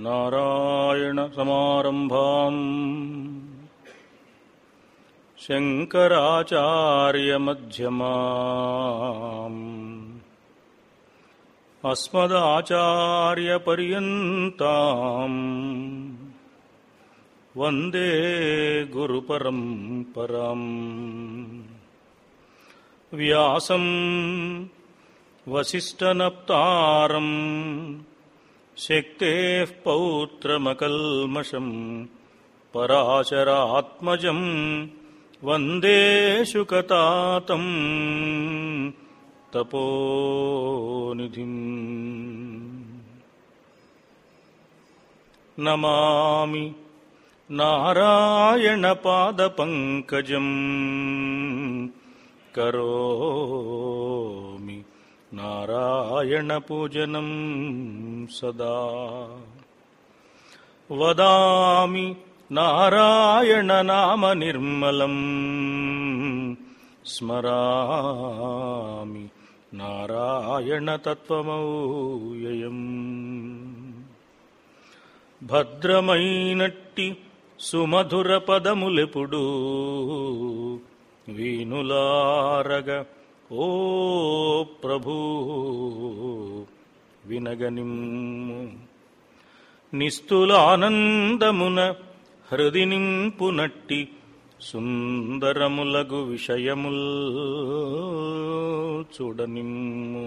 नारायणसमारम्भाम् शङ्कराचार्यमध्यमाम् अस्मदाचार्यपर्यन्ताम् वन्दे गुरुपरम्पराम् व्यासम् वसिष्ठनप्तारम् शक्तेः पौत्रमकल्मषम् पराशरात्मजम् वन्दे शुकतातम् तपोनिधिम् नमामि नारायणपादपङ्कजम् करोमि नारायणपूजनं सदा वदामि नारायणनामनिर्मलम् स्मरामि नारायणतत्त्वमौययम् భద్రమైనట్టి సుమధుర పదములెప్పుడు వీనులారగ ఓ ప్రభు వినగనిమ్ము నిస్తులానందమున హృది నింపునట్టి సుందరములగు విషయముల్ చూడనిమ్ము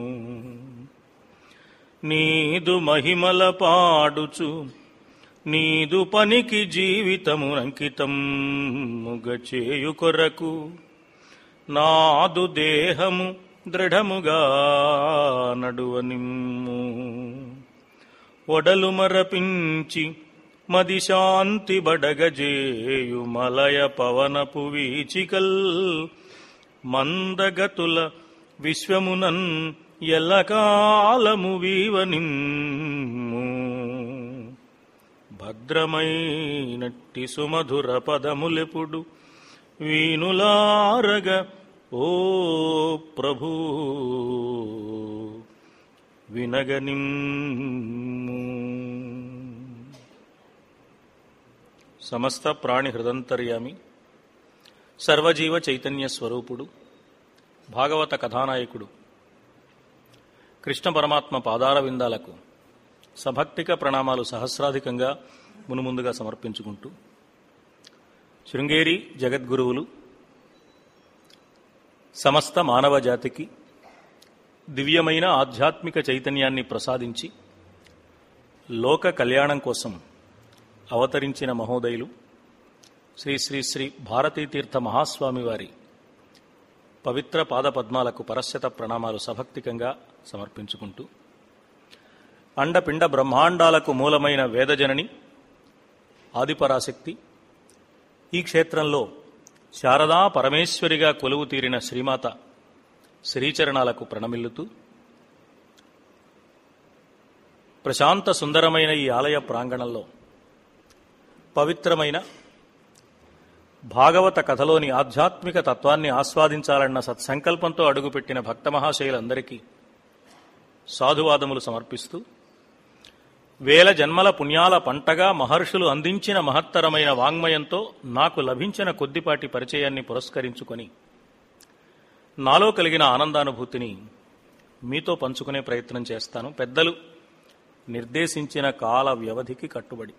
నీదు మహిమల పాడుచు నీదు పనికి జీవితమునంకితం ముగచేయు కొరకు నాదు దేహము దృఢముగా నడువనిమ్ము ఒడలు మరపించి మది శాంతి బడగజేయు మలయ పవనపు వీచికల్ మందగతుల విశ్వమునన్ ఎల్లకాలము వీవనిమ్ము భద్రమైనట్టి సుమధుర పదములెప్పుడు వీనులారగ ఓ ప్రభు వినగనిమ్ము సమస్త ప్రాణి హృదంతర్యామి సర్వజీవ చైతన్య స్వరూపుడు భాగవత కథానాయకుడు కృష్ణ పరమాత్మ పాదార విందాలకు సభక్తిక ప్రణామాలు సహస్రాధికంగా మునుముందుగా సమర్పించుకుంటూ శృంగేరి జగద్గురువులు సమస్త మానవ జాతికి దివ్యమైన ఆధ్యాత్మిక చైతన్యాన్ని ప్రసాదించి లోక కళ్యాణం కోసం అవతరించిన మహోదయులు శ్రీ శ్రీ శ్రీ భారతీతీర్థ మహాస్వామి వారి పవిత్ర పాదపద్మాలకు పరస్యత ప్రణామాలు సభక్తికంగా సమర్పించుకుంటూ అండపిండ బ్రహ్మాండాలకు మూలమైన వేదజనని ఆదిపరాశక్తి ఈ క్షేత్రంలో శారదా పరమేశ్వరిగా కొలువు తీరిన శ్రీమాత శ్రీచరణాలకు ప్రణమిల్లుతూ ప్రశాంత సుందరమైన ఈ ఆలయ ప్రాంగణంలో పవిత్రమైన భాగవత కథలోని ఆధ్యాత్మిక తత్వాన్ని ఆస్వాదించాలన్న సత్సంకల్పంతో అడుగుపెట్టిన భక్త మహాశయులందరికీ సాధువాదములు సమర్పిస్తూ వేల జన్మల పుణ్యాల పంటగా మహర్షులు అందించిన మహత్తరమైన వాంగ్మయంతో నాకు లభించిన కొద్దిపాటి పరిచయాన్ని పురస్కరించుకొని నాలో కలిగిన ఆనందానుభూతిని మీతో పంచుకునే ప్రయత్నం చేస్తాను పెద్దలు నిర్దేశించిన కాల వ్యవధికి కట్టుబడి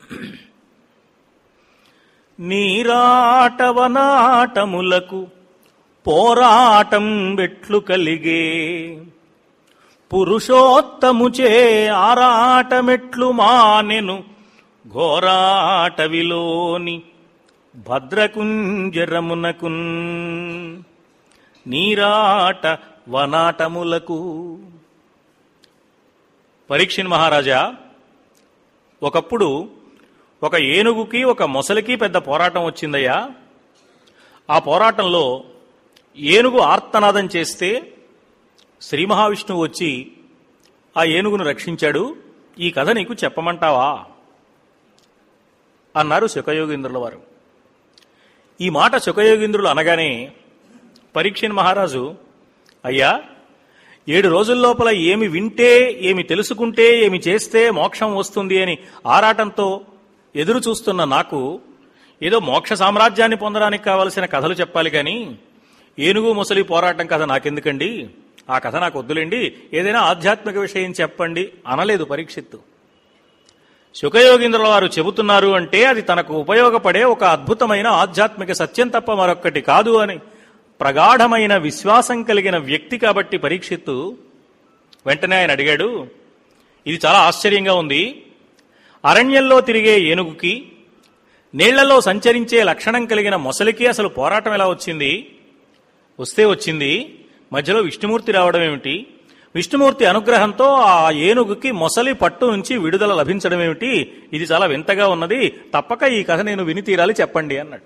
నీరాటవనాటములకు పోరాటం వెట్లు కలిగే పురుషోత్తముచే ఆరాటమెట్లు మానెను ఘోరాటవిలోని భద్రకుంజరమునకున్ నీరాట వనాటములకు పరీక్షిన్ మహారాజా ఒకప్పుడు ఒక ఏనుగుకి ఒక మొసలికి పెద్ద పోరాటం వచ్చిందయ్యా ఆ పోరాటంలో ఏనుగు ఆర్తనాదం చేస్తే శ్రీ మహావిష్ణువు వచ్చి ఆ ఏనుగును రక్షించాడు ఈ కథ నీకు చెప్పమంటావా అన్నారు శుకయోగీంద్రుల వారు ఈ మాట శుకయోగీంద్రులు అనగానే పరీక్షణ్ మహారాజు అయ్యా ఏడు రోజుల లోపల ఏమి వింటే ఏమి తెలుసుకుంటే ఏమి చేస్తే మోక్షం వస్తుంది అని ఆరాటంతో ఎదురు చూస్తున్న నాకు ఏదో మోక్ష సామ్రాజ్యాన్ని పొందడానికి కావలసిన కథలు చెప్పాలి కానీ ఏనుగు ముసలి పోరాటం కథ నాకెందుకండి ఆ కథ నాకు వద్దులేండి ఏదైనా ఆధ్యాత్మిక విషయం చెప్పండి అనలేదు పరీక్షిత్తు శుకయోగీంద్రుల వారు చెబుతున్నారు అంటే అది తనకు ఉపయోగపడే ఒక అద్భుతమైన ఆధ్యాత్మిక సత్యం తప్ప మరొక్కటి కాదు అని ప్రగాఢమైన విశ్వాసం కలిగిన వ్యక్తి కాబట్టి పరీక్షిత్తు వెంటనే ఆయన అడిగాడు ఇది చాలా ఆశ్చర్యంగా ఉంది అరణ్యంలో తిరిగే ఏనుగుకి నీళ్లలో సంచరించే లక్షణం కలిగిన మొసలికి అసలు పోరాటం ఎలా వచ్చింది వస్తే వచ్చింది మధ్యలో విష్ణుమూర్తి రావడం ఏమిటి విష్ణుమూర్తి అనుగ్రహంతో ఆ ఏనుగుకి మొసలి పట్టు నుంచి విడుదల లభించడం ఏమిటి ఇది చాలా వింతగా ఉన్నది తప్పక ఈ కథ నేను విని తీరాలి చెప్పండి అన్నాడు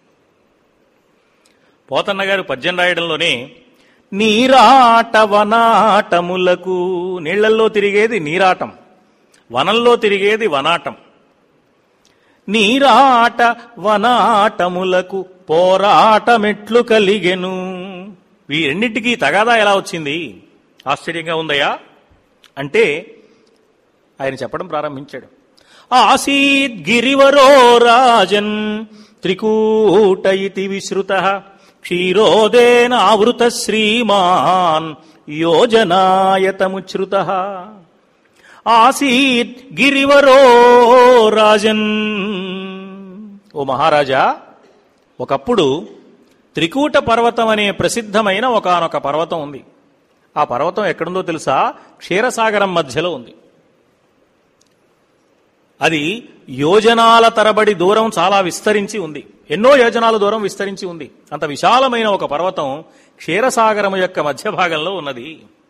పోతన్న గారు పద్యం రాయడంలోనే నీరాట వనాటములకు నీళ్లల్లో తిరిగేది నీరాటం వనంలో తిరిగేది వనాటం నీరాట వనాటములకు పోరాటమెట్లు కలిగెను వీరెన్నిటికీ తగాదా ఎలా వచ్చింది ఆశ్చర్యంగా ఉందయ్యా అంటే ఆయన చెప్పడం ప్రారంభించాడు ఆసీద్ గిరివరో రాజన్ త్రికూట ఇతి విశ్రుత క్షీరోదేన ఆవృత శ్రీమాన్ యోజనాయతముచ్రుత ఆసీత్ గిరివరో రాజన్ ఓ మహారాజా ఒకప్పుడు త్రికూట పర్వతం అనే ప్రసిద్ధమైన ఒకనొక పర్వతం ఉంది ఆ పర్వతం ఎక్కడుందో తెలుసా క్షీరసాగరం మధ్యలో ఉంది అది యోజనాల తరబడి దూరం చాలా విస్తరించి ఉంది ఎన్నో యోజనాల దూరం విస్తరించి ఉంది అంత విశాలమైన ఒక పర్వతం క్షీరసాగరం యొక్క మధ్య భాగంలో ఉన్నది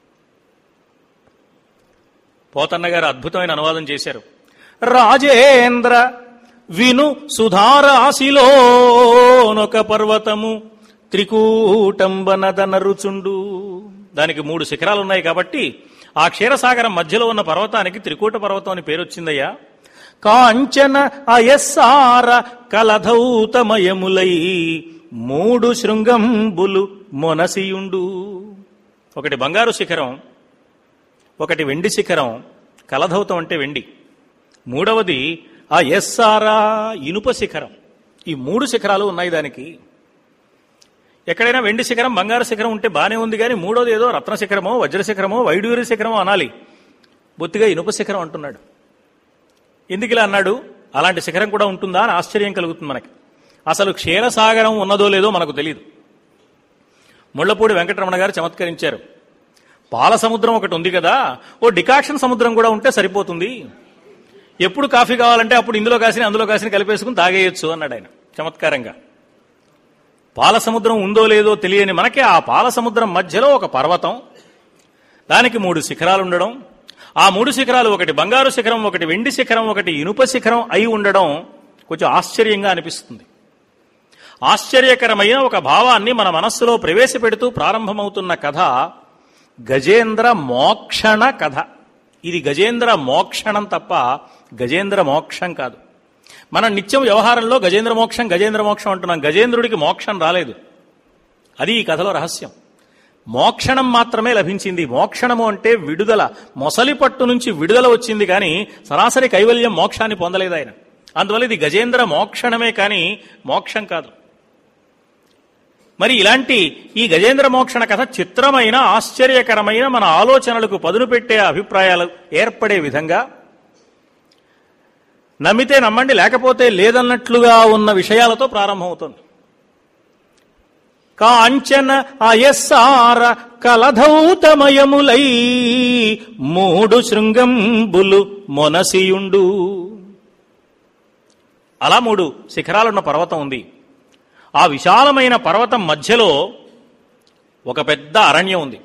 పోతన్న గారు అద్భుతమైన అనువాదం చేశారు రాజేంద్ర విను సుధారాశిలోనొక పర్వతము త్రికూటంబనదనరుచుండు దానికి మూడు శిఖరాలు ఉన్నాయి కాబట్టి ఆ క్షీరసాగరం మధ్యలో ఉన్న పర్వతానికి త్రికూట పర్వతం అని పేరు వచ్చిందయ్యా కాంచన అయస్సార కలధౌతమయములై మూడు శృంగంబులు మొనసియుండు ఒకటి బంగారు శిఖరం ఒకటి వెండి శిఖరం కలధౌతం అంటే వెండి మూడవది ఆ ఎస్సారా ఇనుప శిఖరం ఈ మూడు శిఖరాలు ఉన్నాయి దానికి ఎక్కడైనా వెండి శిఖరం బంగారు శిఖరం ఉంటే బానే ఉంది కానీ మూడోది ఏదో రత్న శిఖరమో వజ్ర శిఖరమో వైడూరి శిఖరమో అనాలి బొత్తిగా ఇనుప శిఖరం అంటున్నాడు ఎందుకు ఇలా అన్నాడు అలాంటి శిఖరం కూడా ఉంటుందా అని ఆశ్చర్యం కలుగుతుంది మనకి అసలు క్షీరసాగరం ఉన్నదో లేదో మనకు తెలియదు ముళ్లపూడి వెంకటరమణ గారు చమత్కరించారు పాల సముద్రం ఒకటి ఉంది కదా ఓ డికాక్షన్ సముద్రం కూడా ఉంటే సరిపోతుంది ఎప్పుడు కాఫీ కావాలంటే అప్పుడు ఇందులో కాసిన అందులో కాసిన కలిపేసుకుని తాగేయచ్చు అన్నాడు ఆయన చమత్కారంగా పాల సముద్రం ఉందో లేదో తెలియని మనకి ఆ పాల సముద్రం మధ్యలో ఒక పర్వతం దానికి మూడు శిఖరాలు ఉండడం ఆ మూడు శిఖరాలు ఒకటి బంగారు శిఖరం ఒకటి వెండి శిఖరం ఒకటి ఇనుప శిఖరం అయి ఉండడం కొంచెం ఆశ్చర్యంగా అనిపిస్తుంది ఆశ్చర్యకరమైన ఒక భావాన్ని మన మనస్సులో ప్రవేశపెడుతూ ప్రారంభమవుతున్న కథ గజేంద్ర మోక్షణ కథ ఇది గజేంద్ర మోక్షణం తప్ప గజేంద్ర మోక్షం కాదు మనం నిత్యం వ్యవహారంలో గజేంద్ర మోక్షం గజేంద్ర మోక్షం అంటున్నాం గజేంద్రుడికి మోక్షం రాలేదు అది ఈ కథలో రహస్యం మోక్షణం మాత్రమే లభించింది మోక్షణము అంటే విడుదల మొసలి పట్టు నుంచి విడుదల వచ్చింది కానీ సరాసరి కైవల్యం మోక్షాన్ని పొందలేదు ఆయన అందువల్ల ఇది గజేంద్ర మోక్షణమే కానీ మోక్షం కాదు మరి ఇలాంటి ఈ గజేంద్ర మోక్షణ కథ చిత్రమైన ఆశ్చర్యకరమైన మన ఆలోచనలకు పదును పెట్టే అభిప్రాయాలు ఏర్పడే విధంగా నమ్మితే నమ్మండి లేకపోతే లేదన్నట్లుగా ఉన్న విషయాలతో ప్రారంభమవుతుంది కాంచన అయస్సార కలధౌతమయములై మూడు శృంగంబులు మొనసియుండు అలా మూడు శిఖరాలున్న పర్వతం ఉంది ఆ విశాలమైన పర్వతం మధ్యలో ఒక పెద్ద అరణ్యం ఉంది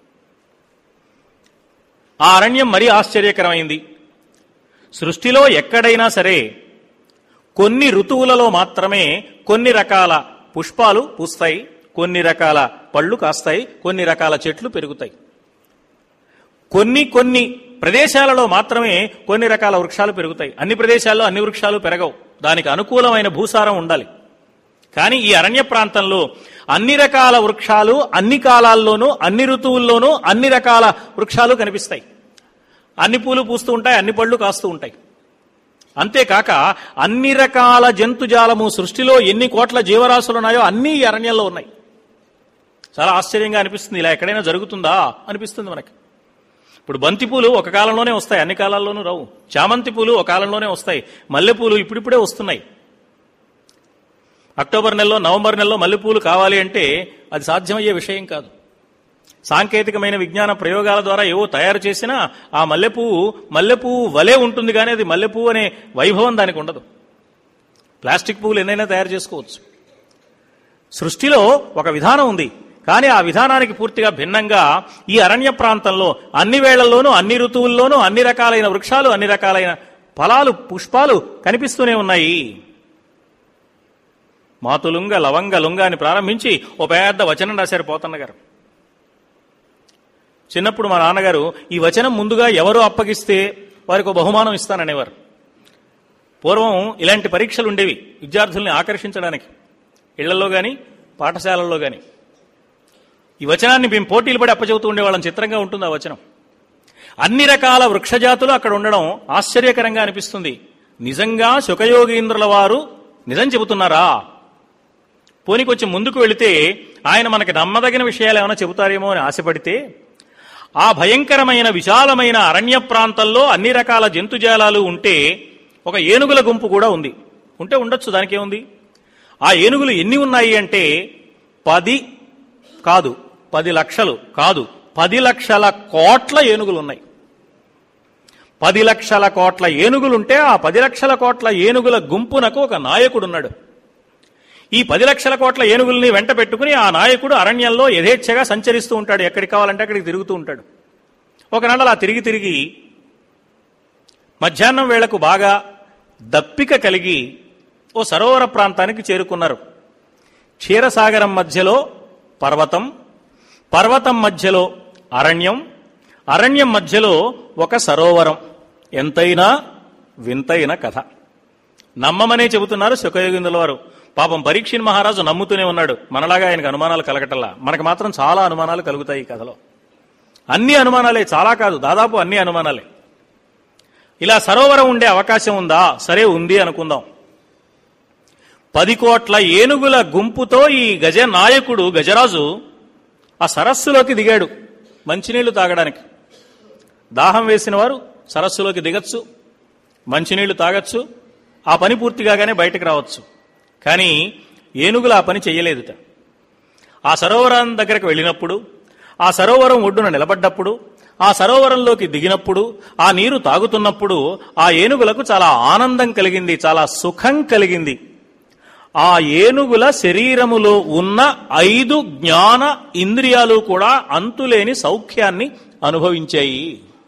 ఆ అరణ్యం మరీ ఆశ్చర్యకరమైంది సృష్టిలో ఎక్కడైనా సరే కొన్ని ఋతువులలో మాత్రమే కొన్ని రకాల పుష్పాలు పూస్తాయి కొన్ని రకాల పళ్ళు కాస్తాయి కొన్ని రకాల చెట్లు పెరుగుతాయి కొన్ని కొన్ని ప్రదేశాలలో మాత్రమే కొన్ని రకాల వృక్షాలు పెరుగుతాయి అన్ని ప్రదేశాల్లో అన్ని వృక్షాలు పెరగవు దానికి అనుకూలమైన భూసారం ఉండాలి కానీ ఈ అరణ్య ప్రాంతంలో అన్ని రకాల వృక్షాలు అన్ని కాలాల్లోనూ అన్ని ఋతువుల్లోనూ అన్ని రకాల వృక్షాలు కనిపిస్తాయి అన్ని పూలు పూస్తూ ఉంటాయి అన్ని పళ్ళు కాస్తూ ఉంటాయి అంతేకాక అన్ని రకాల జంతుజాలము సృష్టిలో ఎన్ని కోట్ల జీవరాశులు ఉన్నాయో అన్నీ ఈ అరణ్యంలో ఉన్నాయి చాలా ఆశ్చర్యంగా అనిపిస్తుంది ఇలా ఎక్కడైనా జరుగుతుందా అనిపిస్తుంది మనకి ఇప్పుడు బంతి పూలు ఒక కాలంలోనే వస్తాయి అన్ని కాలాల్లోనూ రావు చామంతి పూలు ఒక కాలంలోనే వస్తాయి మల్లెపూలు ఇప్పుడిప్పుడే వస్తున్నాయి అక్టోబర్ నెలలో నవంబర్ నెలలో మల్లెపూలు కావాలి అంటే అది సాధ్యమయ్యే విషయం కాదు సాంకేతికమైన విజ్ఞాన ప్రయోగాల ద్వారా ఏవో తయారు చేసినా ఆ మల్లెపువ్వు మల్లెపువ్వు వలే ఉంటుంది కానీ అది మల్లెపువ్వు అనే వైభవం దానికి ఉండదు ప్లాస్టిక్ పువ్వులు ఎన్నైనా తయారు చేసుకోవచ్చు సృష్టిలో ఒక విధానం ఉంది కానీ ఆ విధానానికి పూర్తిగా భిన్నంగా ఈ అరణ్య ప్రాంతంలో అన్ని వేళల్లోనూ అన్ని ఋతువుల్లోనూ అన్ని రకాలైన వృక్షాలు అన్ని రకాలైన ఫలాలు పుష్పాలు కనిపిస్తూనే ఉన్నాయి మాతులుంగ లవంగ లుంగ అని ప్రారంభించి ఓ పెద్ద వచనం రాశారు పోతన్న గారు చిన్నప్పుడు మా నాన్నగారు ఈ వచనం ముందుగా ఎవరు అప్పగిస్తే వారికి ఒక బహుమానం ఇస్తాననేవారు పూర్వం ఇలాంటి పరీక్షలు ఉండేవి విద్యార్థుల్ని ఆకర్షించడానికి ఇళ్లలో కానీ పాఠశాలల్లో కానీ ఈ వచనాన్ని మేము పోటీలు పడి అప్పచెబుతూ ఉండేవాళ్ళం చిత్రంగా ఉంటుంది ఆ వచనం అన్ని రకాల వృక్షజాతులు అక్కడ ఉండడం ఆశ్చర్యకరంగా అనిపిస్తుంది నిజంగా శుకయోగీంద్రుల వారు నిజం చెబుతున్నారా పోనీ కొంచెం ముందుకు వెళితే ఆయన మనకి నమ్మదగిన విషయాలు ఏమైనా చెబుతారేమో అని ఆశపడితే ఆ భయంకరమైన విశాలమైన అరణ్య ప్రాంతంలో అన్ని రకాల జంతుజాలాలు ఉంటే ఒక ఏనుగుల గుంపు కూడా ఉంది ఉంటే ఉండొచ్చు దానికేముంది ఆ ఏనుగులు ఎన్ని ఉన్నాయి అంటే పది కాదు పది లక్షలు కాదు పది లక్షల కోట్ల ఏనుగులు ఉన్నాయి పది లక్షల కోట్ల ఏనుగులుంటే ఆ పది లక్షల కోట్ల ఏనుగుల గుంపునకు ఒక నాయకుడున్నాడు ఈ పది లక్షల కోట్ల ఏనుగుల్ని వెంట పెట్టుకుని ఆ నాయకుడు అరణ్యంలో యథేచ్ఛగా సంచరిస్తూ ఉంటాడు ఎక్కడికి కావాలంటే అక్కడికి తిరుగుతూ ఉంటాడు ఒకనాడు అలా తిరిగి తిరిగి మధ్యాహ్నం వేళకు బాగా దప్పిక కలిగి ఓ సరోవర ప్రాంతానికి చేరుకున్నారు క్షీరసాగరం మధ్యలో పర్వతం పర్వతం మధ్యలో అరణ్యం అరణ్యం మధ్యలో ఒక సరోవరం ఎంతైనా వింతైన కథ నమ్మమనే చెబుతున్నారు సుఖయోగిందుల వారు పాపం పరీక్షిన్ మహారాజు నమ్ముతూనే ఉన్నాడు మనలాగా ఆయనకు అనుమానాలు కలగటల్లా మనకు మాత్రం చాలా అనుమానాలు కలుగుతాయి ఈ కథలో అన్ని అనుమానాలే చాలా కాదు దాదాపు అన్ని అనుమానాలే ఇలా సరోవరం ఉండే అవకాశం ఉందా సరే ఉంది అనుకుందాం పది కోట్ల ఏనుగుల గుంపుతో ఈ గజ నాయకుడు గజరాజు ఆ సరస్సులోకి దిగాడు మంచినీళ్లు తాగడానికి దాహం వేసిన వారు సరస్సులోకి దిగచ్చు మంచినీళ్లు తాగొచ్చు ఆ పని పూర్తి కాగానే బయటకు రావచ్చు కానీ ఏనుగులు ఆ పని చెయ్యలేదుట ఆ సరోవరం దగ్గరకు వెళ్ళినప్పుడు ఆ సరోవరం ఒడ్డున నిలబడ్డప్పుడు ఆ సరోవరంలోకి దిగినప్పుడు ఆ నీరు తాగుతున్నప్పుడు ఆ ఏనుగులకు చాలా ఆనందం కలిగింది చాలా సుఖం కలిగింది ఆ ఏనుగుల శరీరములో ఉన్న ఐదు జ్ఞాన ఇంద్రియాలు కూడా అంతులేని సౌఖ్యాన్ని అనుభవించాయి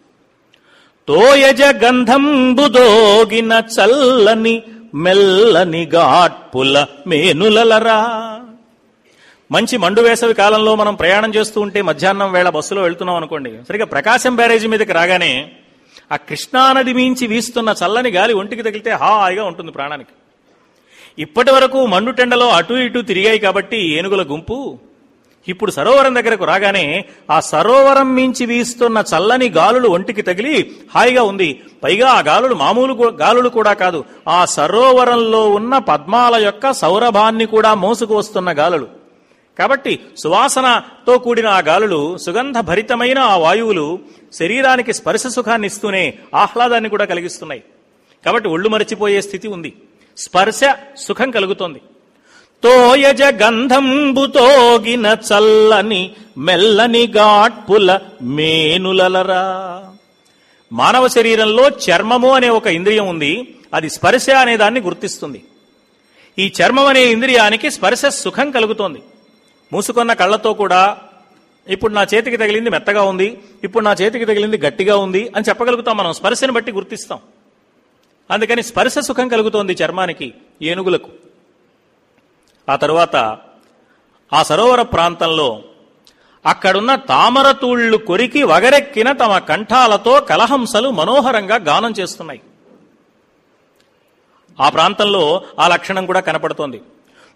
తోయజ గంధంబుదోగిన చల్లని మెల్లని ఘాట్పుల మేనులలరా మంచి మండు వేసవి కాలంలో మనం ప్రయాణం చేస్తూ ఉంటే మధ్యాహ్నం వేళ బస్సులో వెళ్తున్నాం అనుకోండి సరిగా ప్రకాశం బ్యారేజీ మీదకి రాగానే ఆ కృష్ణానది మించి వీస్తున్న చల్లని గాలి ఒంటికి తగిలితే హాయిగా ఉంటుంది ప్రాణానికి ఇప్పటి వరకు మండుటెండలో అటు ఇటు తిరిగాయి కాబట్టి ఏనుగుల గుంపు ఇప్పుడు సరోవరం దగ్గరకు రాగానే ఆ సరోవరం మించి వీస్తున్న చల్లని గాలులు ఒంటికి తగిలి హాయిగా ఉంది పైగా ఆ గాలులు మామూలు గు- గాలులు కూడా కాదు ఆ సరోవరంలో ఉన్న పద్మాల యొక్క సౌరభాన్ని కూడా మోసుకు వస్తున్న గాలులు కాబట్టి సువాసనతో కూడిన ఆ గాలులు సుగంధ భరితమైన ఆ వాయువులు శరీరానికి స్పర్శ సుఖాన్ని ఇస్తూనే ఆహ్లాదాన్ని కూడా కలిగిస్తున్నాయి కాబట్టి ఒళ్ళు మరచిపోయే స్థితి ఉంది స్పర్శ సుఖం కలుగుతోంది తోయజ గంధంబుతోగిన చల్లని మెల్లని ఘాట్పుల మేనులలరా మానవ శరీరంలో చర్మము అనే ఒక ఇంద్రియం ఉంది అది స్పర్శ అనే దాన్ని గుర్తిస్తుంది ఈ చర్మం అనే ఇంద్రియానికి స్పర్శ సుఖం కలుగుతోంది మూసుకున్న కళ్ళతో కూడా ఇప్పుడు నా చేతికి తగిలింది మెత్తగా ఉంది ఇప్పుడు నా చేతికి తగిలింది గట్టిగా ఉంది అని చెప్పగలుగుతాం మనం స్పర్శని బట్టి గుర్తిస్తాం అందుకని స్పర్శ సుఖం కలుగుతోంది చర్మానికి ఏనుగులకు ఆ తరువాత ఆ సరోవర ప్రాంతంలో అక్కడున్న తామరతూళ్లు కొరికి వగరెక్కిన తమ కంఠాలతో కలహంసలు మనోహరంగా గానం చేస్తున్నాయి ఆ ప్రాంతంలో ఆ లక్షణం కూడా కనపడుతోంది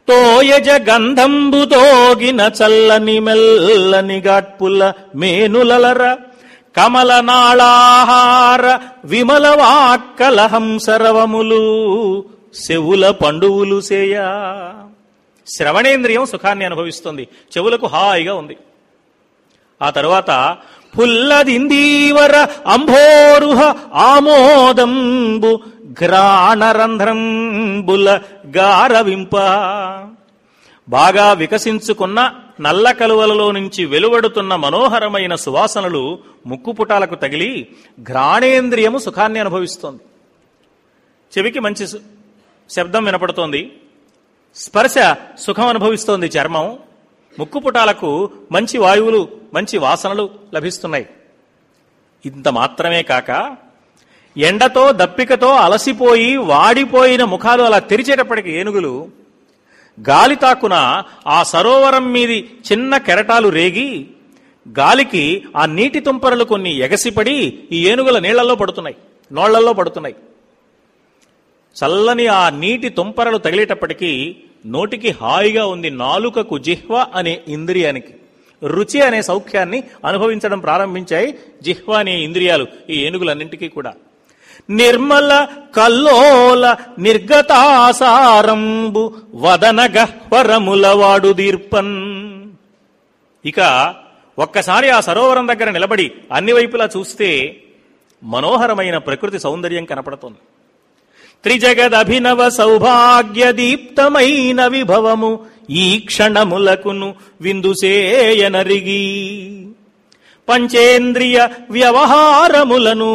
తోయజ గంధంబుతోగిన చల్లని మెల్లని గాట్పుల మేనులలర కమల నాళాహార విమల వాక్కల హంసరవములు చెవుల పండువులు సేయా శ్రవణేంద్రియం సుఖాన్ని అనుభవిస్తుంది చెవులకు హాయిగా ఉంది ఆ తరువాత పుల్లదిందీవర అంభోరుహ ఆమోదంబు గ్రాణరంధ్రంబుల గారవింప బాగా వికసించుకున్న నల్ల కలువలలో నుంచి వెలువడుతున్న మనోహరమైన సువాసనలు ముక్కుపుటాలకు తగిలి ఘ్రాణేంద్రియము సుఖాన్ని అనుభవిస్తోంది చెవికి మంచి సు- శబ్దం వినపడుతోంది స్పర్శ సుఖం అనుభవిస్తోంది చర్మం ముక్కుపుటాలకు మంచి వాయువులు మంచి వాసనలు లభిస్తున్నాయి ఇంత మాత్రమే కాక ఎండతో దప్పికతో అలసిపోయి వాడిపోయిన ముఖాలు అలా తెరిచేటప్పటికి ఏనుగులు గాలి తాకున ఆ సరోవరం మీది చిన్న కెరటాలు రేగి గాలికి ఆ నీటి తుంపరలు కొన్ని ఎగసిపడి ఈ ఏనుగుల నీళ్లలో పడుతున్నాయి నోళ్లలో పడుతున్నాయి చల్లని ఆ నీటి తుంపరలు తగిలేటప్పటికీ నోటికి హాయిగా ఉంది నాలుకకు జిహ్వ అనే ఇంద్రియానికి రుచి అనే సౌఖ్యాన్ని అనుభవించడం ప్రారంభించాయి జిహ్వ అనే ఇంద్రియాలు ఈ ఏనుగులన్నింటికీ కూడా నిర్మల కల్లోల నిర్గతాసారంబు వదన గహ్వరముల వాడు దీర్పన్ ఇక ఒక్కసారి ఆ సరోవరం దగ్గర నిలబడి అన్ని వైపులా చూస్తే మనోహరమైన ప్రకృతి సౌందర్యం కనపడుతోంది త్రిజగదభినవ సౌభాగ్య దీప్తమైన విభవము ఈ క్షణములకును విందుసేయనరిగి పంచేంద్రియ వ్యవహారములను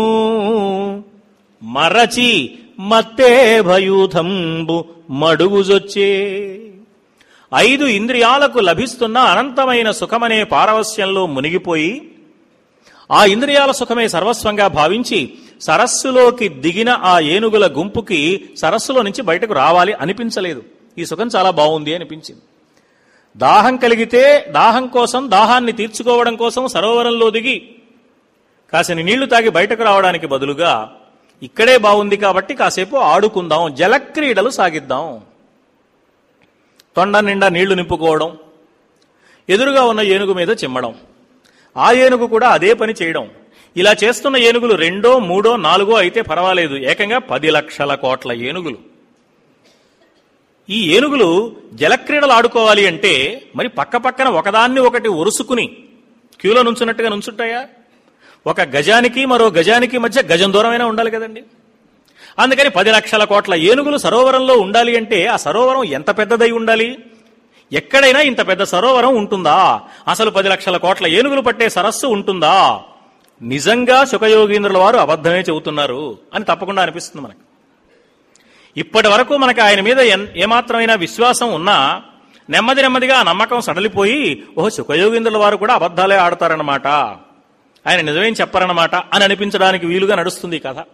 మరచి మత్తే భయూధంబు మడుగుజొచ్చే ఐదు ఇంద్రియాలకు లభిస్తున్న అనంతమైన సుఖమనే పారవస్యంలో మునిగిపోయి ఆ ఇంద్రియాల సుఖమే సర్వస్వంగా భావించి సరస్సులోకి దిగిన ఆ ఏనుగుల గుంపుకి సరస్సులో నుంచి బయటకు రావాలి అనిపించలేదు ఈ సుఖం చాలా బాగుంది అనిపించింది దాహం కలిగితే దాహం కోసం దాహాన్ని తీర్చుకోవడం కోసం సరోవరంలో దిగి కాసిన నీళ్లు తాగి బయటకు రావడానికి బదులుగా ఇక్కడే బాగుంది కాబట్టి కాసేపు ఆడుకుందాం జలక్రీడలు సాగిద్దాం తొండ నిండా నీళ్లు నింపుకోవడం ఎదురుగా ఉన్న ఏనుగు మీద చిమ్మడం ఆ ఏనుగు కూడా అదే పని చేయడం ఇలా చేస్తున్న ఏనుగులు రెండో మూడో నాలుగో అయితే పర్వాలేదు ఏకంగా పది లక్షల కోట్ల ఏనుగులు ఈ ఏనుగులు జలక్రీడలు ఆడుకోవాలి అంటే మరి పక్క పక్కన ఒకదాన్ని ఒకటి ఒరుసుకుని క్యూలో నుంచున్నట్టుగా నుంచుంటాయా ఒక గజానికి మరో గజానికి మధ్య గజం దూరమైనా ఉండాలి కదండి అందుకని పది లక్షల కోట్ల ఏనుగులు సరోవరంలో ఉండాలి అంటే ఆ సరోవరం ఎంత పెద్దదై ఉండాలి ఎక్కడైనా ఇంత పెద్ద సరోవరం ఉంటుందా అసలు పది లక్షల కోట్ల ఏనుగులు పట్టే సరస్సు ఉంటుందా నిజంగా సుఖయోగీంద్రుల వారు అబద్ధమే చెబుతున్నారు అని తప్పకుండా అనిపిస్తుంది మనకు ఇప్పటి వరకు మనకు ఆయన మీద ఎన్- ఏమాత్రమైనా విశ్వాసం ఉన్నా నెమ్మది నెమ్మదిగా ఆ నమ్మకం సడలిపోయి ఓహో సుఖయోగీంద్రుల వారు కూడా అబద్ధాలే ఆడతారన్నమాట ఆయన నిజమేం చెప్పరన్నమాట అని అనిపించడానికి వీలుగా నడుస్తుంది ఈ కథ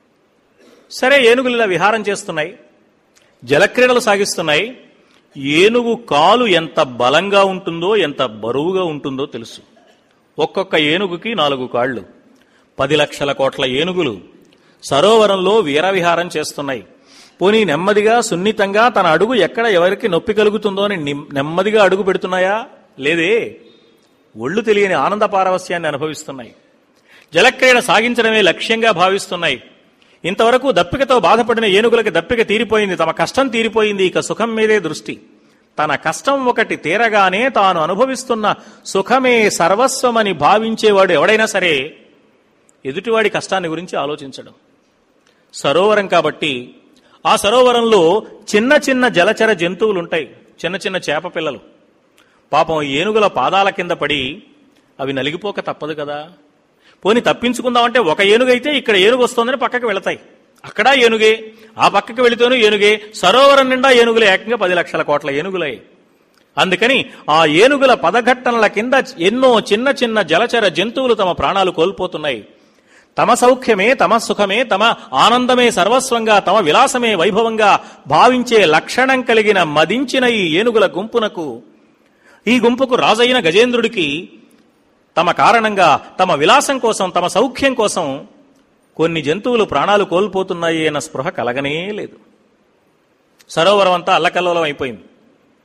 సరే ఏనుగులు ఇలా విహారం చేస్తున్నాయి జలక్రీడలు సాగిస్తున్నాయి ఏనుగు కాలు ఎంత బలంగా ఉంటుందో ఎంత బరువుగా ఉంటుందో తెలుసు ఒక్కొక్క ఏనుగుకి నాలుగు కాళ్ళు పది లక్షల కోట్ల ఏనుగులు సరోవరంలో వీరవిహారం చేస్తున్నాయి పోనీ నెమ్మదిగా సున్నితంగా తన అడుగు ఎక్కడ ఎవరికి నొప్పి కలుగుతుందో అని నిమ్- నెమ్మదిగా అడుగు పెడుతున్నాయా లేదే ఒళ్ళు తెలియని ఆనంద పారవస్యాన్ని అనుభవిస్తున్నాయి జలక్రీడ సాగించడమే లక్ష్యంగా భావిస్తున్నాయి ఇంతవరకు దప్పికతో బాధపడిన ఏనుగులకి దప్పిక తీరిపోయింది తమ కష్టం తీరిపోయింది ఇక సుఖం మీదే దృష్టి తన కష్టం ఒకటి తీరగానే తాను అనుభవిస్తున్న సుఖమే సర్వస్వమని భావించేవాడు ఎవడైనా సరే ఎదుటివాడి కష్టాన్ని గురించి ఆలోచించడం సరోవరం కాబట్టి ఆ సరోవరంలో చిన్న చిన్న జలచర జంతువులు ఉంటాయి చిన్న చిన్న చేప పిల్లలు పాపం ఏనుగుల పాదాల కింద పడి అవి నలిగిపోక తప్పదు కదా పోని తప్పించుకుందామంటే ఒక ఏనుగైతే ఇక్కడ ఏనుగు వస్తోందని పక్కకు వెళతాయి అక్కడ ఏనుగే ఆ పక్కకు వెళితేనూ ఏనుగే సరోవరం నిండా ఏనుగులు ఏకంగా పది లక్షల కోట్ల ఏనుగులై అందుకని ఆ ఏనుగుల పదఘట్టనల కింద ఎన్నో చిన్న చిన్న జలచర జంతువులు తమ ప్రాణాలు కోల్పోతున్నాయి తమ సౌఖ్యమే తమ సుఖమే తమ ఆనందమే సర్వస్వంగా తమ విలాసమే వైభవంగా భావించే లక్షణం కలిగిన మదించిన ఈ ఏనుగుల గుంపునకు ఈ గుంపుకు రాజైన గజేంద్రుడికి తమ కారణంగా తమ విలాసం కోసం తమ సౌఖ్యం కోసం కొన్ని జంతువులు ప్రాణాలు కోల్పోతున్నాయి అన్న స్పృహ కలగనే లేదు సరోవరం అంతా అల్లకల్లోలం అయిపోయింది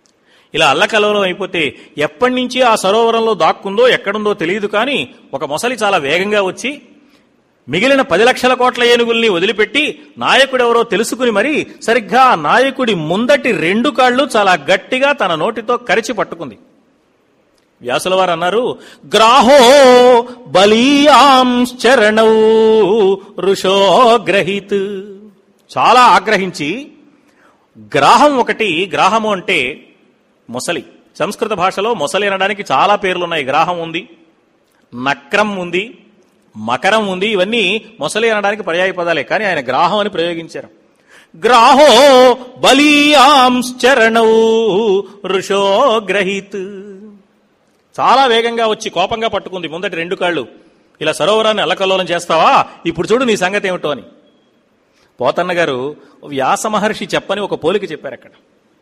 ఇలా అల్లకల్లోలం అయిపోతే ఎప్పటి నుంచి ఆ సరోవరంలో దాక్కుందో ఎక్కడుందో తెలియదు కానీ ఒక మొసలి చాలా వేగంగా వచ్చి మిగిలిన పది లక్షల కోట్ల ఏనుగుల్ని వదిలిపెట్టి నాయకుడెవరో తెలుసుకుని మరీ సరిగ్గా ఆ నాయకుడి ముందటి రెండు కాళ్ళు చాలా గట్టిగా తన నోటితో కరిచి పట్టుకుంది వ్యాసుల వారు అన్నారు గ్రాహో బలీయాంశ్చరణౌ ఋషో గ్రహీత్ చాలా ఆగ్రహించి గ్రాహం ఒకటి గ్రాహము అంటే మొసలి సంస్కృత భాషలో మొసలి అనడానికి చాలా పేర్లున్నాయి గ్రాహం ఉంది నక్రం ఉంది మకరం ఉంది ఇవన్నీ మొసలి అనడానికి పర్యాయ పదాలే కానీ ఆయన గ్రాహం అని ప్రయోగించారు గ్రాహో బలీయాంశ్చరణౌ ఋషో గ్రహీత్ చాలా వేగంగా వచ్చి కోపంగా పట్టుకుంది ముందటి రెండు కాళ్ళు ఇలా సరోవరాన్ని అల్లకల్లోలం చేస్తావా ఇప్పుడు చూడు నీ సంగతి ఏమిటో అని పోతన్న గారు వ్యాస మహర్షి చెప్పని ఒక పోలిక చెప్పారు అక్కడ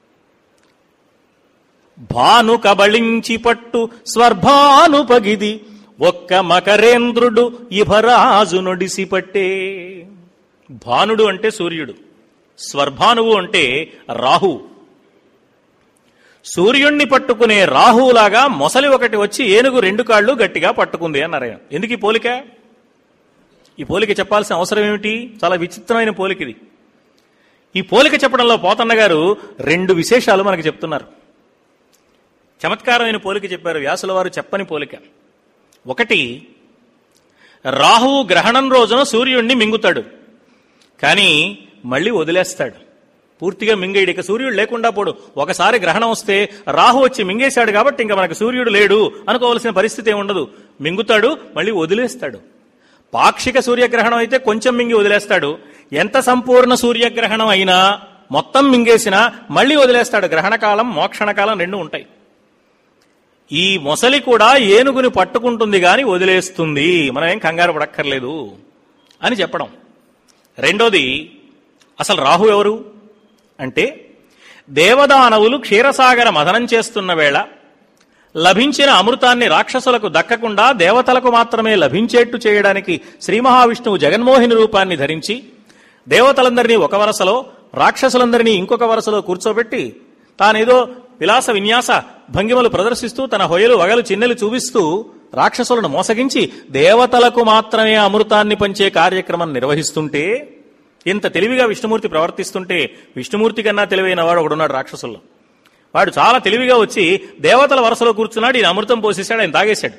భాను కబళించి పట్టు స్వర్భాను పగిది ఒక్క మకరేంద్రుడు ఇభరాజు నొడిసి పట్టే భానుడు అంటే సూర్యుడు స్వర్భానువు అంటే రాహు సూర్యుణ్ణి పట్టుకునే రాహులాగా మొసలి ఒకటి వచ్చి ఏనుగు రెండు కాళ్ళు గట్టిగా పట్టుకుంది అన్నారు ఆయన ఎందుకు ఈ పోలిక ఈ పోలిక చెప్పాల్సిన అవసరం ఏమిటి చాలా విచిత్రమైన పోలిక ఇది ఈ పోలిక చెప్పడంలో పోతన్న గారు రెండు విశేషాలు మనకు చెప్తున్నారు చమత్కారమైన పోలిక చెప్పారు వ్యాసుల వారు చెప్పని పోలిక ఒకటి రాహువు గ్రహణం రోజున సూర్యుణ్ణి మింగుతాడు కానీ మళ్ళీ వదిలేస్తాడు పూర్తిగా మింగేడు ఇక సూర్యుడు లేకుండా పోడు ఒకసారి గ్రహణం వస్తే రాహు వచ్చి మింగేశాడు కాబట్టి ఇంకా మనకు సూర్యుడు లేడు అనుకోవలసిన పరిస్థితి ఏమి ఉండదు మింగుతాడు మళ్ళీ వదిలేస్తాడు పాక్షిక సూర్యగ్రహణం అయితే కొంచెం మింగి వదిలేస్తాడు ఎంత సంపూర్ణ సూర్యగ్రహణం అయినా మొత్తం మింగేసినా మళ్ళీ వదిలేస్తాడు గ్రహణకాలం మోక్షణకాలం రెండు ఉంటాయి ఈ మొసలి కూడా ఏనుగుని పట్టుకుంటుంది గాని వదిలేస్తుంది మనం ఏం కంగారు పడక్కర్లేదు అని చెప్పడం రెండోది అసలు రాహు ఎవరు అంటే దేవదానవులు క్షీరసాగర మథనం చేస్తున్న వేళ లభించిన అమృతాన్ని రాక్షసులకు దక్కకుండా దేవతలకు మాత్రమే లభించేట్టు చేయడానికి శ్రీ మహావిష్ణువు జగన్మోహిని రూపాన్ని ధరించి దేవతలందరినీ ఒక వరసలో రాక్షసులందరినీ ఇంకొక వరసలో కూర్చోబెట్టి తానేదో విలాస విన్యాస భంగిమలు ప్రదర్శిస్తూ తన హొయలు వగలు చిన్నెలు చూపిస్తూ రాక్షసులను మోసగించి దేవతలకు మాత్రమే అమృతాన్ని పంచే కార్యక్రమం నిర్వహిస్తుంటే ఇంత తెలివిగా విష్ణుమూర్తి ప్రవర్తిస్తుంటే విష్ణుమూర్తి కన్నా తెలివైన వాడు ఒకడున్నాడు రాక్షసుల్లో వాడు చాలా తెలివిగా వచ్చి దేవతల వరుసలో కూర్చున్నాడు ఈయన అమృతం పోసేశాడు ఆయన తాగేశాడు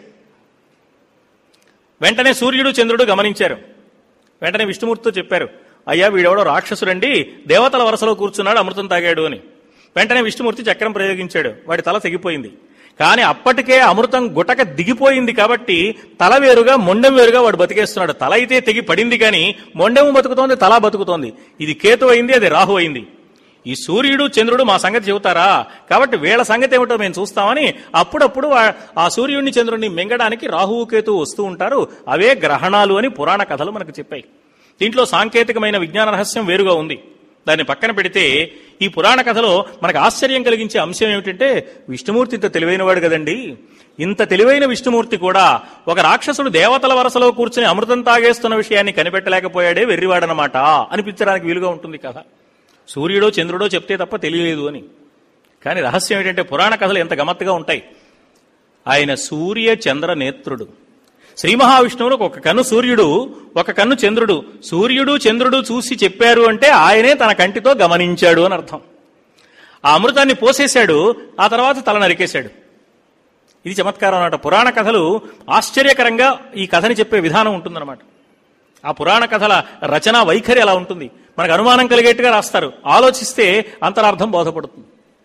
వెంటనే సూర్యుడు చంద్రుడు గమనించారు వెంటనే విష్ణుమూర్తితో చెప్పారు అయ్యా వీడెవడో రాక్షసుడండి దేవతల వరుసలో కూర్చున్నాడు అమృతం తాగాడు అని వెంటనే విష్ణుమూర్తి చక్రం ప్రయోగించాడు వాడి తల తెగిపోయింది కానీ అప్పటికే అమృతం గుటక దిగిపోయింది కాబట్టి తల వేరుగా మొండెం వేరుగా వాడు బతికేస్తున్నాడు తల అయితే తెగి పడింది కానీ మొండెము బతుకుతోంది తల బతుకుతోంది ఇది కేతు అయింది అది రాహు అయింది ఈ సూర్యుడు చంద్రుడు మా సంగతి చెబుతారా కాబట్టి వీళ్ళ సంగతి ఏమిటో మేము చూస్తామని అప్పుడప్పుడు ఆ- ఆ సూర్యుడిని చంద్రుడిని మింగడానికి రాహువు కేతు వస్తూ ఉంటారు అవే గ్రహణాలు అని పురాణ కథలు మనకు చెప్పాయి దీంట్లో సాంకేతికమైన విజ్ఞాన రహస్యం వేరుగా ఉంది దాన్ని పక్కన పెడితే ఈ పురాణ కథలో మనకు ఆశ్చర్యం కలిగించే అంశం ఏమిటంటే విష్ణుమూర్తి ఇంత తెలివైనవాడు కదండి ఇంత తెలివైన విష్ణుమూర్తి కూడా ఒక రాక్షసుడు దేవతల వరసలో కూర్చుని అమృతం తాగేస్తున్న విషయాన్ని కనిపెట్టలేకపోయాడే వెర్రివాడనమాట అనిపించడానికి వీలుగా ఉంటుంది కథ సూర్యుడో చంద్రుడో చెప్తే తప్ప తెలియలేదు అని కానీ రహస్యం ఏంటంటే పురాణ కథలు ఎంత గమ్మత్తుగా ఉంటాయి ఆయన సూర్య చంద్ర నేత్రుడు శ్రీ మహావిష్ణువులకు ఒక కన్ను సూర్యుడు ఒక కన్ను చంద్రుడు సూర్యుడు చంద్రుడు చూసి చెప్పారు అంటే ఆయనే తన కంటితో గమనించాడు అని అర్థం ఆ అమృతాన్ని పోసేశాడు ఆ తర్వాత తల నరికేశాడు ఇది చమత్కారం అన్నమాట పురాణ కథలు ఆశ్చర్యకరంగా ఈ కథని చెప్పే విధానం ఉంటుందన్నమాట ఆ పురాణ కథల రచన వైఖరి అలా ఉంటుంది మనకు అనుమానం కలిగేట్టుగా రాస్తారు ఆలోచిస్తే అంతరార్థం బోధపడుతుంది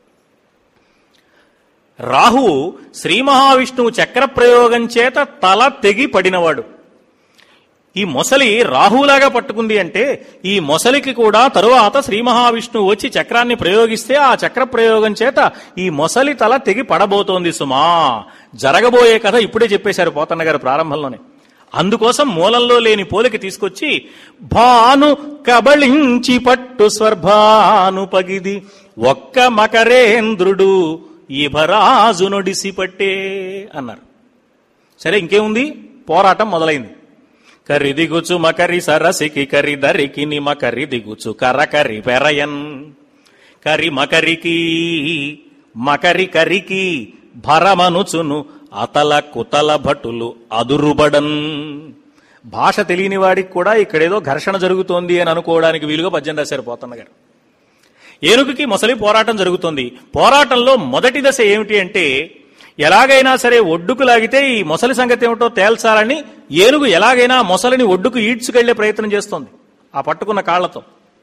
రాహువు శ్రీ మహావిష్ణువు చక్ర ప్రయోగం చేత తల తెగి పడినవాడు ఈ మొసలి రాహులాగా పట్టుకుంది అంటే ఈ మొసలికి కూడా తరువాత శ్రీ మహావిష్ణువు వచ్చి చక్రాన్ని ప్రయోగిస్తే ఆ చక్ర ప్రయోగం చేత ఈ మొసలి తల తెగి పడబోతోంది సుమా జరగబోయే కథ ఇప్పుడే చెప్పేశారు పోతన్న గారు ప్రారంభంలోనే అందుకోసం మూలంలో లేని పోలిక తీసుకొచ్చి భాను కబళించి పట్టు స్వర్భాను పగిది ఒక్క మకరేంద్రుడు ఇభరాజు నొడిసి పట్టే అన్నారు సరే ఇంకేముంది పోరాటం మొదలైంది కరి దిగుచు మకరి సరసికి కరి దరికి మకరి దిగుచు కర కరి పెరయన్ కరి మకరికి మకరి కరికి భరమనుచును అతల కుతల భటులు అదురుబడన్ భాష తెలియని వాడికి కూడా ఇక్కడేదో ఘర్షణ జరుగుతోంది అని అనుకోవడానికి వీలుగా పద్యం రాశారు పోతన్న గారు ఏనుగుకి మొసలి పోరాటం జరుగుతోంది పోరాటంలో మొదటి దశ ఏమిటి అంటే ఎలాగైనా సరే ఒడ్డుకు లాగితే ఈ మొసలి సంగతి ఏమిటో తేల్చాలని ఏనుగు ఎలాగైనా ఆ మొసలిని ఒడ్డుకు ఈడ్చుకెళ్లే ప్రయత్నం చేస్తోంది ఆ పట్టుకున్న కాళ్లతో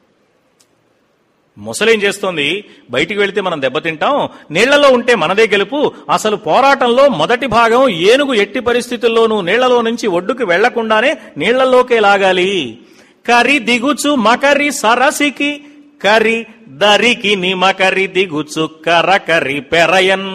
మొసలేం చేస్తోంది బయటికి వెళితే మనం దెబ్బతింటాం నీళ్లలో ఉంటే మనదే గెలుపు అసలు పోరాటంలో మొదటి భాగం ఏనుగు ఎట్టి పరిస్థితుల్లోనూ నీళ్లలో నుంచి ఒడ్డుకు వెళ్లకుండానే నీళ్లలోకే లాగాలి కరి దిగుచు మకరి సరసికి కరి దరికి నిమకరి దిగుచు కర కరి పెరయన్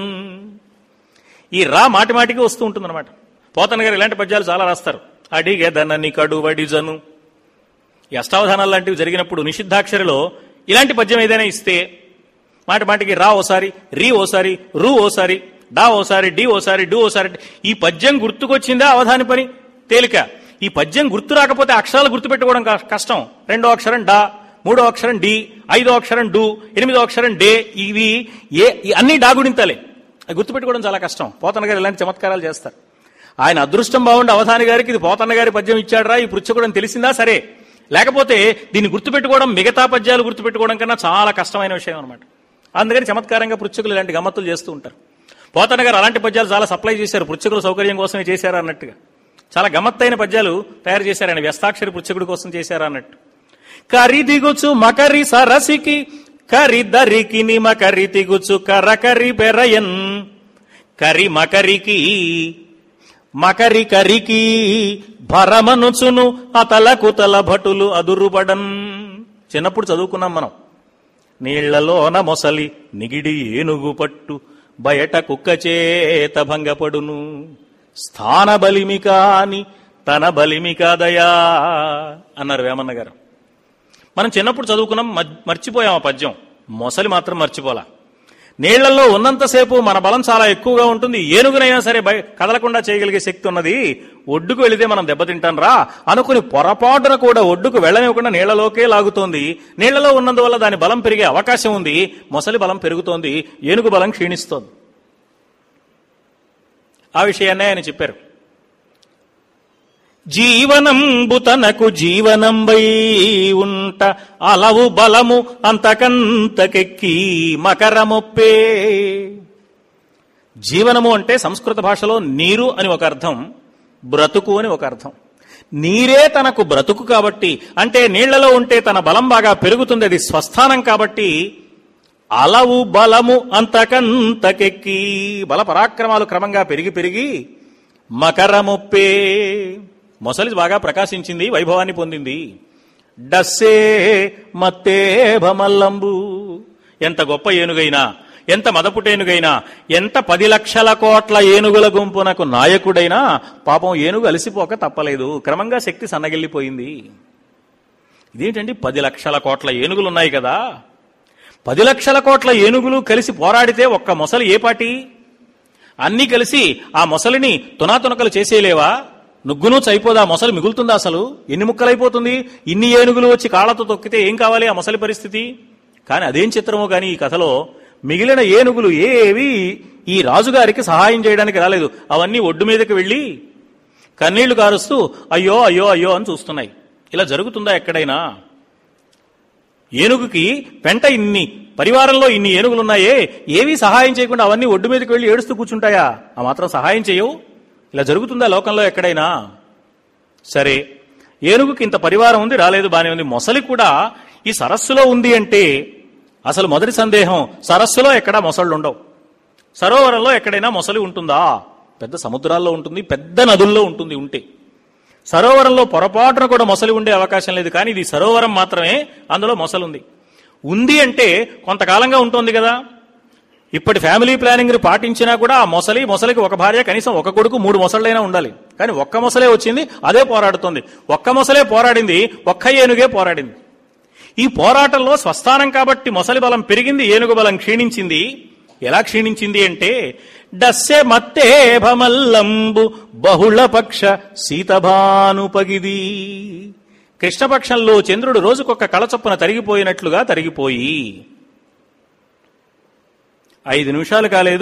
ఈ రా మాటి మాటికి వస్తూ ఉంటుందన్నమాట పోతన గారు ఇలాంటి పద్యాలు చాలా రాస్తారు అడిగెదనని కడువడిజను ఈ అష్టావధానాలు లాంటివి జరిగినప్పుడు నిషిద్ధాక్షరిలో ఇలాంటి పద్యం ఏదైనా ఇస్తే మాటి మాటికి రా ఓసారి రీ ఓసారి రు ఓసారి డా ఓసారి డి ఓసారి డు ఓసారి ఈ పద్యం గుర్తుకొచ్చిందా అవధాని పని తేలిక ఈ పద్యం గుర్తు రాకపోతే అక్షరాలు గుర్తుపెట్టుకోవడం క- కష్టం రెండో అక్షరం డా మూడో అక్షరం డి ఐదో అక్షరం డు ఎనిమిదో అక్షరం డే ఇవి ఏ ఈ అన్ని డాగుడింతలే అది గుర్తుపెట్టుకోవడం చాలా కష్టం పోతన్న గారు ఇలాంటి చమత్కారాలు చేస్తారు ఆయన అదృష్టం బాగుండి అవధాని గారికి ఇది పోతన్న గారి పద్యం ఇచ్చాడరా ఈ పృచ్ఛకుడం తెలిసిందా సరే లేకపోతే దీన్ని గుర్తుపెట్టుకోవడం మిగతా పద్యాలు గుర్తుపెట్టుకోవడం కన్నా చాలా కష్టమైన విషయం అనమాట అందుకని చమత్కారంగా పృచ్ఛకులు ఇలాంటి గమ్మత్తులు చేస్తూ ఉంటారు పోతన్న గారు అలాంటి పద్యాలు చాలా సప్లై చేశారు పృచ్ఛకుల సౌకర్యం కోసమే చేశారు అన్నట్టుగా చాలా గమ్మత్తైన పద్యాలు తయారు చేశారు ఆయన వ్యస్తాక్షరి పృచ్ఛకుడి కోసం చేశారు అన్నట్టు కరి దిగుచు మకరి సరసికి కరి దరికి మకరి దిగుచు కరకరి పెరయన్ కరి మకరికి మకరి కరికి భరమనుచును అతల కుతల భటులు అదురుబడన్ చిన్నప్పుడు చదువుకున్నాం మనం నీళ్లలోన మొసలి నిగిడి ఏనుగు పట్టు బయట కుక్క చేత భంగపడును స్థాన బలిమి కాని తన బలిమి కాదయా అన్నారు వేమన్న గారు మనం చిన్నప్పుడు చదువుకున్నాం మర్- మర్చిపోయాం ఆ పద్యం మొసలి మాత్రం మర్చిపోలా నీళ్లలో ఉన్నంతసేపు మన బలం చాలా ఎక్కువగా ఉంటుంది ఏనుగునైనా సరే బయ కదలకుండా చేయగలిగే శక్తి ఉన్నది ఒడ్డుకు వెళితే మనం దెబ్బతింటాం రా అనుకుని పొరపాటున కూడా ఒడ్డుకు వెళ్ళనివ్వకుండా నీళ్లలోకే లాగుతోంది నీళ్లలో ఉన్నందువల్ల దాని బలం పెరిగే అవకాశం ఉంది మొసలి బలం పెరుగుతోంది ఏనుగు బలం క్షీణిస్తోంది ఆ విషయాన్నే ఆయన చెప్పారు జీవనంబు తనకు జీవనంబై ఉంట అలవు బలము అంతకంతకెక్కి మకరమొప్పే జీవనము అంటే సంస్కృత భాషలో నీరు అని ఒక అర్థం బ్రతుకు అని ఒక అర్థం నీరే తనకు బ్రతుకు కాబట్టి అంటే నీళ్లలో ఉంటే తన బలం బాగా పెరుగుతుంది అది స్వస్థానం కాబట్టి అలవు బలము అంతకంతకెక్కి బల పరాక్రమాలు క్రమంగా పెరిగి పెరిగి మకరముప్పే మొసలి బాగా ప్రకాశించింది వైభవాన్ని పొందింది డస్సే మత్తే భమల్లంబు ఎంత గొప్ప ఏనుగైనా ఎంత మదపుటేనుగైనా ఎంత పది లక్షల కోట్ల ఏనుగుల గుంపునకు నాయకుడైనా పాపం ఏనుగు అలసిపోక తప్పలేదు క్రమంగా శక్తి సన్నగిల్లిపోయింది ఇదేంటండి పది లక్షల కోట్ల ఏనుగులు ఉన్నాయి కదా పది లక్షల కోట్ల ఏనుగులు కలిసి పోరాడితే ఒక్క మొసలి ఏ పాటి అన్నీ కలిసి ఆ మొసలిని తునాతునకలు చేసేలేవా నుగ్గును చైపోదా మొసలి మిగులుతుందా అసలు ఎన్ని ముక్కలైపోతుంది ఇన్ని ఏనుగులు వచ్చి కాళ్ళతో తొక్కితే ఏం కావాలి ఆ మొసలి పరిస్థితి కానీ అదేం చిత్రమో కానీ ఈ కథలో మిగిలిన ఏనుగులు ఏవి ఈ రాజుగారికి సహాయం చేయడానికి రాలేదు అవన్నీ ఒడ్డు మీదకి వెళ్ళి కన్నీళ్లు కారుస్తూ అయ్యో అయ్యో అయ్యో అని చూస్తున్నాయి ఇలా జరుగుతుందా ఎక్కడైనా ఏనుగుకి పెంట ఇన్ని పరివారంలో ఇన్ని ఏనుగులున్నాయే ఏవీ సహాయం చేయకుండా అవన్నీ ఒడ్డు మీదకి వెళ్ళి ఏడుస్తూ కూర్చుంటాయా ఆ మాత్రం సహాయం చేయవు ఇలా జరుగుతుందా లోకంలో ఎక్కడైనా సరే ఏనుగుకి ఇంత పరివారం ఉంది రాలేదు బానే ఉంది మొసలి కూడా ఈ సరస్సులో ఉంది అంటే అసలు మొదటి సందేహం సరస్సులో ఎక్కడా మొసళ్ళు ఉండవు సరోవరంలో ఎక్కడైనా మొసలి ఉంటుందా పెద్ద సముద్రాల్లో ఉంటుంది పెద్ద నదుల్లో ఉంటుంది ఉంటే సరోవరంలో పొరపాటున కూడా మొసలి ఉండే అవకాశం లేదు కానీ ఇది సరోవరం మాత్రమే అందులో మొసలు ఉంది ఉంది అంటే కొంతకాలంగా ఉంటుంది కదా ఇప్పటి ఫ్యామిలీ ప్లానింగ్ ని పాటించినా కూడా ఆ మొసలి మొసలికి ఒక భార్య కనీసం ఒక కొడుకు మూడు మొసళ్ళైనా ఉండాలి కానీ ఒక్క మొసలే వచ్చింది అదే పోరాడుతుంది ఒక్క మొసలే పోరాడింది ఒక్క ఏనుగే పోరాడింది ఈ పోరాటంలో స్వస్థానం కాబట్టి మొసలి బలం పెరిగింది ఏనుగు బలం క్షీణించింది ఎలా క్షీణించింది అంటే డస్సె మత్తే భమల్లంబు బహుళపక్ష సీతభానుపగిది కృష్ణపక్షంలో చంద్రుడు రోజుకొక్క కళచొప్పున తరిగిపోయినట్లుగా తరిగిపోయి ఐదు నిమిషాలు కాలేదు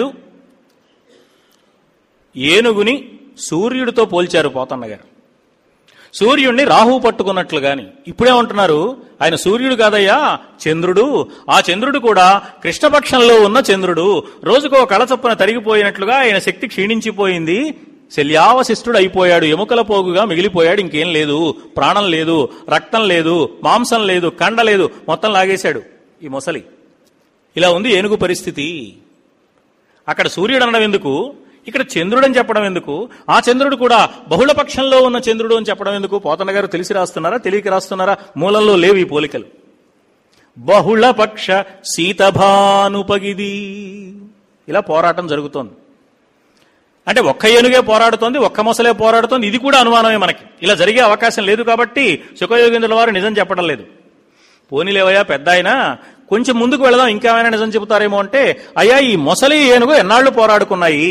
ఏనుగుని సూర్యుడితో పోల్చారు పోతన్న గారు సూర్యుడిని రాహువు పట్టుకున్నట్లు గాని ఇప్పుడే ఉంటున్నారు ఆయన సూర్యుడు కాదయ్యా చంద్రుడు ఆ చంద్రుడు కూడా కృష్ణపక్షంలో ఉన్న చంద్రుడు రోజుకో కళ చొప్పున తరిగిపోయినట్లుగా ఆయన శక్తి క్షీణించిపోయింది శల్యావశిష్ఠుడు అయిపోయాడు ఎముకల పోగుగా మిగిలిపోయాడు ఇంకేం లేదు ప్రాణం లేదు రక్తం లేదు మాంసం లేదు కండ లేదు మొత్తం లాగేశాడు ఈ మొసలి ఇలా ఉంది ఏనుగు పరిస్థితి అక్కడ సూర్యుడు అనడం ఎందుకు ఇక్కడ చంద్రుడు అని చెప్పడం ఎందుకు ఆ చంద్రుడు కూడా బహుళ పక్షంలో ఉన్న చంద్రుడు అని చెప్పడం ఎందుకు పోతన్న గారు తెలిసి రాస్తున్నారా తెలియక రాస్తున్నారా మూలంలో లేవు ఈ పోలికలు బహుళ పక్ష శీతభానుపగిది ఇలా పోరాటం జరుగుతోంది అంటే ఒక్క ఏనుగే పోరాడుతోంది ఒక్క మొసలే పోరాడుతోంది ఇది కూడా అనుమానమే మనకి ఇలా జరిగే అవకాశం లేదు కాబట్టి సుఖయోగేంద్రుల వారు నిజం చెప్పడం లేదు పోనీలేవయ్యా పెద్ద ఆయన కొంచెం ముందుకు వెళదాం ఇంకేమైనా నిజం చెబుతారేమో అంటే అయ్యా ఈ మొసలి ఏనుగు ఎన్నాళ్ళు పోరాడుకున్నాయి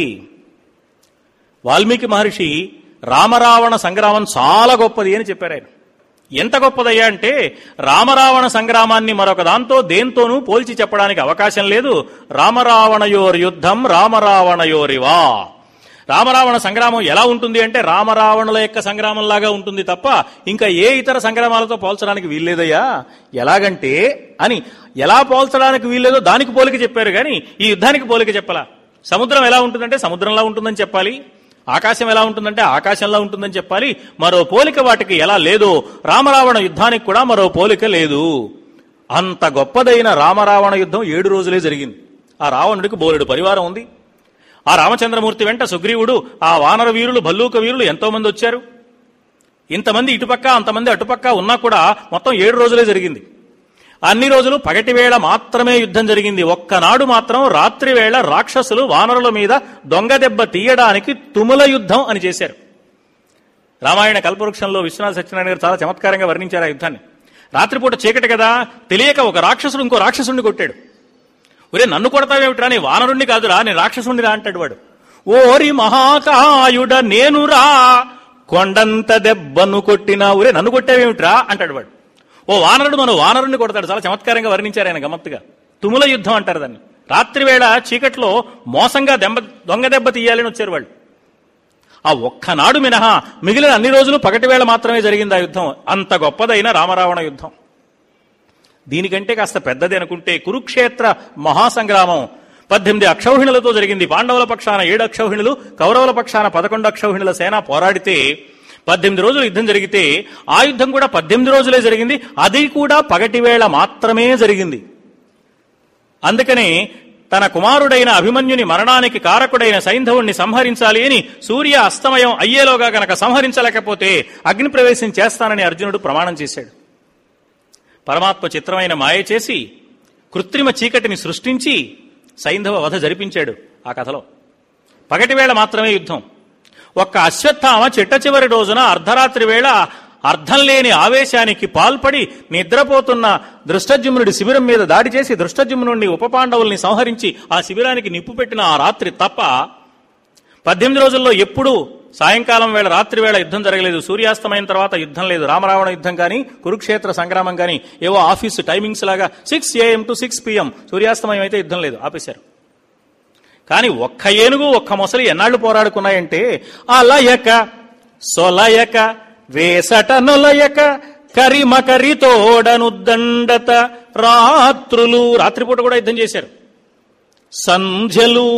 వాల్మీకి మహర్షి రామరావణ సంగ్రామం చాలా గొప్పది అని చెప్పారు ఆయన ఎంత గొప్పదయ్యా అంటే రామరావణ సంగ్రామాన్ని మరొక దాంతో దేంతోనూ పోల్చి చెప్పడానికి అవకాశం లేదు రామరావణయోర్ యుద్ధం రామరావణయోరివా రామరావణ సంగ్రామం ఎలా ఉంటుంది అంటే రామరావణుల యొక్క సంగ్రామంలాగా ఉంటుంది తప్ప ఇంకా ఏ ఇతర సంగ్రామాలతో పోల్చడానికి వీల్లేదయ్యా ఎలాగంటే అని ఎలా పోల్చడానికి వీల్లేదో దానికి పోలిక చెప్పారు కానీ ఈ యుద్ధానికి పోలిక చెప్పలా సముద్రం ఎలా ఉంటుందంటే సముద్రంలా ఉంటుందని చెప్పాలి ఆకాశం ఎలా ఉంటుందంటే ఆకాశంలా ఉంటుందని చెప్పాలి మరో పోలిక వాటికి ఎలా లేదో రామరావణ యుద్ధానికి కూడా మరో పోలిక లేదు అంత గొప్పదైన రామరావణ యుద్ధం ఏడు రోజులే జరిగింది ఆ రావణుడికి బోలెడు పరివారం ఉంది ఆ రామచంద్రమూర్తి వెంట సుగ్రీవుడు ఆ వానర వీరులు భల్లూక వీరులు ఎంతో మంది వచ్చారు ఇంతమంది ఇటుపక్క అంతమంది అటుపక్క ఉన్నా కూడా మొత్తం ఏడు రోజులే జరిగింది అన్ని రోజులు పగటి వేళ మాత్రమే యుద్ధం జరిగింది ఒక్కనాడు మాత్రం రాత్రి వేళ రాక్షసులు వానరుల మీద దొంగ దెబ్బ తీయడానికి తుముల యుద్ధం అని చేశారు రామాయణ కల్పవృక్షంలో విశ్వనాథ సత్యనారాయణ గారు చాలా చమత్కారంగా వర్ణించారు ఆ యుద్ధాన్ని రాత్రిపూట చీకటి కదా తెలియక ఒక రాక్షసుడు ఇంకో రాక్షసుడిని కొట్టాడు ఒరే నన్ను కొడతావేమిట్రా నీ వానరుణ్ణి కాదురా నేను రాక్షసుణ్ణి రా అంటాడు వాడు ఓరి మహాకాయుడ నేనురా కొండంత దెబ్బను కొట్టినా ఒరే నన్ను కొట్టావేమిట్రా అంటాడు వాడు ఓ వానరుడు మన వానరుణ్ణి కొడతాడు చాలా చమత్కారంగా వర్ణించారు ఆయన గమ్మత్తుగా తుముల యుద్ధం అంటారు దాన్ని రాత్రి వేళ చీకట్లో మోసంగా దెబ్బ దొంగ దెబ్బ తీయాలని వచ్చారు వాళ్ళు ఆ ఒక్కనాడు మినహా మిగిలిన అన్ని రోజులు పగటి వేళ మాత్రమే జరిగింది ఆ యుద్ధం అంత గొప్పదైన రామరావణ యుద్ధం దీనికంటే కాస్త పెద్దది అనుకుంటే కురుక్షేత్ర మహాసంగ్రామం పద్దెనిమిది అక్షౌహిణులతో జరిగింది పాండవుల పక్షాన ఏడు అక్షౌహిణులు కౌరవుల పక్షాన పదకొండు అక్షౌహిణుల సేన పోరాడితే పద్దెనిమిది రోజులు యుద్ధం జరిగితే ఆ యుద్ధం కూడా పద్దెనిమిది రోజులే జరిగింది అది కూడా పగటి వేళ మాత్రమే జరిగింది అందుకనే తన కుమారుడైన అభిమన్యుని మరణానికి కారకుడైన సైంధవుణ్ణి సంహరించాలి అని సూర్య అస్తమయం అయ్యేలోగా గనక సంహరించలేకపోతే అగ్ని ప్రవేశం చేస్తానని అర్జునుడు ప్రమాణం చేశాడు పరమాత్మ చిత్రమైన మాయ చేసి కృత్రిమ చీకటిని సృష్టించి సైంధవ వధ జరిపించాడు ఆ కథలో పగటివేళ మాత్రమే యుద్ధం ఒక్క అశ్వత్థామ చిట్ట చివరి రోజున అర్ధరాత్రి వేళ అర్థం లేని ఆవేశానికి పాల్పడి నిద్రపోతున్న దృష్టజుమ్నుడి శిబిరం మీద దాడి చేసి దృష్టజుమ్నుడిని ఉపపాండవుల్ని సంహరించి ఆ శిబిరానికి నిప్పు పెట్టిన ఆ రాత్రి తప్ప పద్దెనిమిది రోజుల్లో ఎప్పుడూ సాయంకాలం వేళ రాత్రి వేళ యుద్ధం జరగలేదు సూర్యాస్తమైన తర్వాత యుద్ధం లేదు రామరావణ యుద్ధం కానీ కురుక్షేత్ర సంగ్రామం కానీ ఏవో ఆఫీసు టైమింగ్స్ లాగా six AM to six PM సూర్యాస్తమయం అయితే యుద్ధం లేదు ఆపేశారు కానీ ఒక్క ఏనుగు ఒక్క మొసలి ఎన్నాళ్ళు పోరాడుకున్నాయంటే అలయక సొలయక వేసట నొలయక కరిమకరి తోడనుద్దండత రాత్రులు రాత్రిపూట కూడా యుద్ధం చేశారు సంధ్యలు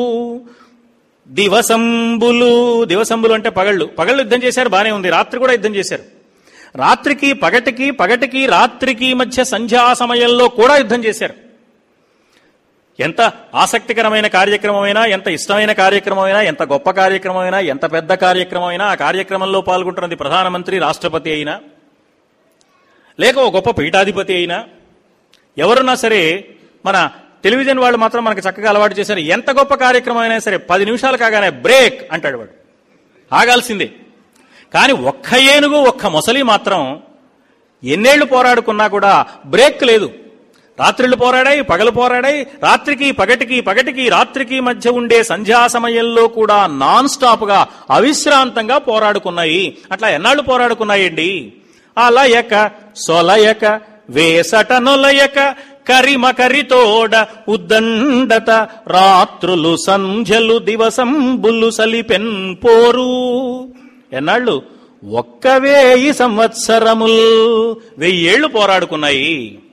దివసంబులు దివసంబులు అంటే పగళ్ళు పగళ్ళు యుద్ధం చేశారు బానే ఉంది రాత్రి కూడా యుద్ధం చేశారు రాత్రికి పగటికి పగటికి రాత్రికి మధ్య సంధ్యా సమయంలో కూడా యుద్ధం చేశారు ఎంత ఆసక్తికరమైన కార్యక్రమమైనా ఎంత ఇష్టమైన కార్యక్రమమైనా ఎంత గొప్ప కార్యక్రమమైనా ఎంత పెద్ద కార్యక్రమమైనా ఆ కార్యక్రమంలో పాల్గొంటున్నది ప్రధానమంత్రి రాష్ట్రపతి అయినా లేక ఒక గొప్ప పీఠాధిపతి అయినా ఎవరున్నా సరే మన టెలివిజన్ వాళ్ళు మాత్రం మనకు చక్కగా అలవాటు చేశారు ఎంత గొప్ప కార్యక్రమం అయినా సరే పది నిమిషాలు కాగానే బ్రేక్ అంటాడు వాడు ఆగాల్సిందే కానీ ఒక్క ఏనుగు ఒక్క మొసలి మాత్రం ఎన్నేళ్లు పోరాడుకున్నా కూడా బ్రేక్ లేదు రాత్రిళ్ళు పోరాడాయి పగలు పోరాడాయి రాత్రికి పగటికి పగటికి రాత్రికి మధ్య ఉండే సంధ్యా సమయంలో కూడా నాన్ స్టాప్ గా అవిశ్రాంతంగా పోరాడుకున్నాయి అట్లా ఎన్నాళ్ళు పోరాడుకున్నాయండి అలయక సొలయక వేసట నొలయక కరిమకరితోడ ఉద్దండత రాత్రులు సంధ్యలు దివసంబులు సలిపెన్ పోరు ఎన్నాళ్ళు ఒక్క వేయి సంవత్సరముల్ వెయ్యేళ్లు పోరాడుకున్నాయి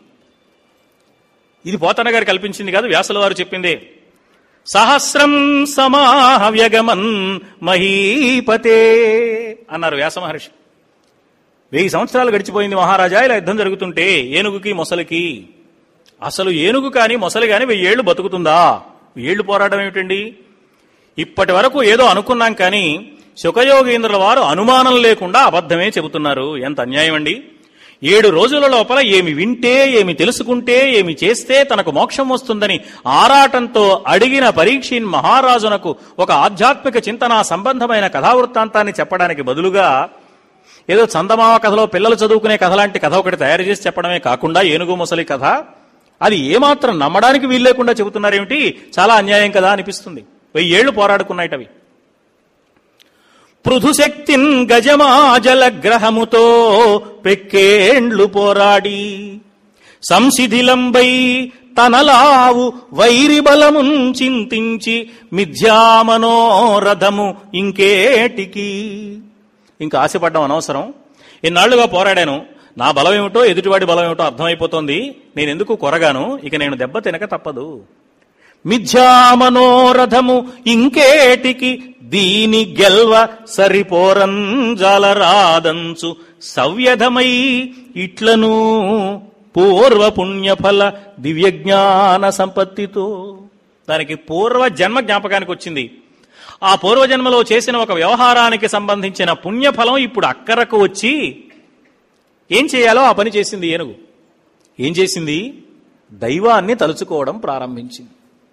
ఇది పోతన గారు కల్పించింది కాదు వ్యాసుల వారు చెప్పిందే సహస్రం సమాహవ్యగమన్ మహీపతే అన్నారు వ్యాస మహర్షి వెయ్యి సంవత్సరాలు గడిచిపోయింది మహారాజా ఇలా యుద్ధం జరుగుతుంటే ఏనుగుకి మొసలికి అసలు ఏనుగు కాని మొసలి కాని వెయ్యేళ్లు బతుకుతుందా వెయ్యేళ్లు పోరాటం ఏమిటండి ఇప్పటి వరకు ఏదో అనుకున్నాం కానీ శుకయోగేంద్రుల వారు అనుమానం లేకుండా అబద్ధమే చెబుతున్నారు ఎంత అన్యాయం అండి ఏడు రోజుల లోపల ఏమి వింటే ఏమి తెలుసుకుంటే ఏమి చేస్తే తనకు మోక్షం వస్తుందని ఆరాటంతో అడిగిన పరీక్షిన్ మహారాజునకు ఒక ఆధ్యాత్మిక చింతన సంబంధమైన కథావృత్తాంతాన్ని చెప్పడానికి బదులుగా ఏదో చందమామ కథలో పిల్లలు చదువుకునే కథ లాంటి కథ ఒకటి తయారు చేసి చెప్పడమే కాకుండా ఏనుగు ముసలి కథ అది ఏమాత్రం నమ్మడానికి వీల్లేకుండా చెబుతున్నారేమిటి చాలా అన్యాయం కదా అనిపిస్తుంది వెయ్యేళ్లు పోరాడుకున్నాయిటవి పృథుశక్తిన్ గజమాజల గ్రహముతో పెక్కేండ్లు పోరాడి సంశిథిలంబై తనలావు వైరి బలమున్ చింతించి మిథ్యామనోరథము ఇంకేటికి ఇంకా ఆశపడ్డం అనవసరం ఇన్నాళ్లుగా పోరాడాను నా బలం ఏమిటో ఎదుటివాడి బలం ఏమిటో అర్థమైపోతోంది నేను ఎందుకు కొరగాను ఇక నేను దెబ్బ తినక తప్పదు మిథ్యామనోరథము ఇంకేటికి దీని గెల్వ సరిపోరంజాలరాదంచు సవ్యధమై ఇట్లను పూర్వ పుణ్యఫల దివ్యజ్ఞాన సంపత్తితో దానికి పూర్వ జన్మ జ్ఞాపకానికి వచ్చింది ఆ పూర్వజన్మలో చేసిన ఒక వ్యవహారానికి సంబంధించిన పుణ్యఫలం ఇప్పుడు అక్కరకు వచ్చి ఏం చేయాలో ఆ పని చేసింది ఏనుగు ఏం చేసింది దైవాన్ని తలుచుకోవడం ప్రారంభించింది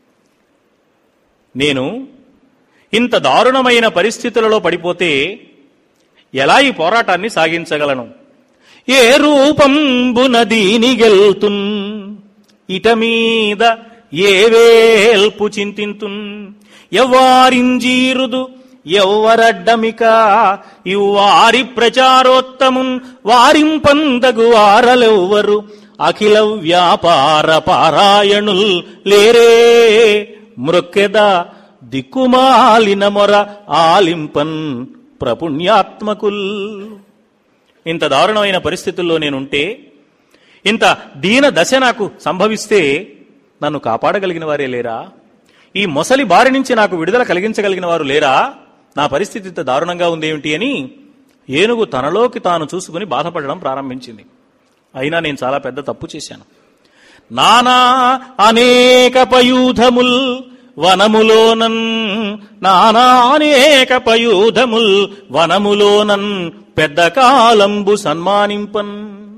నేను ఇంత దారుణమైన పరిస్థితులలో పడిపోతే ఎలా ఈ పోరాటాన్ని సాగించగలను ఏ రూపంబున దీని గెల్తున్ ఇట మీద ఏ వేల్పు చింతింతున్ ఎవ్వారింజీరుదు ఎవ్వరడ్డమిక ఇవ్వారి ప్రచారోత్తమున్ వారింపందగు వారలెవ్వరు అఖిల వ్యాపార పారాయణుల్ లేరే మృక్కెద దిక్కుమాలిన మొర ఆలింపన్ ప్రపుణ్యాత్మకుల్ ఇంత దారుణమైన పరిస్థితుల్లో నేనుంటే ఇంత దీన దశ నాకు సంభవిస్తే నన్ను కాపాడగలిగిన వారే లేరా ఈ మొసలి బారి నుంచి నాకు విడుదల కలిగించగలిగిన వారు లేరా నా పరిస్థితి ఇంత దారుణంగా ఉందేమిటి అని ఏనుగు తనలోకి తాను చూసుకుని బాధపడడం ప్రారంభించింది అయినా నేను చాలా పెద్ద తప్పు చేశాను నానా అనేక పయూధముల్ వనములోనన్ నానా అనేక పయూధముల్ వనములోనన్ పెద్ద కాలంబు సన్మానింపన్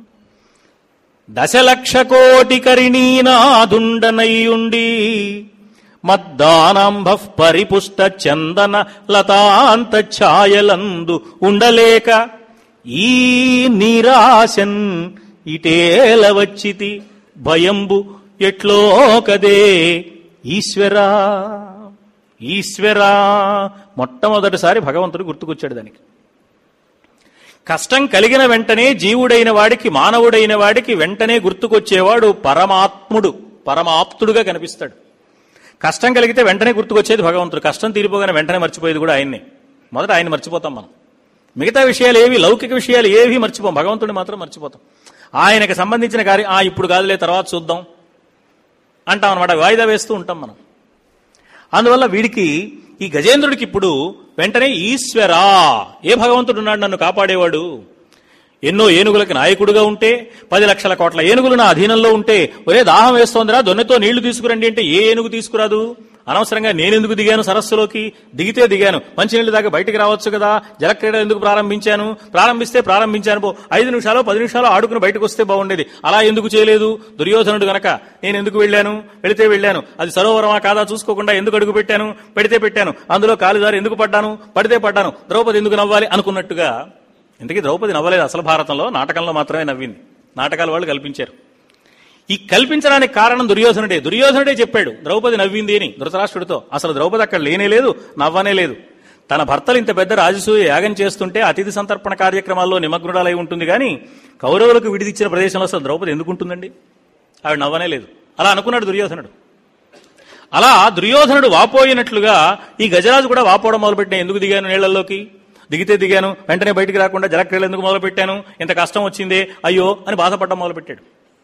దశలక్ష కోటి కరిణీనాదుండనయ్యుండి మద్దానంభ పరిపుష్ట చందన లతాంత ఛాయలందు ఉండలేక ఈ నిరాశన్ ఇటేల వచ్చితి భయంబు ఎట్లో కదే ఈశ్వరా ఈశ్వరా మొట్టమొదటిసారి భగవంతుడు గుర్తుకొచ్చాడు దానికి కష్టం కలిగిన వెంటనే జీవుడైన వాడికి మానవుడైన వాడికి వెంటనే గుర్తుకొచ్చేవాడు పరమాత్ముడు పరమాప్తుడుగా కనిపిస్తాడు కష్టం కలిగితే వెంటనే గుర్తుకొచ్చేది భగవంతుడు కష్టం తీరిపోగానే వెంటనే మర్చిపోయేది కూడా ఆయన్ని మొదట ఆయన మర్చిపోతాం మనం మిగతా విషయాలు ఏవి లౌకిక విషయాలు ఏవి మర్చిపోం భగవంతుడిని మాత్రం మర్చిపోతాం ఆయనకి సంబంధించిన కార్యం ఆ ఇప్పుడు కాదులే తర్వాత చూద్దాం అంటాం అనమాట వాయిదా వేస్తూ ఉంటాం మనం అందువల్ల వీడికి ఈ గజేంద్రుడికి ఇప్పుడు వెంటనే ఈశ్వరా ఏ భగవంతుడు ఉన్నాడు నన్ను కాపాడేవాడు ఎన్నో ఏనుగులకి నాయకుడుగా ఉంటే పది లక్షల కోట్ల ఏనుగులు నా అధీనంలో ఉంటే ఒరే దాహం వేస్తోందిరా దొన్నెతో నీళ్లు తీసుకురండి అంటే ఏ ఏనుగు తీసుకురాదు అనవసరంగా నేనెందుకు దిగాను సరస్సులోకి దిగితే దిగాను మంచినీళ్ళు దాకా బయటికి రావచ్చు కదా జలక్రీడ ఎందుకు ప్రారంభించాను ప్రారంభిస్తే ప్రారంభించాను పో ఐదు నిమిషాలు పది నిమిషాలు ఆడుకుని బయటకు వస్తే బాగుండేది అలా ఎందుకు చేయలేదు దుర్యోధనుడు గనక నేను ఎందుకు వెళ్ళాను వెళితే వెళ్ళాను అది సరోవరమా కాదా చూసుకోకుండా ఎందుకు అడుగు పెట్టాను పెడితే పెట్టాను అందులో కాలుదారి ఎందుకు పడ్డాను పడితే పడ్డాను ద్రౌపది ఎందుకు నవ్వాలి అనుకున్నట్టుగా ఇంతకీ ద్రౌపది నవ్వలేదు అసలు భారతంలో నాటకంలో మాత్రమే నవ్వింది నాటకాల వాళ్ళు కల్పించారు ఈ కల్పించడానికి కారణం దుర్యోధనుడే దుర్యోధనుడే చెప్పాడు ద్రౌపది నవ్వింది అని ధృతరాష్ట్రుడితో అసలు ద్రౌపది అక్కడ లేనే లేదు నవ్వనే లేదు తన భర్తలు ఇంత పెద్ద రాజసూయ యాగం చేస్తుంటే అతిథి సంతర్పణ కార్యక్రమాల్లో నిమగ్నురాలై ఉంటుంది కానీ కౌరవులకు విడిదిచ్చిన ప్రదేశంలో అసలు ద్రౌపది ఎందుకు ఉంటుందండి ఆవిడ నవ్వనే లేదు అలా అనుకున్నాడు దుర్యోధనుడు అలా దుర్యోధనుడు వాపోయినట్లుగా ఈ గజరాజు కూడా వాపోవడం మొదలుపెట్టిన ఎందుకు దిగాను నీళ్లలోకి దిగితే దిగాను వెంటనే బయటికి రాకుండా జలక్రియలు ఎందుకు మొదలుపెట్టాను ఇంత కష్టం వచ్చిందే అయ్యో అని బాధపడడం మొదలుపెట్టాడు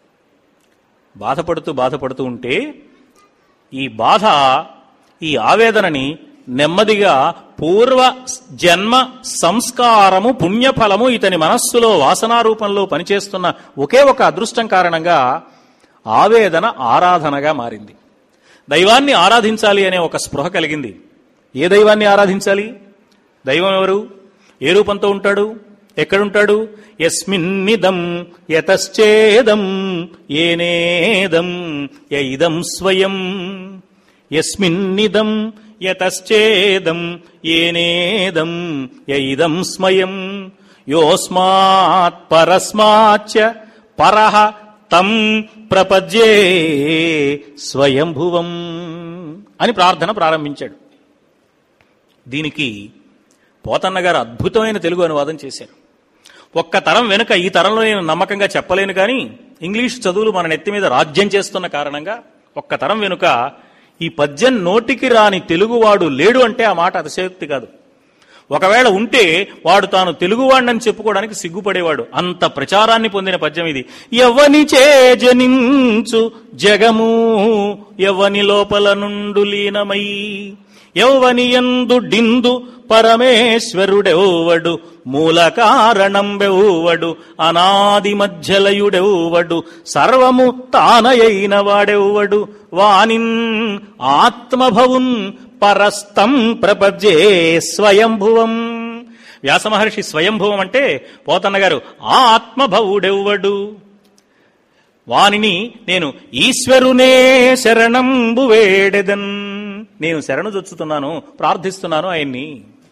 బాధపడుతూ బాధపడుతూ ఉంటే ఈ బాధ ఈ ఆవేదనని నెమ్మదిగా పూర్వ జన్మ సంస్కారము పుణ్యఫలము ఇతని మనస్సులో వాసనారూపంలో పనిచేస్తున్న ఒకే ఒక అదృష్టం కారణంగా ఆవేదన ఆరాధనగా మారింది దైవాన్ని ఆరాధించాలి అనే ఒక స్పృహ కలిగింది ఏ దైవాన్ని ఆరాధించాలి దైవం ఎవరు ఏ రూపంతో ఉంటాడు ఎక్కడుంటాడు ఎస్మిన్నిదం యతశ్చేదం ఏనేదం యైదం స్వయం ఎస్మిన్నిదం యతశ్చేదం ఏనేదం యైదం స్మయం యోస్మాత్ పరస్మాచ్చ పరః తం ప్రపద్యే స్వయంభువం అని ప్రార్థన ప్రారంభించాడు దీనికి పోతన్న గారు అద్భుతమైన తెలుగు అనువాదం చేశారు ఒక్క తరం వెనుక ఈ తరంలో నేను నమ్మకంగా చెప్పలేను కానీ ఇంగ్లీష్ చదువులు మన నెత్తి మీద రాజ్యం చేస్తున్న కారణంగా ఒక్క తరం వెనుక ఈ పద్యం నోటికి రాని తెలుగువాడు లేడు అంటే ఆ మాట అతిశయోక్తి కాదు ఒకవేళ ఉంటే వాడు తాను తెలుగువాడిని చెప్పుకోవడానికి సిగ్గుపడేవాడు అంత ప్రచారాన్ని పొందిన పద్యం ఇది ఎవని జనించు జగము ఎవని లోపల నుండు లీనమై యౌవని ఎందు డిందు పరమేశ్వరుడెవ్వడు మూల కారణంబెవ్వడు అనాది మధ్యలయుడెవ్వడు సర్వము తానయైన వాడెవ్వడు వానిన్ ఆత్మభవున్ పరస్తం ప్రపద్యే స్వయంభువం వ్యాసమహర్షి స్వయంభువం అంటే పోతన్న గారు ఆ ఆత్మభవుడెవ్వడు వానిని నేను ఈశ్వరునే శరణంబు వేడెదన్ నేను శరణు జొచ్చుతున్నాను ప్రార్థిస్తున్నాను ఆయన్ని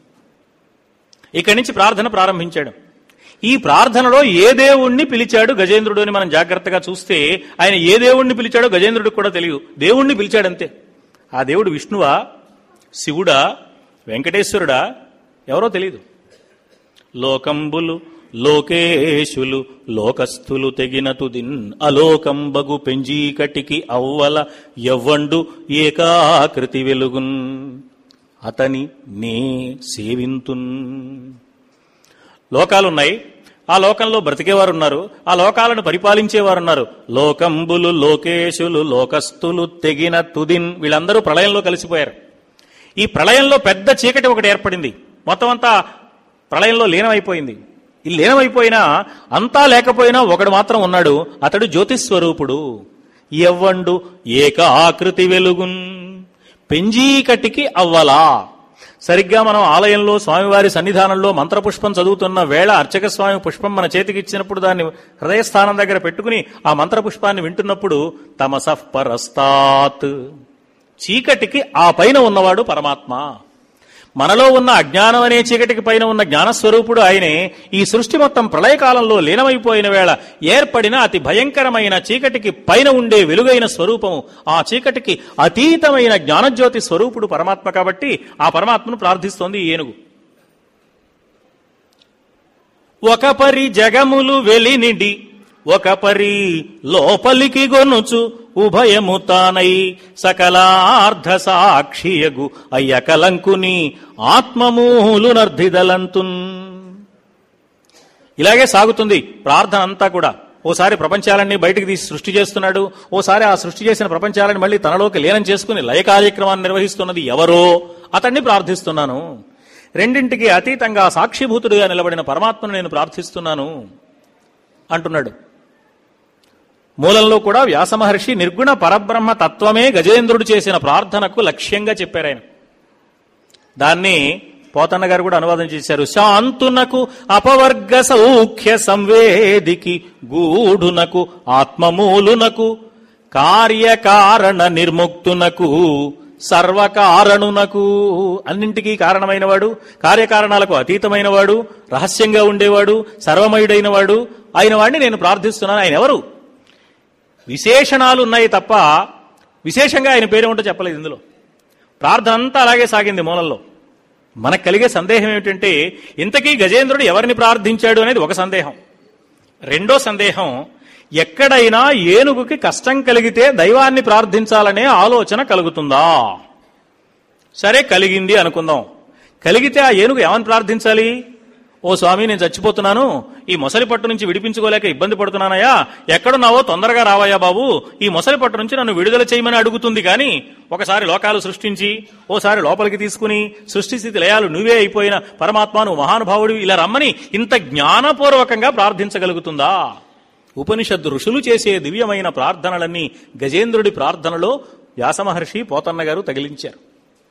ఇక్కడి నుంచి ప్రార్థన ప్రారంభించాడు ఈ ప్రార్థనలో ఏ దేవుణ్ణి పిలిచాడు గజేంద్రుడు అని మనం జాగ్రత్తగా చూస్తే ఆయన ఏ దేవుణ్ణి పిలిచాడో గజేంద్రుడికి కూడా తెలియదు దేవుణ్ణి పిలిచాడంతే ఆ దేవుడు విష్ణువా శివుడా వెంకటేశ్వరుడా ఎవరో తెలియదు లోకంబులు లోకేశులు లోకస్థులు తెగిన తుదిన్ అలోకంబగు పెంజీకటికి అవ్వల ఎవ్వండు ఏకాకృతి వెలుగున్ అతని నే సేవింతున్ లోకాలున్నాయి ఆ లోకంలో బ్రతికేవారు ఉన్నారు ఆ లోకాలను పరిపాలించేవారు ఉన్నారు లోకంబులు లోకేశులు లోకస్థులు తెగిన తుదిన్ వీళ్ళందరూ ప్రళయంలో కలిసిపోయారు ఈ ప్రళయంలో పెద్ద చీకటి ఒకటి ఏర్పడింది మొత్తం అంతా ప్రళయంలో లీనమైపోయింది ఈ లీనమైపోయినా అంతా లేకపోయినా ఒకడు మాత్రం ఉన్నాడు అతడు జ్యోతిస్వరూపుడు ఎవ్వండు ఏక ఆకృతి వెలుగున్ పెంజీకటికి అవ్వలా సరిగ్గా మనం ఆలయంలో స్వామివారి సన్నిధానంలో మంత్రపుష్పం చదువుతున్న వేళ అర్చక స్వామి పుష్పం మన చేతికి ఇచ్చినప్పుడు దాన్ని హృదయస్థానం దగ్గర పెట్టుకుని ఆ మంత్రపుష్పాన్ని వింటున్నప్పుడు తమసః పరస్తాత్ చీకటికి ఆ పైన ఉన్నవాడు పరమాత్మ మనలో ఉన్న అజ్ఞానం అనే చీకటికి పైన ఉన్న జ్ఞానస్వరూపుడు ఆయనే ఈ సృష్టి మొత్తం ప్రళయకాలంలో లీనమైపోయిన వేళ ఏర్పడిన అతి భయంకరమైన చీకటికి పైన ఉండే వెలుగైన స్వరూపము ఆ చీకటికి అతీతమైన జ్ఞానజ్యోతి స్వరూపుడు పరమాత్మ కాబట్టి ఆ పరమాత్మను ప్రార్థిస్తోంది ఈ ఏనుగు ఒక పరి జగములు వెలినిడి ఒక పరి లోపలికి గొనుచు ఉభయము తానై సకలార్ధ సాక్షియగు అయ్యకలంకుని ఆత్మమూలు నర్ధిదలంతున్ ఇలాగే సాగుతుంది ప్రార్థన అంతా కూడా ఓసారి ప్రపంచాలన్నీ బయటికి తీసి సృష్టి చేస్తున్నాడు ఓసారి ఆ సృష్టి చేసిన ప్రపంచాలని మళ్ళీ తనలోకి లీనం చేసుకుని లయ కార్యక్రమాన్ని నిర్వహిస్తున్నది ఎవరో అతన్ని ప్రార్థిస్తున్నాను రెండింటికి అతీతంగా సాక్షిభూతుడిగా నిలబడిన పరమాత్మను నేను ప్రార్థిస్తున్నాను అంటున్నాడు మూలంలో కూడా వ్యాసమహర్షి నిర్గుణ పరబ్రహ్మ తత్వమే గజేంద్రుడు చేసిన ప్రార్థనకు లక్ష్యంగా చెప్పారు ఆయన దాన్ని పోతన్న గారు కూడా అనువాదం చేశారు శాంతునకు అపవర్గ సౌఖ్య సంవేదికి గూఢునకు ఆత్మమూలునకు కార్యకారణ నిర్ముక్తునకు సర్వకారణునకు అన్నింటికీ కారణమైనవాడు కార్యకారణాలకు అతీతమైనవాడు రహస్యంగా ఉండేవాడు సర్వమయుడైనవాడు అయిన వాడిని నేను ప్రార్థిస్తున్నాను ఆయన ఎవరు విశేషణాలు ఉన్నాయి తప్ప విశేషంగా ఆయన పేరు ఉంటో చెప్పలేదు ఇందులో ప్రార్థన అంతా అలాగే సాగింది మూలంలో మనకు కలిగే సందేహం ఏమిటంటే ఇంతకీ గజేంద్రుడు ఎవరిని ప్రార్థించాడు అనేది ఒక సందేహం రెండో సందేహం ఎక్కడైనా ఏనుగుకి కష్టం కలిగితే దైవాన్ని ప్రార్థించాలనే ఆలోచన కలుగుతుందా సరే కలిగింది అనుకుందాం కలిగితే ఆ ఏనుగు ఏమని ప్రార్థించాలి ఓ స్వామి నేను చచ్చిపోతున్నాను ఈ మొసలి పట్టు నుంచి విడిపించుకోలేక ఇబ్బంది పడుతున్నానయ్యా ఎక్కడున్నావో తొందరగా రావయ్యా బాబు ఈ మొసలి పట్టు నుంచి నన్ను విడుదల చేయమని అడుగుతుంది కానీ ఒకసారి లోకాలు సృష్టించి ఓసారి లోపలికి తీసుకుని సృష్టి స్థితి లయాలు నువ్వే అయిపోయిన పరమాత్మ నువ్వు మహానుభావుడు ఇలా రమ్మని ఇంత జ్ఞానపూర్వకంగా ప్రార్థించగలుగుతుందా ఉపనిషత్తు ఋషులు చేసే దివ్యమైన ప్రార్థనలన్నీ గజేంద్రుడి ప్రార్థనలో వ్యాసమహర్షి పోతన్న గారు తగిలించారు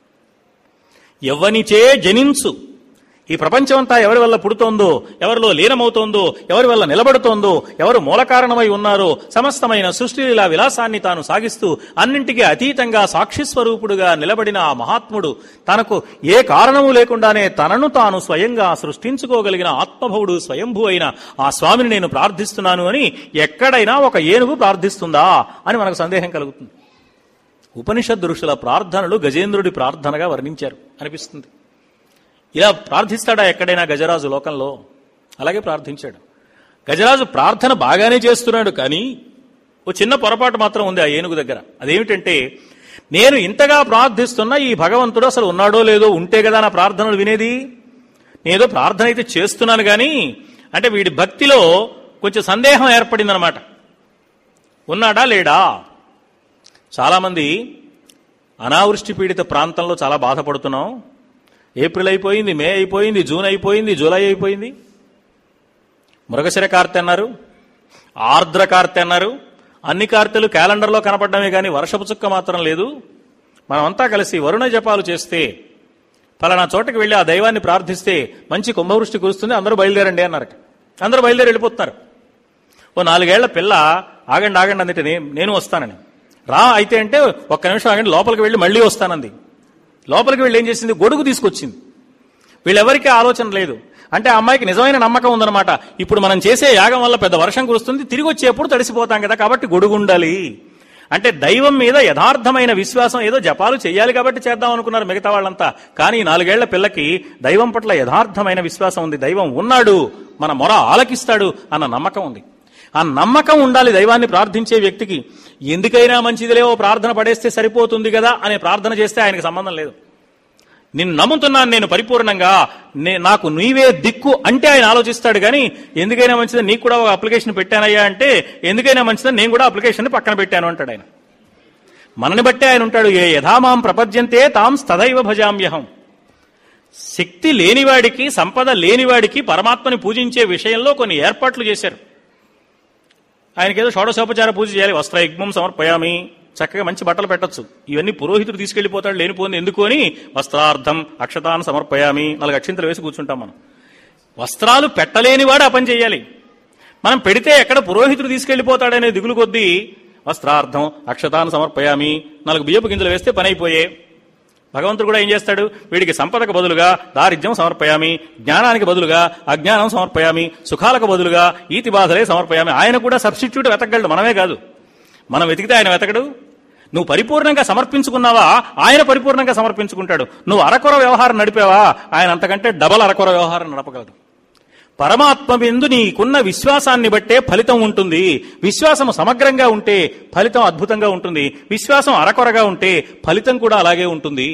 ఎవ్వనిచే జనించు ఈ ప్రపంచమంతా ఎవరి వల్ల పుడుతోందో ఎవరిలో లీనమవుతోందో ఎవరి వల్ల నిలబడుతోందో ఎవరు మూల కారణమై ఉన్నారో సమస్తమైన సృష్టిలీలా విలాసాన్ని తాను సాగిస్తూ అన్నింటికీ అతీతంగా సాక్షి స్వరూపుడుగా నిలబడిన ఆ మహాత్ముడు తనకు ఏ కారణము లేకుండానే తనను తాను స్వయంగా సృష్టించుకోగలిగిన ఆత్మభవుడు స్వయంభూ అయిన ఆ స్వామిని నేను ప్రార్థిస్తున్నాను అని ఎక్కడైనా ఒక ఏనుగు ప్రార్థిస్తుందా అని మనకు సందేహం కలుగుతుంది ఉపనిషద్ ఋషుల ప్రార్థనలు గజేంద్రుడి ప్రార్థనగా వర్ణించారు అనిపిస్తుంది ఇలా ప్రార్థిస్తాడా ఎక్కడైనా గజరాజు లోకంలో అలాగే ప్రార్థించాడు గజరాజు ప్రార్థన బాగానే చేస్తున్నాడు కానీ ఓ చిన్న పొరపాటు మాత్రం ఉంది ఆ ఏనుగు దగ్గర అదేమిటంటే నేను ఇంతగా ప్రార్థిస్తున్నా ఈ భగవంతుడు అసలు ఉన్నాడో లేదో ఉంటే కదా నా ప్రార్థనలు వినేది నేనేదో ప్రార్థన అయితే చేస్తున్నాను కానీ అంటే వీడి భక్తిలో కొంచెం సందేహం ఏర్పడిందనమాట ఉన్నాడా లేడా చాలామంది అనావృష్టి పీడిత ప్రాంతంలో చాలా బాధపడుతున్నాం ఏప్రిల్ అయిపోయింది మే అయిపోయింది జూన్ అయిపోయింది జూలై అయిపోయింది మృగశిర కార్తె అన్నారు ఆర్ద్ర కార్తె అన్నారు అన్ని కార్తెలు క్యాలెండర్లో కనపడమే కానీ వర్షపు చుక్క మాత్రం లేదు మనమంతా కలిసి వరుణ జపాలు చేస్తే ఫలానా చోటకి వెళ్ళి ఆ దైవాన్ని ప్రార్థిస్తే మంచి కుంభవృష్టి కురుస్తుంది అందరూ బయలుదేరండి అన్నారు అందరూ బయలుదేరి వెళ్ళిపోతున్నారు ఓ నాలుగేళ్ల పిల్ల ఆగండి ఆగండి అందుకే నే- నేను వస్తానని రా అయితే అంటే ఒక్క నిమిషం ఆగండి లోపలికి వెళ్ళి మళ్ళీ వస్తానంది లోపలికి వెళ్ళి ఏం చేసింది గొడుగు తీసుకొచ్చింది వీళ్ళెవరికీ ఆలోచన లేదు అంటే ఆ అమ్మాయికి నిజమైన నమ్మకం ఉందన్నమాట ఇప్పుడు మనం చేసే యాగం వల్ల పెద్ద వర్షం కురుస్తుంది తిరిగి వచ్చేప్పుడు తడిసిపోతాం కదా కాబట్టి గొడుగు ఉండాలి అంటే దైవం మీద యథార్థమైన విశ్వాసం ఏదో జపాలు చేయాలి కాబట్టి చేద్దాం అనుకున్నారు మిగతా వాళ్ళంతా కానీ ఈ నాలుగేళ్ల పిల్లకి దైవం పట్ల యథార్థమైన విశ్వాసం ఉంది దైవం ఉన్నాడు మన మొర ఆలకిస్తాడు అన్న నమ్మకం ఉంది ఆ నమ్మకం ఉండాలి దైవాన్ని ప్రార్థించే వ్యక్తికి ఎందుకైనా మంచిదిలే ఓ ప్రార్థన పడేస్తే సరిపోతుంది కదా అనే ప్రార్థన చేస్తే ఆయనకి సంబంధం లేదు నిన్ను నమ్ముతున్నాను నేను పరిపూర్ణంగా నే- నాకు నీవే దిక్కు అంటే ఆయన ఆలోచిస్తాడు కానీ ఎందుకైనా మంచిదని నీకు కూడా ఒక అప్లికేషన్ పెట్టానయ్యా అంటే ఎందుకైనా మంచిదని నేను కూడా అప్లికేషన్ పక్కన పెట్టాను అంటాడు ఆయన మనని బట్టే ఆయన ఉంటాడు ఏ యథామాం ప్రపద్యంతే తాం తదైవ భజామ్యహం శక్తి లేనివాడికి సంపద లేనివాడికి పరమాత్మని పూజించే విషయంలో కొన్ని ఏర్పాట్లు చేశారు ఆయనకేదో షోడశోపచార పూజ చేయాలి వస్త్రయజ్ఞం సమర్పయామి చక్కగా మంచి బట్టలు పెట్టొచ్చు ఇవన్నీ పురోహితుడు తీసుకెళ్లిపోతాడు లేనిపోయింది ఎందుకు అని వస్త్రార్థం అక్షతాన్ని సమర్పయామి నాలుగు అక్షింతలు వేసి కూర్చుంటాం మనం వస్త్రాలు పెట్టలేనివాడు ఆ పని చేయాలి మనం పెడితే ఎక్కడ పురోహితుడు తీసుకెళ్లిపోతాడనే దిగులు కొద్దీ వస్త్రార్థం అక్షతాన్ని సమర్పయామి నాలుగు బియ్యపు గింజలు వేస్తే పని అయిపోయే భగవంతుడు కూడా ఏం చేస్తాడు వీడికి సంపదకు బదులుగా దారిద్ర్యం సమర్పయామి జ్ఞానానికి బదులుగా అజ్ఞానం సమర్పయామి సుఖాలకు బదులుగా ఈతి బాధలే సమర్పయామి ఆయన కూడా సబ్స్టిట్యూట్ వెతకగలడు మనమే కాదు మనం వెతికితే ఆయన వెతకడు నువ్వు పరిపూర్ణంగా సమర్పించుకున్నావా ఆయన పరిపూర్ణంగా సమర్పించుకుంటాడు నువ్వు అరకొర వ్యవహారం నడిపావా ఆయన అంతకంటే డబల్ అరకొర వ్యవహారం నడపగలడు పరమాత్మ బిందు నీకున్న విశ్వాసాన్ని బట్టే ఫలితం ఉంటుంది విశ్వాసం సమగ్రంగా ఉంటే ఫలితం అద్భుతంగా ఉంటుంది విశ్వాసం అరకొరగా ఉంటే ఫలితం కూడా అలాగే ఉంటుంది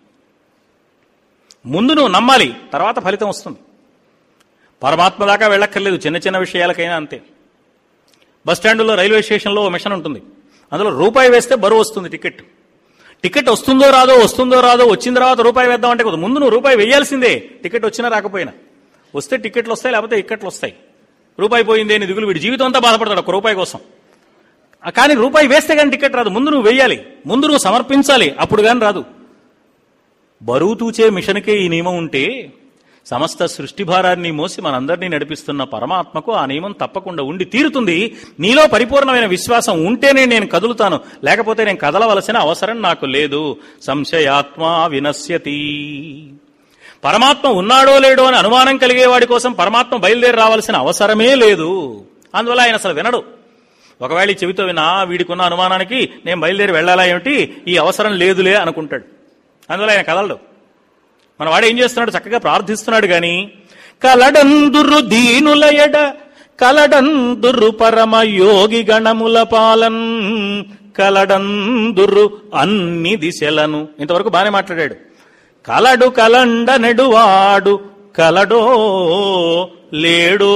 ముందు నువ్వు నమ్మాలి తర్వాత ఫలితం వస్తుంది పరమాత్మ దాకా వెళ్ళక్కర్లేదు చిన్న చిన్న విషయాలకైనా అంతే బస్ స్టాండ్లో రైల్వే స్టేషన్లో ఓ మిషన్ ఉంటుంది అందులో రూపాయి వేస్తే బరువు వస్తుంది టికెట్ టికెట్ వస్తుందో రాదో వస్తుందో రాదో వచ్చిన తర్వాత రూపాయి వేద్దామంటే కుదరదు. ముందు నువ్వు రూపాయి వేయాల్సిందే టికెట్ వచ్చినా రాకపోయినా వస్తే టికెట్లు వస్తాయి లేకపోతే ఇక్కట్లు వస్తాయి రూపాయి పోయింది అని దిగులు వీడి జీవితం అంతా బాధపడతాడు ఒక రూపాయి కోసం ఆ కానీ రూపాయి వేస్తే కానీ టికెట్ రాదు ముందు నువ్వు వేయాలి ముందు నువ్వు సమర్పించాలి అప్పుడు కానీ రాదు బరువు తూచే మిషన్కే ఈ నియమం ఉంటే సమస్త సృష్టి భారాన్ని మోసి మనందరినీ నడిపిస్తున్న పరమాత్మకు ఆ నియమం తప్పకుండా ఉండి తీరుతుంది నీలో పరిపూర్ణమైన విశ్వాసం ఉంటేనే నేను కదులుతాను లేకపోతే నేను కదలవలసిన అవసరం నాకు లేదు సంశయాత్మ వినశ్యతి పరమాత్మ ఉన్నాడో లేడో అని అనుమానం కలిగే వాడి కోసం పరమాత్మ బయలుదేరి రావాల్సిన అవసరమే లేదు అందువల్ల ఆయన అసలు వినడు ఒకవేళ ఈ చెవితో వినా వీడికున్న అనుమానానికి నేను బయలుదేరి వెళ్ళాలా ఏమిటి ఈ అవసరం లేదులే అనుకుంటాడు అందువల్ల ఆయన కదలడు మన వాడు ఏం చేస్తున్నాడు చక్కగా ప్రార్థిస్తున్నాడు గాని కలడందురు దీనుల ఎడ కలడందురు పరమ యోగి గణముల పాలన్ కలడందురు అన్ని దిశలను ఇంతవరకు బానే మాట్లాడాడు కలడు కలండ నెడువాడు కలడో లేడో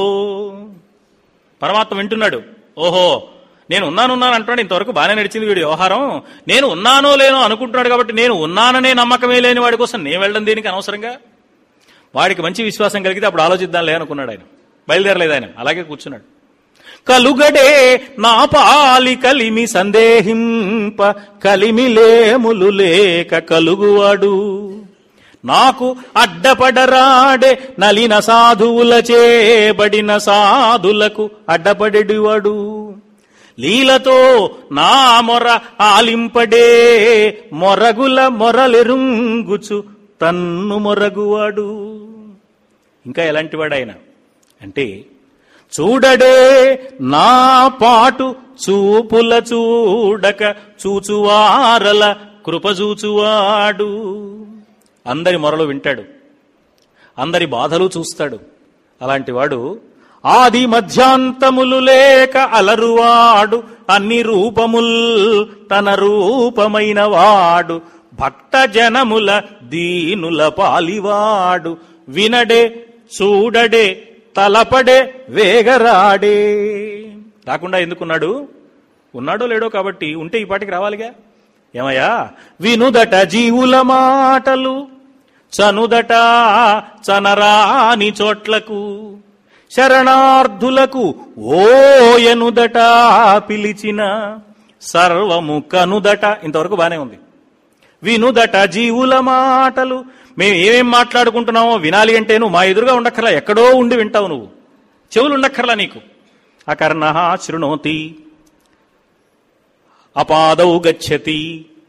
పరమాత్మ వింటున్నాడు ఓహో నేను ఉన్నానున్నాను అంటున్నాడు ఇంతవరకు బాగానే నడిచింది వీడి వ్యవహారం నేను ఉన్నానో లేనో అనుకుంటున్నాడు కాబట్టి నేను ఉన్నాననే నమ్మకమే లేని వాడి కోసం నేను వెళ్ళడం దీనికి అనవసరంగా వాడికి మంచి విశ్వాసం కలిగితే అప్పుడు ఆలోచిద్దాంలే అనుకున్నాడు ఆయన బయలుదేరలేదు ఆయన అలాగే కూర్చున్నాడు కలుగడే నా పాలి కలిమి సందేహింప కలిమి లేములు లేక కలుగువాడు నాకు అడ్డపడరాడే నలిన సాధువుల చేబడిన సాధులకు అడ్డపడేవాడు లీలతో నా మొర ఆలింపడే మొరగుల మొరలెరుంగుచు తన్ను మొరగువాడు ఇంకా ఎలాంటివాడు ఆయన అంటే చూడడే నా పాటు చూపుల చూడక చూచువారల కృపచూచువాడు అందరి మొరలు వింటాడు అందరి బాధలు చూస్తాడు అలాంటివాడు ఆది మధ్యాంతములు లేక అలరువాడు అన్ని రూపముల్ తన రూపమైన వాడు భక్త జనముల దీనుల పాలివాడు వినడే చూడడే తలపడే వేగరాడే రాకుండా ఎందుకున్నాడు ఉన్నాడో లేడో కాబట్టి ఉంటే ఈ పాటికి రావాలిగా ఏమయ్యా వినుదట జీవుల మాటలు చనుదట చనరాని చోట్లకు శరణార్థులకు ఓయనుదట పిలిచిన సర్వము కనుదట ఇంతవరకు బానే ఉంది వినుదట జీవుల మాటలు మేము ఏమేం మాట్లాడుకుంటున్నామో వినాలి అంటే నువ్వు మా ఎదురుగా ఉండక్కర్లా ఎక్కడో ఉండి వింటావు నువ్వు చెవులు ఉండక్కర్లా నీకు అకర్ణ శృణోతి అపాదౌ గచ్చతి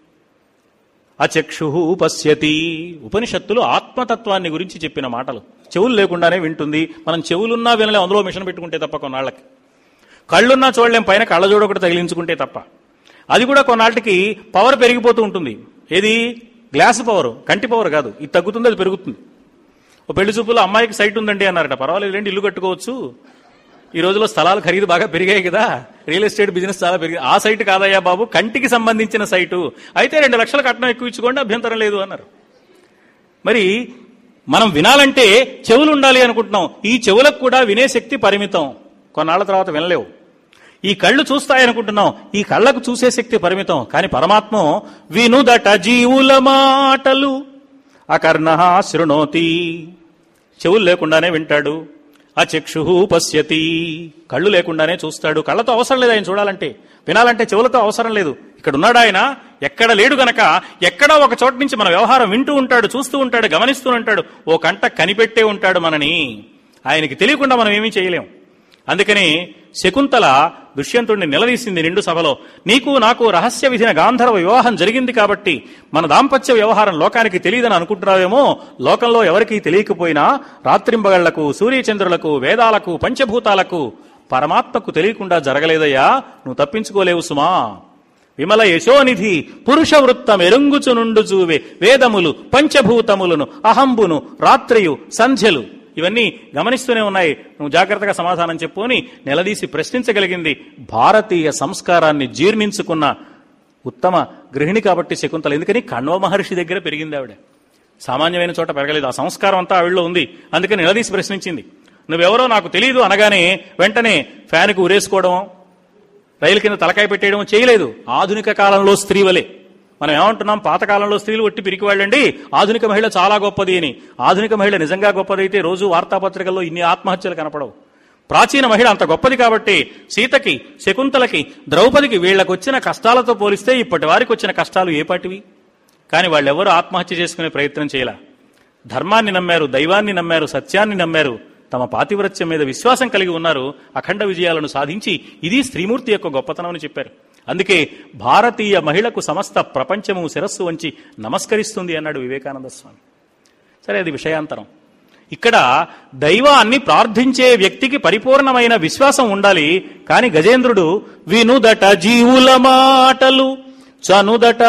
అచక్షు పశ్యతి ఉపనిషత్తులు ఆత్మతత్వాన్ని గురించి చెప్పిన మాటలు చెవులు లేకుండానే వింటుంది మనం చెవులున్నా వినలేం అందులో మిషన్ పెట్టుకుంటే తప్ప కొన్నాళ్ళకి కళ్ళున్నా చూడలేం పైన కళ్ళజోడు ఒకటి తగిలించుకుంటే తప్ప అది కూడా కొన్నాళ్ళకి పవర్ పెరిగిపోతూ ఉంటుంది ఏది గ్లాస్ పవర్ కంటి పవర్ కాదు ఇది తగ్గుతుంది అది పెరుగుతుంది ఓ పెళ్లి చూపులో అమ్మాయికి సైట్ ఉందండి అన్నారట పర్వాలేదు లేండి ఇల్లు కట్టుకోవచ్చు ఈ రోజుల్లో స్థలాలు ఖరీదు బాగా పెరిగాయి కదా రియల్ ఎస్టేట్ బిజినెస్ చాలా పెరిగింది ఆ సైట్ కాదయ్యా బాబు కంటికి సంబంధించిన సైటు అయితే రెండు లక్షల కట్నం ఎక్కువ ఇచ్చుకోండి అభ్యంతరం లేదు అన్నారు మరి మనం వినాలంటే చెవులు ఉండాలి అనుకుంటున్నాం ఈ చెవులకు కూడా వినే శక్తి పరిమితం కొన్నాళ్ల తర్వాత వినలేవు ఈ కళ్ళు చూస్తాయనుకుంటున్నాం ఈ కళ్ళకు చూసే శక్తి పరిమితం కానీ పరమాత్మ వినుదట జీవుల మాటలు అకర్ణ శృణోతి చెవులు లేకుండానే వింటాడు అచక్షు పశ్యతి కళ్ళు లేకుండానే చూస్తాడు కళ్ళతో అవసరం లేదు ఆయన చూడాలంటే వినాలంటే చెవులతో అవసరం లేదు ఇక్కడ ఉన్నాడు ఆయన ఎక్కడ లేడు గనక ఎక్కడో ఒక చోట నుంచి మన వ్యవహారం వింటూ ఉంటాడు చూస్తూ ఉంటాడు గమనిస్తూ ఉంటాడు ఓ కంట కనిపెట్టే ఉంటాడు మనని ఆయనకి తెలియకుండా మనం ఏమీ చేయలేం అందుకని శకుంతల దుష్యంతుడిని నిలదీసింది నిండు సభలో నీకు నాకు రహస్య విధిన గాంధర్వ వివాహం జరిగింది కాబట్టి మన దాంపత్య వ్యవహారం లోకానికి తెలియదని అనుకుంటున్నావేమో లోకంలో ఎవరికీ తెలియకపోయినా రాత్రింబగళ్లకు సూర్యచంద్రులకు వేదాలకు పంచభూతాలకు పరమాత్మకు తెలియకుండా జరగలేదయ్యా నువ్వు తప్పించుకోలేవు సుమా విమల యశోనిధి పురుష వృత్తం ఎరుంగుచు నుండు చూవే వేదములు పంచభూతములను అహంబును రాత్రియు సంధ్యలు ఇవన్నీ గమనిస్తూనే ఉన్నాయి నువ్వు జాగ్రత్తగా సమాధానం చెప్పు అని నిలదీసి ప్రశ్నించగలిగింది భారతీయ సంస్కారాన్ని జీర్ణించుకున్న ఉత్తమ గృహిణి కాబట్టి శకుంతల ఎందుకని కణ్వ మహర్షి దగ్గర పెరిగింది ఆవిడ సామాన్యమైన చోట పెరగలేదు ఆ సంస్కారం అంతా ఆవిడలో ఉంది అందుకని నిలదీసి ప్రశ్నించింది నువ్వెవరో నాకు తెలియదు అనగానే వెంటనే ఫ్యాన్కు ఉరేసుకోవడం రైలు కింద తలకాయ పెట్టేయడం చేయలేదు ఆధునిక కాలంలో స్త్రీ వలె మనం ఏమంటున్నాం పాతకాలంలో స్త్రీలు ఒట్టి పిరికి వాళ్ళండి ఆధునిక మహిళ చాలా గొప్పది అని ఆధునిక మహిళ నిజంగా గొప్పదైతే రోజు వార్తాపత్రికల్లో ఇన్ని ఆత్మహత్యలు కనపడవు ప్రాచీన మహిళ అంత గొప్పది కాబట్టి సీతకి శకుంతలకి ద్రౌపదికి వీళ్ళకు వచ్చిన కష్టాలతో పోలిస్తే ఇప్పటి వారికి వచ్చిన కష్టాలు ఏపాటివి కానీ వాళ్ళెవరూ ఆత్మహత్య చేసుకునే ప్రయత్నం చేయలా ధర్మాన్ని నమ్మారు దైవాన్ని నమ్మారు సత్యాన్ని నమ్మారు తమ పాతివ్రత్యం మీద విశ్వాసం కలిగి ఉన్నారు అఖండ విజయాలను సాధించి ఇది స్త్రీమూర్తి యొక్క గొప్పతనం అని చెప్పారు అందుకే భారతీయ మహిళకు సమస్త ప్రపంచము శిరస్సు వంచి నమస్కరిస్తుంది అన్నాడు వివేకానంద స్వామి సరే అది విషయాంతరం ఇక్కడ దైవాన్ని ప్రార్థించే వ్యక్తికి పరిపూర్ణమైన విశ్వాసం ఉండాలి కాని గజేంద్రుడు వినుదట జీవుల మాటలు చనుదట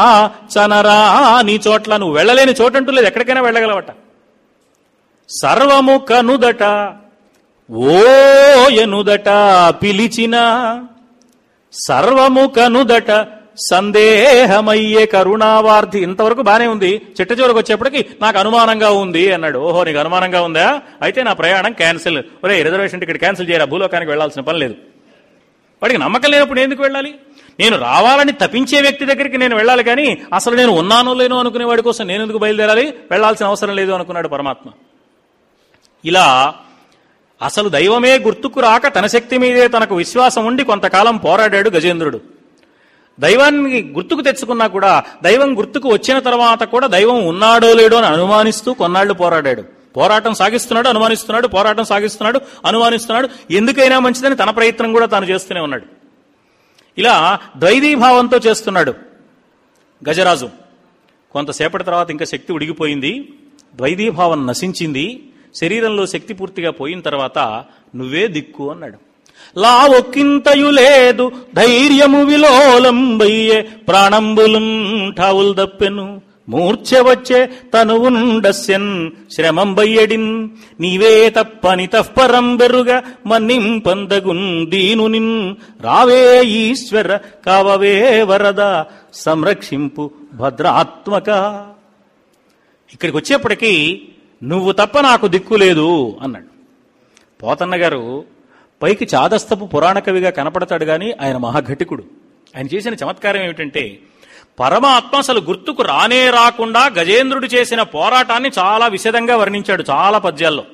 చనరాని చోట్ల నువ్వు వెళ్ళలేని చోటంటూ లేదు ఎక్కడికైనా వెళ్ళగలవట సర్వము కనుదట ఓ ఎనుదట పిలిచిన సర్వము కనుదట సందేహమయ్యే కరుణావార్థి ఇంతవరకు బానే ఉంది చిట్ట చివరికి వచ్చేప్పటికి నాకు అనుమానంగా ఉంది అన్నాడు ఓహో నీకు అనుమానంగా ఉందా అయితే నా ప్రయాణం క్యాన్సిల్ ఒరే రిజర్వేషన్ టికెట్ క్యాన్సిల్ చేయరా భూలోకానికి వెళ్లాల్సిన పని లేదు వాడికి నమ్మకం లేనప్పుడు ఎందుకు వెళ్ళాలి నేను రావాలని తప్పించే వ్యక్తి దగ్గరికి నేను వెళ్ళాలి కానీ అసలు నేను ఉన్నానో లేనో అనుకునే వాడి కోసం నేను ఎందుకు బయలుదేరాలి వెళ్లాల్సిన అవసరం లేదు అనుకున్నాడు పరమాత్మ ఇలా అసలు దైవమే గుర్తుకు రాక తన శక్తి మీదే తనకు విశ్వాసం ఉండి కొంతకాలం పోరాడాడు గజేంద్రుడు దైవాన్ని గుర్తుకు తెచ్చుకున్నా కూడా దైవం గుర్తుకు వచ్చిన తర్వాత కూడా దైవం ఉన్నాడో లేడో అని అనుమానిస్తూ కొన్నాళ్లు పోరాడాడు పోరాటం సాగిస్తున్నాడు అనుమానిస్తున్నాడు పోరాటం సాగిస్తున్నాడు అనుమానిస్తున్నాడు ఎందుకైనా మంచిదని తన ప్రయత్నం కూడా తాను చేస్తూనే ఉన్నాడు ఇలా ద్వైదీభావంతో చేస్తున్నాడు గజరాజు కొంతసేపటి తర్వాత ఇంకా శక్తి ఉడిగిపోయింది ద్వైదీభావం నశించింది శరీరంలో శక్తి పూర్తిగా పోయిన తర్వాత నువ్వే దిక్కు అన్నాడు లా ఒక్కింతయు లేదు ధైర్యము విలోలంబయ్యే ప్రాణంబులున్ ఠావుల్ దప్పెను మూర్ఛ వచ్చే తనువుండస్యన్ శ్రమం బయ్యడిన్ నీవే తప్పని తప్పరం బెరుగా మన్నింపందగున్ దీనునిన్ రావే ఈశ్వర కావవే వరద సంరక్షింపు భద్రాత్మక ఇక్కడికి వచ్చేప్పటికీ నువ్వు తప్ప నాకు దిక్కు లేదు అన్నాడు పోతన్న గారు పైకి చాదస్తపు పురాణ కవిగా కనపడతాడు గాని ఆయన మహాఘటికుడు ఆయన చేసిన చమత్కారం ఏమిటంటే పరమాత్మ అసలు గుర్తుకు రానే రాకుండా గజేంద్రుడు చేసిన పోరాటాన్ని చాలా విశదంగా వర్ణించాడు చాలా పద్యాల్లో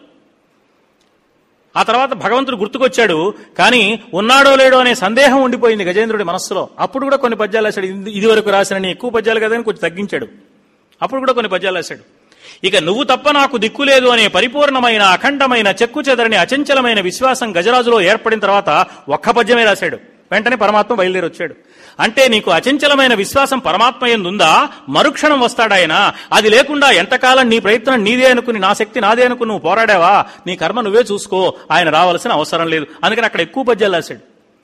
ఆ తర్వాత భగవంతుడు గుర్తుకొచ్చాడు కానీ ఉన్నాడో లేడో అనే సందేహం ఉండిపోయింది గజేంద్రుడి మనస్సులో అప్పుడు కూడా కొన్ని పద్యాలు రాశాడు ఇది- ఇది వరకు రాసిన ఎక్కువ పద్యాలు కదని కొంచెం తగ్గించాడు అప్పుడు కూడా కొన్ని పద్యాలు రాశాడు ఇక నువ్వు తప్ప నాకు దిక్కు లేదు అనే పరిపూర్ణమైన అఖండమైన చెక్కు చెదరని అచంచలమైన విశ్వాసం గజరాజులో ఏర్పడిన తర్వాత ఒక్క పద్యమే రాశాడు వెంటనే పరమాత్మ బయలుదేరి వచ్చాడు అంటే నీకు అచంచలమైన విశ్వాసం పరమాత్మ ఎందుందా మరుక్షణం వస్తాడాయన అది లేకుండా ఎంతకాలం నీ ప్రయత్నం నీదే అనుకుని నా శక్తి నాదే అనుకుని నువ్వు పోరాడావా నీ కర్మ నువ్వే చూసుకో ఆయన రావాల్సిన అవసరం లేదు అందుకని అక్కడ ఎక్కువ పద్యాలు రాశాడు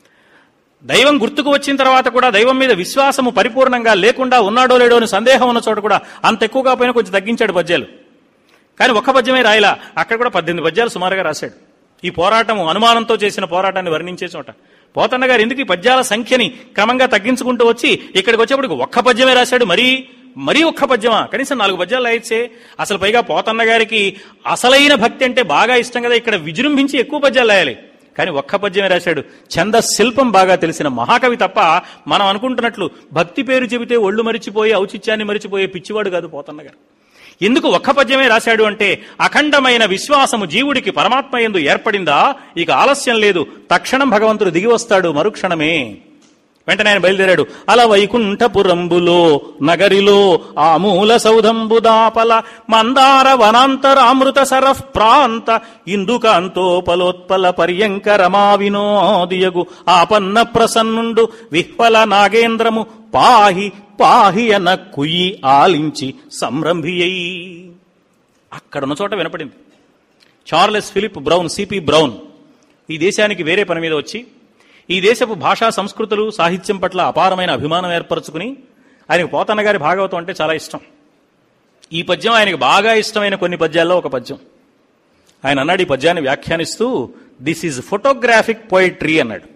దైవం గుర్తుకు వచ్చిన తర్వాత కూడా దైవం మీద విశ్వాసము పరిపూర్ణంగా లేకుండా ఉన్నాడో లేడో అని సందేహం ఉన్న చోట కూడా అంత ఎక్కువగా పోయినా కొంచెం తగ్గించాడు పద్యాలు కానీ ఒక్క పద్యమే రాయలా అక్కడ కూడా పద్దెనిమిది పద్యాలు సుమారుగా రాశాడు ఈ పోరాటము అనుమానంతో చేసిన పోరాటాన్ని వర్ణించే చోట పోతన్న గారు ఎందుకు ఈ పద్యాల సంఖ్యని క్రమంగా తగ్గించుకుంటూ వచ్చి ఇక్కడికి వచ్చేప్పటికి ఒక్క పద్యమే రాశాడు మరీ మరీ ఒక్క పద్యమా కనీసం నాలుగు పద్యాలు రాయచ్చే అసలు పైగా పోతన్న గారికి అసలైన భక్తి అంటే బాగా ఇష్టం కదా ఇక్కడ విజృంభించి ఎక్కువ పద్యాలు రాయాలి కానీ ఒక్క పద్యమే రాశాడు ఛంద శిల్పం బాగా తెలిసిన మహాకవి తప్ప మనం అనుకుంటున్నట్లు భక్తి పేరు చెబితే ఒళ్ళు మరిచిపోయి ఔచిత్యాన్ని మరిచిపోయే పిచ్చివాడు కాదు పోతన్న గారు ఎందుకు ఒక్క పద్యమే రాశాడు అంటే అఖండమైన విశ్వాసము జీవుడికి పరమాత్మ ఎందు ఏర్పడిందా ఇక ఆలస్యం లేదు తక్షణం భగవంతుడు దిగి వస్తాడు మరుక్షణమే వెంటనే ఆయన బయలుదేరాడు అల వైకుంఠపురంబులో నగరిలో ఆ మూల సౌధంబు దాపల మందార వనాంతరామృత సరఫ్ ప్రాంత ఇందుకాంతోపలోత్పల పర్యంక రమా వినోదియగు ఆపన్న ప్రసన్నుండు విహ్వల నాగేంద్రము పాహి పాహి అన్న కుయ్యి ఆలించి సంరంభియ్యి అక్కడున్న చోట వినపడింది Charles Philip Brown C P Brown ఈ దేశానికి వేరే పని మీద వచ్చి ఈ దేశపు భాషా సంస్కృతులు సాహిత్యం పట్ల అపారమైన అభిమానం ఏర్పరచుకుని ఆయనకు పోతన్న గారి భాగవతం అంటే చాలా ఇష్టం ఈ పద్యం ఆయనకు బాగా ఇష్టమైన కొన్ని పద్యాల్లో ఒక పద్యం ఆయన అన్నాడు ఈ పద్యాన్ని వ్యాఖ్యానిస్తూ దిస్ ఈజ్ ఫోటోగ్రాఫిక్ పోయిట్రీ అన్నాడు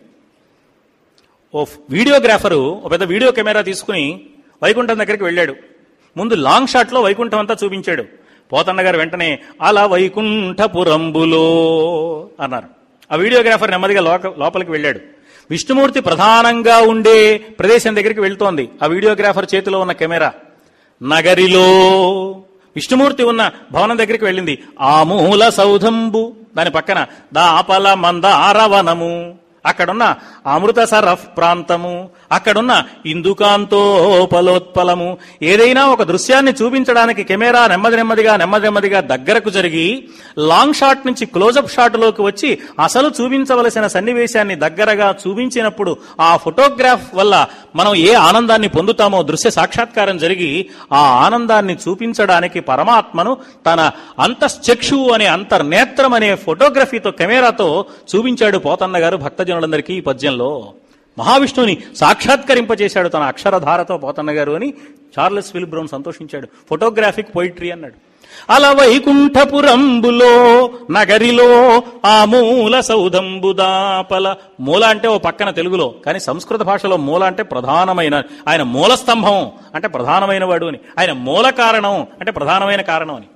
ఓ వీడియోగ్రాఫరు ఒక పెద్ద వీడియో కెమెరా తీసుకుని వైకుంఠం దగ్గరికి వెళ్ళాడు ముందు లాంగ్ షాట్ లో వైకుంఠం అంతా చూపించాడు పోతన్న గారు వెంటనే అలా వైకుంఠపురంబులో అన్నారు ఆ వీడియోగ్రాఫర్ నెమ్మదిగా లోక- లోపలికి వెళ్ళాడు విష్ణుమూర్తి ప్రధానంగా ఉండే ప్రదేశం దగ్గరికి వెళ్తోంది ఆ వీడియోగ్రాఫర్ చేతిలో ఉన్న కెమెరా నగరిలో విష్ణుమూర్తి ఉన్న భవనం దగ్గరికి వెళ్ళింది ఆ మూల సౌధంబు దాని పక్కన దాపల మందారవనము అక్కడున్న అమృత సరఫ్ ప్రాంతము అక్కడున్న ఇందుకాంతోపలోత్పలము ఏదైనా ఒక దృశ్యాన్ని చూపించడానికి కెమెరా నెమ్మది నెమ్మదిగా నెమ్మది నెమ్మదిగా దగ్గరకు జరిగి లాంగ్ షాట్ నుంచి క్లోజప్ షాట్ లోకి వచ్చి అసలు చూపించవలసిన సన్నివేశాన్ని దగ్గరగా చూపించినప్పుడు ఆ ఫోటోగ్రాఫ్ వల్ల మనం ఏ ఆనందాన్ని పొందుతామో దృశ్య సాక్షాత్కారం జరిగి ఆ ఆనందాన్ని చూపించడానికి పరమాత్మను తన అంతశ్చక్షు అనే అంతర్నేత్రం అనే ఫోటోగ్రఫీతో కెమెరాతో చూపించాడు పోతన్న గారు భక్తజనులందరికీ ఈ పద్యంలో మహావిష్ణువుని సాక్షాత్కరింపజేశాడు తన అక్షరధారతో పోతన్న గారు అని చార్లెస్ విల్ బ్రౌన్ సంతోషించాడు ఫోటోగ్రాఫిక్ పోయిట్రీ అన్నాడు అల వైకుంఠపురంబులో నగరిలో ఆ మూల సౌధంబుదాపల మూల అంటే ఓ పక్కన తెలుగులో కానీ సంస్కృత భాషలో మూల అంటే ప్రధానమైన ఆయన మూల స్తంభం అంటే ప్రధానమైన వాడు అని ఆయన మూల కారణం అంటే ప్రధానమైన కారణం అని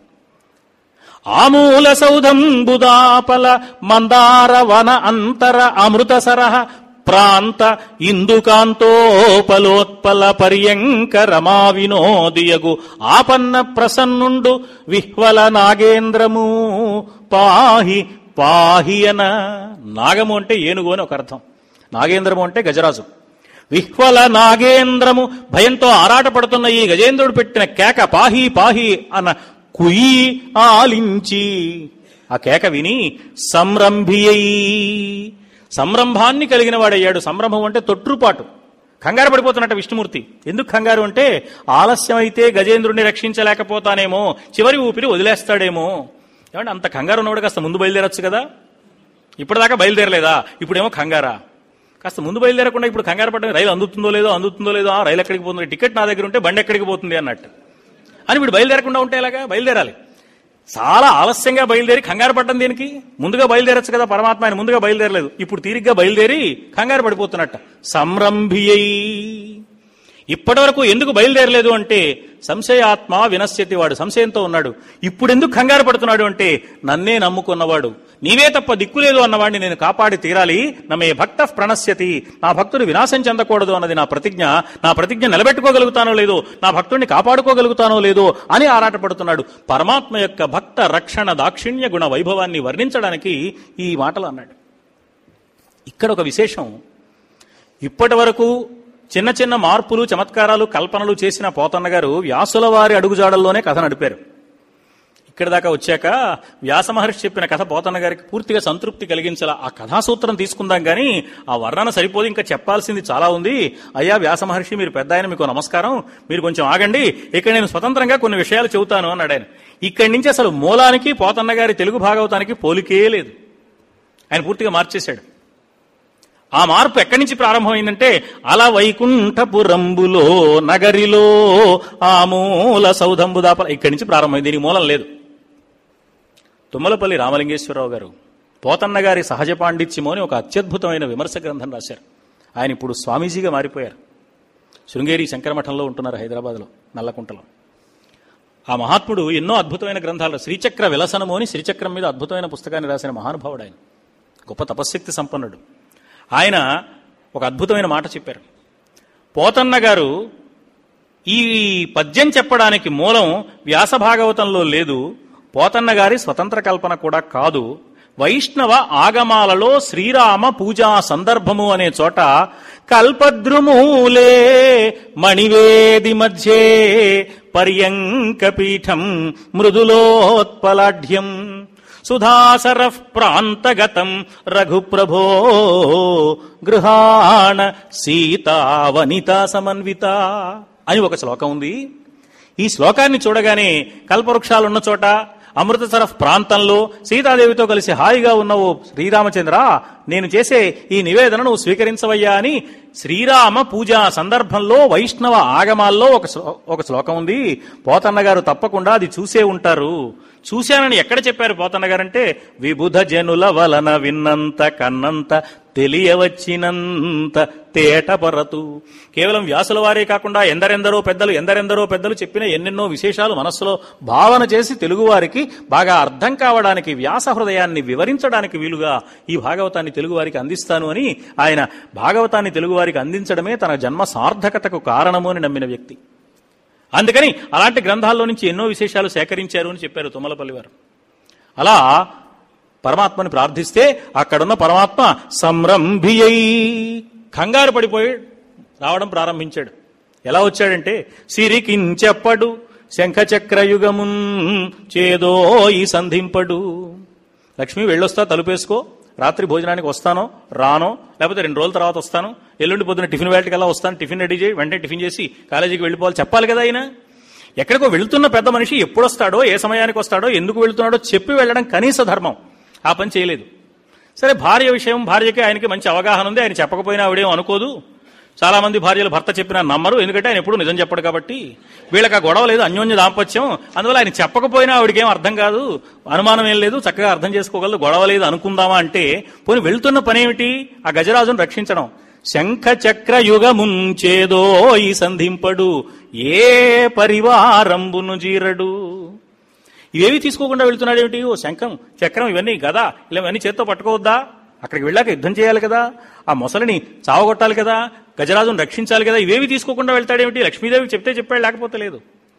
ఆమూల సౌధంబుదాపల మందార వన అంతర అమృతసరహ ప్రాంత ఇందుకాంతోపలోత్పల పర్యంక రమా వినోదియగు ఆపన్న ప్రసన్నుండు విహ్వల నాగేంద్రము పాహి పాహియన నాగము అంటే ఏనుగు అని ఒక అర్థం నాగేంద్రము అంటే గజరాజు విహ్వల నాగేంద్రము భయంతో ఆరాటపడుతున్న ఈ గజేంద్రుడు పెట్టిన కేక పాహి పాహి అన్న కుయి ఆలించి ఆ కేక విని సంరంభియై సంరంభాన్ని కలిగిన వాడయ్యాడు సంరంభం అంటే తొట్రుపాటు కంగారు పడిపోతున్నట్ట విష్ణుమూర్తి ఎందుకు కంగారు అంటే ఆలస్యం అయితే గజేంద్రుడిని రక్షించలేకపోతానేమో చివరి ఊపిరి వదిలేస్తాడేమో ఏమంటే అంత కంగారు ఉన్నవాడు కాస్త ముందు బయలుదేరొచ్చు కదా ఇప్పటిదాకా బయలుదేరలేదా ఇప్పుడేమో కంగారా కాస్త ముందు బయలుదేరకుండా ఇప్పుడు కంగారు పడడం రైలు అందుతుందో లేదో అందుతుందో లేదో ఆ రైలు ఎక్కడికి పోతుంది టికెట్ నా దగ్గర ఉంటే బండి ఎక్కడికి పోతుంది అన్నట్టు అని వీడు బయలుదేరకుండా ఉంటే ఎలాగా బయలుదేరాలి చాలా ఆలస్యంగా బయలుదేరి కంగారు పడ్డం దీనికి ముందుగా బయలుదేరచ్చు కదా పరమాత్మ ఆయన ముందుగా బయలుదేరలేదు ఇప్పుడు తీరిగ్గా బయలుదేరి కంగారు పడిపోతున్నట్ట సంరంభియై ఇప్పటి వరకు ఎందుకు బయలుదేరలేదు అంటే సంశయాత్మ వినశ్యతి వాడు సంశయంతో ఉన్నాడు ఇప్పుడు ఎందుకు కంగారు పడుతున్నాడు అంటే నన్నే నమ్ముకున్నవాడు నీవే తప్ప దిక్కులేదు అన్నవాడిని నేను కాపాడి తీరాలి నమే భక్త ప్రణశ్యతి నా భక్తుడు వినాశం చెందకూడదు అన్నది నా ప్రతిజ్ఞ నా ప్రతిజ్ఞ నిలబెట్టుకోగలుగుతానో లేదో నా భక్తుడిని కాపాడుకోగలుగుతానో లేదో అని ఆరాటపడుతున్నాడు పరమాత్మ యొక్క భక్త రక్షణ దాక్షిణ్య గుణ వైభవాన్ని వర్ణించడానికి ఈ మాటలు అన్నాడు ఇక్కడ ఒక విశేషం ఇప్పటి వరకు చిన్న చిన్న మార్పులు చమత్కారాలు కల్పనలు చేసిన పోతన్న గారు వ్యాసుల వారి అడుగుజాడల్లోనే కథ నడిపారు ఇక్కడ దాకా వచ్చాక వ్యాస మహర్షి చెప్పిన కథ పోతన్న గారికి పూర్తిగా సంతృప్తి కలిగించాల ఆ కథాసూత్రం తీసుకుందాం గాని ఆ వర్ణన సరిపోదు ఇంకా చెప్పాల్సింది చాలా ఉంది అయ్యా వ్యాస మహర్షి మీరు పెద్ద ఆయన మీకు నమస్కారం మీరు కొంచెం ఆగండి ఇక్కడ నేను స్వతంత్రంగా కొన్ని విషయాలు చెబుతాను అన్నాడు ఆయన ఇక్కడి నుంచి అసలు మూలానికి పోతన్న గారి తెలుగు భాగవతానికి పోలికే లేదు ఆయన పూర్తిగా మార్చేశాడు ఆ మార్పు ఎక్కడి నుంచి ప్రారంభమైందంటే అలా వైకుంఠపురంబులో నగరిలో ఆ మూల సౌధంబు దాపల ఇక్కడి నుంచి ప్రారంభమైంది దీనికి మూలం లేదు తుమ్మలపల్లి రామలింగేశ్వరరావు గారు పోతన్న గారి సహజ పాండిత్యము అని ఒక అత్యద్భుతమైన విమర్శ గ్రంథం రాశారు ఆయన ఇప్పుడు స్వామీజీగా మారిపోయారు శృంగేరి శంకరమఠంలో ఉంటున్నారు హైదరాబాద్లో నల్లకుంటలో ఆ మహాత్ముడు ఎన్నో అద్భుతమైన గ్రంథాలు శ్రీచక్ర విలసనము అని శ్రీచక్రం మీద అద్భుతమైన పుస్తకాన్ని రాసిన మహానుభావుడు ఆయన గొప్ప తపశ్శక్తి సంపన్నుడు ఆయన ఒక అద్భుతమైన మాట చెప్పారు పోతన్న గారు ఈ పద్యం చెప్పడానికి మూలం వ్యాస భాగవతంలో లేదు పోతన్న గారి స్వతంత్ర కల్పన కూడా కాదు వైష్ణవ ఆగమాలలో శ్రీరామ పూజా సందర్భము అనే చోట కల్పద్రుమూలే మణివేది మధ్యే పర్యంక పీఠం మృదులోత్పలాఢ్యం సుధాసర ప్రాంతగతం రఘుప్రభో గృహాణ సీతావనిత సమన్విత అని ఒక శ్లోకం ఉంది ఈ శ్లోకాన్ని చూడగానే కల్పవృక్షాలున్న చోట అమృతసర ప్రాంతంలో సీతాదేవితో కలిసి హాయిగా ఉన్న ఓ శ్రీరామచంద్ర నేను చేసే ఈ నివేదనను స్వీకరించవయ్యా అని శ్రీరామ పూజా సందర్భంలో వైష్ణవ ఆగమాల్లో ఒక శ్లో- ఒక శ్లోకం ఉంది పోతన్న గారు తప్పకుండా అది చూసే ఉంటారు చూశానని ఎక్కడ చెప్పారు పోతన్న గారంటే విబుధ జనుల వలన విన్నంత కన్నంత తెలియవచ్చినంత తేటపరతు కేవలం వ్యాసుల వారే కాకుండా ఎందరెందరో పెద్దలు ఎందరెందరో పెద్దలు చెప్పిన ఎన్నెన్నో విశేషాలు మనస్సులో భావన చేసి తెలుగువారికి బాగా అర్థం కావడానికి వ్యాస హృదయాన్ని వివరించడానికి వీలుగా ఈ భాగవతాన్ని తెలుగువారికి అందిస్తాను అని ఆయన భాగవతాన్ని తెలుగువారికి అందించడమే తన జన్మ సార్థకతకు కారణము అని నమ్మిన వ్యక్తి అందుకని అలాంటి గ్రంథాల్లో నుంచి ఎన్నో విశేషాలు సేకరించారు అని చెప్పారు తుమ్మలపల్లి వారు అలా పరమాత్మని ప్రార్థిస్తే అక్కడున్న పరమాత్మ సంరంభియై కంగారు పడిపోయి రావడం ప్రారంభించాడు ఎలా వచ్చాడంటే సిరికించెప్పడు శంఖచక్రయుగమున్ చేదో ఈ సంధింపడు లక్ష్మి వెళ్ళొస్తా తలుపేసుకో రాత్రి భోజనానికి వస్తానో రానో లేకపోతే రెండు రోజుల తర్వాత వస్తాను ఎల్లుండి పొద్దున టిఫిన్ వేళకల్లా వస్తాను టిఫిన్ రెడీ చేయి వెంటనే టిఫిన్ చేసి కాలేజీకి వెళ్ళిపోవాలి చెప్పాలి కదా ఆయన ఎక్కడికో వెళుతున్న పెద్ద మనిషి ఎప్పుడు వస్తాడో ఏ సమయానికి వస్తాడో ఎందుకు వెళుతున్నాడో చెప్పి వెళ్ళడం కనీస ధర్మం ఆ పని చేయలేదు సరే భార్య విషయం భార్యకి ఆయనకి మంచి అవగాహన ఉంది ఆయన చెప్పకపోయినా ఆవిడేం అనుకోదు చాలా మంది భార్యలు భర్త చెప్పినా నమ్మరు ఎందుకంటే ఆయన ఎప్పుడు నిజం చెప్పడు కాబట్టి వీళ్ళకి ఆ గొడవ లేదు అన్యోన్య దాంపత్యం అందువల్ల ఆయన చెప్పకపోయినా ఆవిడకి ఏం అర్థం కాదు అనుమానం ఏం లేదు చక్కగా అర్థం చేసుకోగలదు గొడవ లేదు అనుకుందామా అంటే పోనీ వెళ్తున్న పని ఏమిటి ఆ గజరాజును రక్షించడం శంఖ చక్ర యుగముంచేదో ఈ సంధింపడు ఏ పరివారంబును జీరడు ఇవేవి తీసుకోకుండా వెళ్తున్నాడు ఏమిటి ఓ శంఖం చక్రం ఇవన్నీ గదా ఇలా ఇవన్నీ చేత్తో పట్టుకోవద్దా అక్కడికి వెళ్ళాక యుద్ధం చేయాలి కదా ఆ మొసలిని చావగొట్టాలి కదా గజరాజును రక్షించాలి కదా ఇవేవి తీసుకోకుండా వెళ్తాడేమిటి లక్ష్మీదేవి చెప్తే చెప్పాడు లేకపోతే లేదు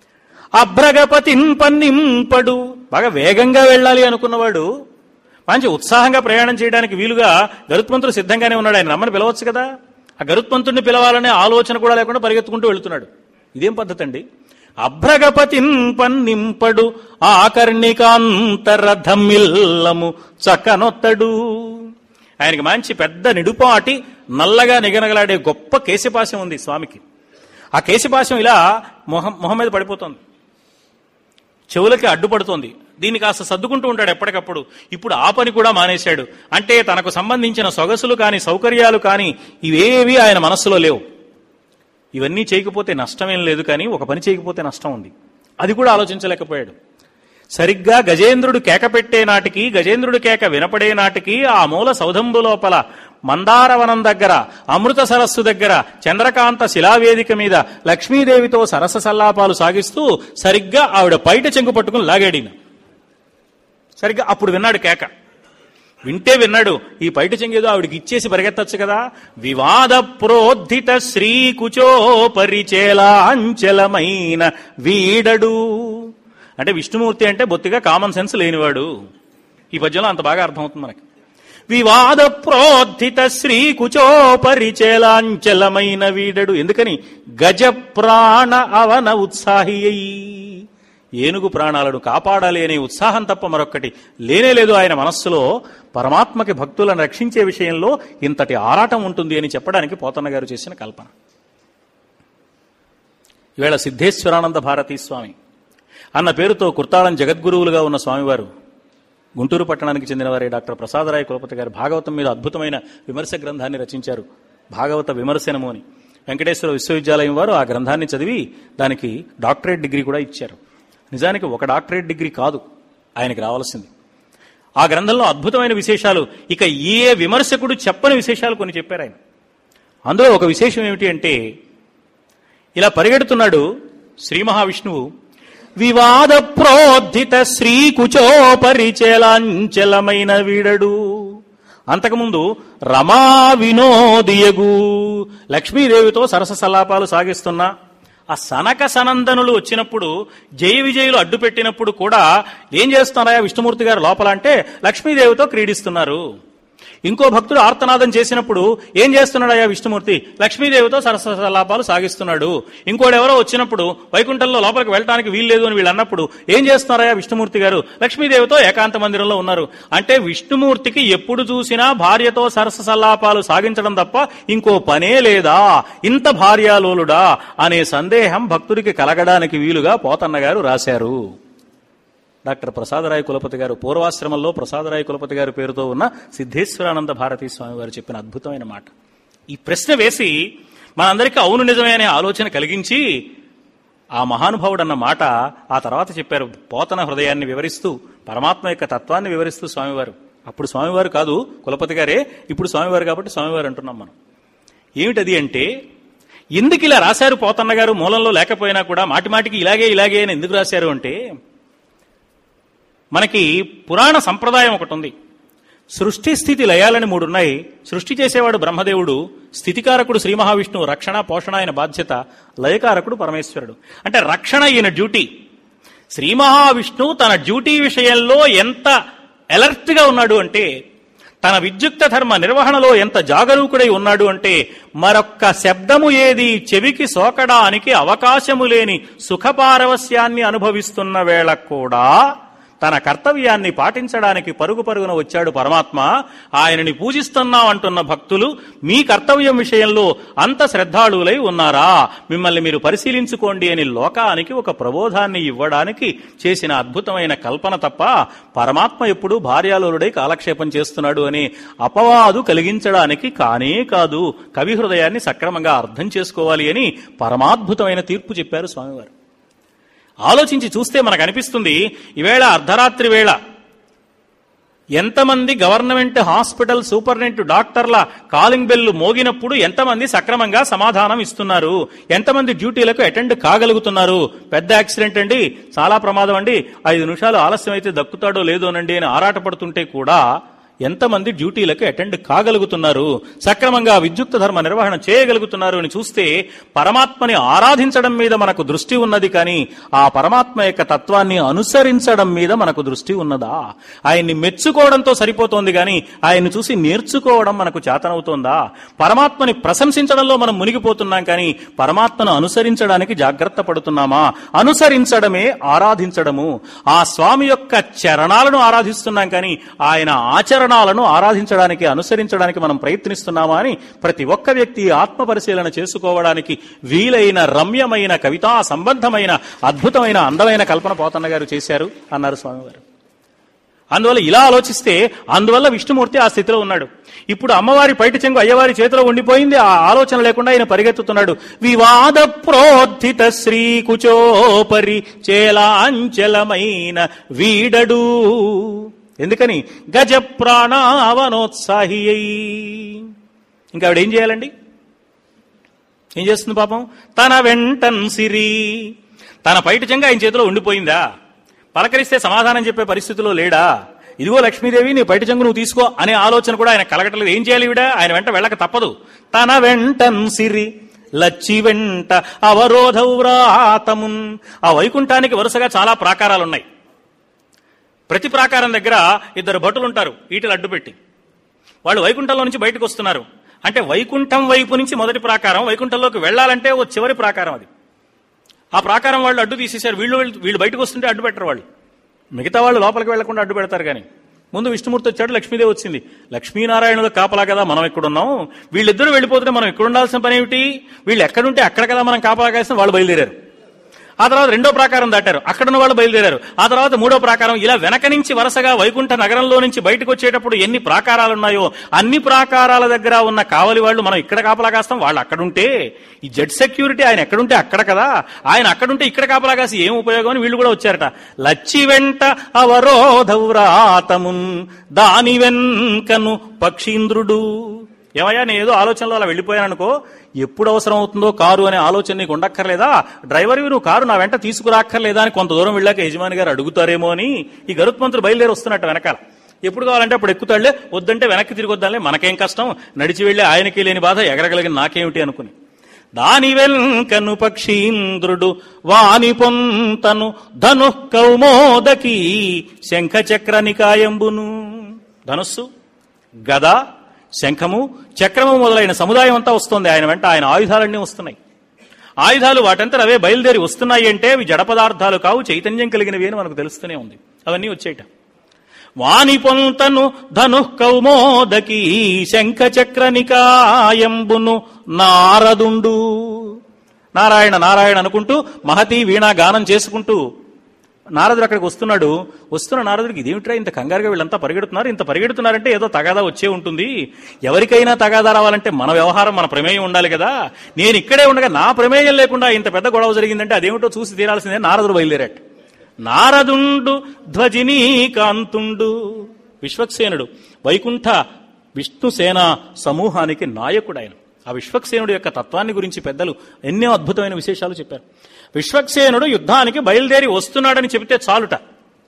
అభ్రగపతింపన్నింపడు బాగా వేగంగా వెళ్ళాలి అనుకున్నవాడు మంచి ఉత్సాహంగా ప్రయాణం చేయడానికి వీలుగా గరుత్మంతుడు సిద్ధంగానే ఉన్నాడు ఆయన రమ్మని పిలవచ్చు కదా ఆ గరుత్మంతుడిని పిలవాలనే ఆలోచన కూడా లేకుండా పరిగెత్తుకుంటూ వెళ్తున్నాడు ఇదేం పద్ధతి అండి అభ్రగపతింపన్నింపడు ఆకర్ణికాంతరథమిల్లము చక్కనొత్తడు ఆయనకి మంచి పెద్ద నిడుపాటి నల్లగా నిగనగలాడే గొప్ప కేశపాశం ఉంది స్వామికి ఆ కేశపాశం ఇలా మొహం మొహం మీద పడిపోతుంది చెవులకి అడ్డుపడుతోంది దీన్ని కాస్త సర్దుకుంటూ ఉంటాడు ఎప్పటికప్పుడు ఇప్పుడు ఆ పని కూడా మానేశాడు అంటే తనకు సంబంధించిన సొగసులు కాని సౌకర్యాలు కాని ఇవేవి ఆయన మనస్సులో లేవు ఇవన్నీ చేయకపోతే నష్టమేం లేదు కానీ ఒక పని చేయకపోతే నష్టం ఉంది అది కూడా ఆలోచించలేకపోయాడు సరిగ్గా గజేంద్రుడు కేక పెట్టే నాటికి గజేంద్రుడు కేక వినపడే నాటికి ఆ మూల సౌధంబు లోపల మందారవనం దగ్గర అమృత సరస్సు దగ్గర చంద్రకాంత శిలావేదిక మీద లక్ష్మీదేవితో సరస సల్లాపాలు సాగిస్తూ సరిగ్గా ఆవిడ పైట చెంగు పట్టుకుని లాగాడిన సరిగ్గా అప్పుడు విన్నాడు కేక వింటే విన్నాడు ఈ పైట చెంగేదో ఆవిడికి ఇచ్చేసి పరిగెత్తచ్చు కదా వివాద ప్రోద్ధిత శ్రీ కుచో పరిచేలాంచలమైన వీడడు అంటే విష్ణుమూర్తి అంటే బొత్తిగా కామన్ సెన్స్ లేనివాడు ఈ పద్యంలో అంత బాగా అర్థమవుతుంది మనకి వివాద ప్రోద్ధిత శ్రీ కుచో పరిచేలాంచలమైన వీడడు ఎందుకని గజ ప్రాణ అవన ఉత్సాహి ఏనుగు ప్రాణాలను కాపాడాలి అనే ఉత్సాహం తప్ప మరొక్కటి లేనే లేదు ఆయన మనస్సులో పరమాత్మకి భక్తులను రక్షించే విషయంలో ఇంతటి ఆరాటం ఉంటుంది అని చెప్పడానికి పోతన్న గారు చేసిన కల్పన ఈవేళ సిద్ధేశ్వరానంద భారతీ స్వామి అన్న పేరుతో కుర్తాళం జగద్గురువులుగా ఉన్న స్వామివారు గుంటూరు పట్టణానికి చెందినవారే డాక్టర్ ప్రసాదరాయ కులపతి గారు భాగవతం మీద అద్భుతమైన విమర్శ గ్రంథాన్ని రచించారు భాగవత విమర్శనము అని వెంకటేశ్వర విశ్వవిద్యాలయం వారు ఆ గ్రంథాన్ని చదివి దానికి డాక్టరేట్ డిగ్రీ కూడా ఇచ్చారు నిజానికి ఒక డాక్టరేట్ డిగ్రీ కాదు ఆయనకి రావాల్సింది ఆ గ్రంథంలో అద్భుతమైన విశేషాలు ఇక ఏ విమర్శకుడు చెప్పని విశేషాలు కొన్ని చెప్పారు ఆయన అందులో ఒక విశేషం ఏమిటి అంటే ఇలా పరిగెడుతున్నాడు శ్రీ మహావిష్ణువు వివాద ప్రోద్ధిత శ్రీ కుచోపరిచేలాంచలమైన వీడడు అంతకుముందు రమా వినోదియగు లక్ష్మీదేవితో సరస సలాపాలు సాగిస్తున్న ఆ సనక సనందనులు వచ్చినప్పుడు జయ విజయులు అడ్డు పెట్టినప్పుడు కూడా ఏం చేస్తున్నారా విష్ణుమూర్తి గారు లోపల అంటే లక్ష్మీదేవితో క్రీడిస్తున్నారు ఇంకో భక్తుడు ఆర్తనాదం చేసినప్పుడు ఏం చేస్తున్నాడయ్యా విష్ణుమూర్తి లక్ష్మీదేవితో సరసలాపాలు సాగిస్తున్నాడు ఇంకోడెవరో వచ్చినప్పుడు వైకుంఠంలో లోపలికి వెళ్ళడానికి వీల్లేదు అని వీళ్ళు అన్నప్పుడు ఏం చేస్తున్నారయ్యా విష్ణుమూర్తి గారు లక్ష్మీదేవితో ఏకాంత మందిరంలో ఉన్నారు అంటే విష్ణుమూర్తికి ఎప్పుడు చూసినా భార్యతో సరస సల్లాపాలు సాగించడం తప్ప ఇంకో పనే లేదా ఇంత భార్యాలోలుడా అనే సందేహం భక్తుడికి కలగడానికి వీలుగా పోతన్న గారు రాశారు డాక్టర్ ప్రసాదరాయ కులపతి గారు పూర్వాశ్రమంలో ప్రసాదరాయ కులపతి గారి పేరుతో ఉన్న సిద్ధేశ్వరానంద భారతీ స్వామి వారు చెప్పిన అద్భుతమైన మాట ఈ ప్రశ్న వేసి మనందరికీ అవును నిజమే అనే ఆలోచన కలిగించి ఆ మహానుభావుడు అన్న మాట ఆ తర్వాత చెప్పారు పోతన హృదయాన్ని వివరిస్తూ పరమాత్మ యొక్క తత్వాన్ని వివరిస్తూ స్వామివారు అప్పుడు స్వామివారు కాదు కులపతి గారే ఇప్పుడు స్వామివారు కాబట్టి స్వామివారు అంటున్నాం మనం ఏమిటది అంటే ఎందుకు ఇలా రాశారు పోతన్న గారు మూలంలో లేకపోయినా కూడా మాటి మాటికి ఇలాగే ఇలాగే అని ఎందుకు రాశారు అంటే మనకి పురాణ సంప్రదాయం ఒకటి ఉంది సృష్టి స్థితి లయాలని మూడు ఉన్నాయి సృష్టి చేసేవాడు బ్రహ్మదేవుడు స్థితికారకుడు శ్రీ మహావిష్ణువు రక్షణ పోషణ ఆయన బాధ్యత లయకారకుడు పరమేశ్వరుడు అంటే రక్షణ ఈయన డ్యూటీ శ్రీ మహావిష్ణువు తన డ్యూటీ విషయంలో ఎంత అలర్ట్గా ఉన్నాడు అంటే తన విద్యుక్త ధర్మ నిర్వహణలో ఎంత జాగరూకుడై ఉన్నాడు అంటే మరొక్క శబ్దము ఏది చెవికి సోకడానికి అవకాశము లేని సుఖపారవస్యాన్ని అనుభవిస్తున్న వేళ కూడా తన కర్తవ్యాన్ని పాటించడానికి పరుగు పరుగున వచ్చాడు పరమాత్మ ఆయనని పూజిస్తున్నాం అంటున్న భక్తులు మీ కర్తవ్యం విషయంలో అంత శ్రద్ధాళులై ఉన్నారా మిమ్మల్ని మీరు పరిశీలించుకోండి అని లోకానికి ఒక ప్రబోధాన్ని ఇవ్వడానికి చేసిన అద్భుతమైన కల్పన తప్ప పరమాత్మ ఎప్పుడూ భార్యాలోలుడై కాలక్షేపం చేస్తున్నాడు అనే అపవాదు కలిగించడానికి కానే కాదు కవి హృదయాన్ని సక్రమంగా అర్థం చేసుకోవాలి అని పరమాద్భుతమైన తీర్పు చెప్పారు స్వామివారు ఆలోచించి చూస్తే మనకు అనిపిస్తుంది ఈవేళ అర్ధరాత్రి వేళ ఎంతమంది గవర్నమెంట్ హాస్పిటల్ సూపరింటెండెంట్ డాక్టర్ల కాలింగ్ బెల్ మోగినప్పుడు ఎంతమంది సక్రమంగా సమాధానం ఇస్తున్నారు ఎంతమంది డ్యూటీలకు అటెండ్ కాగలుగుతున్నారు పెద్ద యాక్సిడెంట్ అండి చాలా ప్రమాదం అండి ఐదు నిమిషాలు ఆలస్యం అయితే దక్కుతాడో లేదోనండి అని ఆరాటపడుతుంటే కూడా ఎంతమంది డ్యూటీలకు అటెండ్ కాగలుగుతున్నారు సక్రమంగా విద్యుక్త ధర్మ నిర్వహణ చేయగలుగుతున్నారు అని చూస్తే పరమాత్మని ఆరాధించడం మీద మనకు దృష్టి ఉన్నది కానీ ఆ పరమాత్మ యొక్క తత్వాన్ని అనుసరించడం మీద మనకు దృష్టి ఉన్నదా ఆయన్ని మెచ్చుకోవడంతో సరిపోతోంది కానీ ఆయన్ని చూసి నేర్చుకోవడం మనకు చేతనవుతోందా పరమాత్మని ప్రశంసించడంలో మనం మునిగిపోతున్నాం కానీ పరమాత్మను అనుసరించడానికి జాగ్రత్త పడుతున్నామా అనుసరించడమే ఆరాధించడము ఆ స్వామి యొక్క చరణాలను ఆరాధిస్తున్నాం కానీ ఆయన ఆచరణాలను ఆరాధించడానికి అనుసరించడానికి మనం ప్రయత్నిస్తున్నామా అని ప్రతి ఒక్క వ్యక్తి ఆత్మ పరిశీలన చేసుకోవడానికి వీలైన రమ్యమైన కవితా సంబంధమైన అద్భుతమైన అందమైన కల్పన పోతన్న గారు చేశారు అన్నారు స్వామివారు అందువల్ల ఇలా ఆలోచిస్తే అందువల్ల విష్ణుమూర్తి ఆ స్థితిలో ఉన్నాడు ఇప్పుడు అమ్మవారి పైట చెంగు అయ్యవారి చేతిలో ఉండిపోయింది ఆ ఆలోచన లేకుండా ఆయన పరిగెత్తుతున్నాడు వివాద ప్రోత్థిత శ్రీ కుచోపరి చేలాంచలమైన వీడడు ఎందుకని గజ ప్రాణావనోత్సాహి ఇంకా ఆవిడ ఏం చేయాలండి ఏం చేస్తుంది పాపం తన వెంటన్ సిరి తన పైట చెంగ ఆయన చేతిలో ఉండిపోయిందా పలకరిస్తే సమాధానం చెప్పే పరిస్థితిలో లేడా ఇదిగో లక్ష్మీదేవి నీ బయట చెంగు నువ్వు తీసుకో అనే ఆలోచన కూడా ఆయన కలగటలేదు ఏం చేయాలి ఈవిడ ఆయన వెంట వెళ్ళక తప్పదు తన వెంటన్ సిరి లచ్చి వెంట అవరోధవ్రాతమున్ ఆ వైకుంఠానికి వరుసగా చాలా ప్రాకారాలున్నాయి ప్రతి ప్రాకారం దగ్గర ఇద్దరు భటులు ఉంటారు ఈటలు అడ్డుపెట్టి వాళ్ళు వైకుంఠంలో నుంచి బయటకు వస్తున్నారు అంటే వైకుంఠం వైపు నుంచి మొదటి ప్రాకారం వైకుంఠంలోకి వెళ్ళాలంటే ఓ చివరి ప్రాకారం అది ఆ ప్రాకారం వాళ్ళు అడ్డు తీసేశారు వీళ్ళు వీళ్ళు బయటకు వస్తుంటే అడ్డు పెట్టరు వాళ్ళు మిగతా వాళ్ళు లోపలికి వెళ్లకుండా అడ్డు పెడతారు కానీ ముందు విష్ణుమూర్తి వచ్చాడు లక్ష్మీదేవి వచ్చింది లక్ష్మీనారాయణులు కాపలా కదా మనం ఎక్కడున్నాం వీళ్ళిద్దరూ వెళ్ళిపోతుంటే మనం ఇక్కడ ఉండాల్సిన పని ఏమిటి వీళ్ళు ఎక్కడుంటే అక్కడ కదా మనం కాపలా కాసిన వాళ్ళు బయలుదేరారు ఆ తర్వాత రెండో ప్రాకారం దాటారు అక్కడున్న వాళ్ళు బయలుదేరారు ఆ తర్వాత మూడో ప్రాకారం ఇలా వెనక నుంచి వరుసగా వైకుంఠ నగరంలో నుంచి బయటకు వచ్చేటప్పుడు ఎన్ని ప్రాకారాలు ఉన్నాయో అన్ని ప్రాకారాల దగ్గర ఉన్న కావలి వాళ్ళు మనం ఇక్కడ కాపలా కాస్తాం వాళ్ళు అక్కడుంటే ఈ జెడ్ సెక్యూరిటీ ఆయన ఎక్కడుంటే అక్కడ కదా ఆయన అక్కడుంటే ఇక్కడ కాపలా కాసి ఏం ఉపయోగం అని వీళ్ళు కూడా వచ్చారట లచ్చి వెంట అవరోధవ్రాతమున్ దాని వెన్కను పక్షీంద్రుడు ఏమయ్యా నేను ఏదో ఆలోచనలో అలా వెళ్ళిపోయాను అనుకో ఎప్పుడు అవసరం అవుతుందో కారు అనే ఆలోచన నీకు ఉండక్కర్లేదా డ్రైవర్ నువ్వు కారు నా వెంట తీసుకురాక్కర్లేదా అని కొంత దూరం వెళ్ళాక యజమాని గారు అడుగుతారేమో అని ఈ గరుత్మంతుడు బయలుదేరి వస్తున్నట్టు వెనకాల ఎప్పుడు కావాలంటే అప్పుడు ఎక్కుతాళ్లే వద్దంటే వెనక్కి తిరిగి వద్దాలే మనకేం కష్టం నడిచి వెళ్ళి ఆయనకి లేని బాధ ఎగరగలిగిన నాకేమిటి అనుకుని దాని వెల్కను పక్షీంద్రుడు వాని పొంతను ధను కౌమోదకి శంఖ చక్ర నికాయంబును ధనుస్సు గద శంఖము చక్రము మొదలైన సముదాయం అంతా వస్తుంది ఆయన వెంట ఆయన ఆయుధాలన్నీ వస్తున్నాయి ఆయుధాలు వాటంతా అవే బయలుదేరి వస్తున్నాయి అంటే అవి జడ పదార్థాలు కావు చైతన్యం కలిగినవి అని మనకు తెలుస్తూనే ఉంది అవన్నీ వచ్చేట వాని పొంతను ధను కౌమోదకి శంఖ చక్ర నికాయంబును నారదుండు నారాయణ నారాయణ అనుకుంటూ మహతి వీణా గానం చేసుకుంటూ నారదుడు అక్కడికి వస్తున్నాడు వస్తున్న నారదుడికి ఇదేమిట్రా ఇంత కంగారుగా వీళ్ళంతా పరిగెడుతున్నారు ఇంత పరిగెడుతున్నారంటే ఏదో తగాదా వచ్చే ఉంటుంది ఎవరికైనా తగాదా రావాలంటే మన వ్యవహారం మన ప్రమేయం ఉండాలి కదా నేను ఇక్కడే ఉండగా నా ప్రమేయం లేకుండా ఇంత పెద్ద గొడవ జరిగిందంటే అదేమిటో చూసి తీరాల్సిందే నారదుడు బయలుదేరాడు నారదుండు ధ్వజినీ కాంతుండు విశ్వక్సేనుడు వైకుంఠ విష్ణుసేన సమూహానికి నాయకుడు ఆయన ఆ విశ్వక్సేనుడు యొక్క తత్వాన్ని గురించి పెద్దలు ఎన్నో అద్భుతమైన విశేషాలు చెప్పారు విశ్వక్సేనుడు యుద్ధానికి బయలుదేరి వస్తున్నాడని చెబితే చాలుట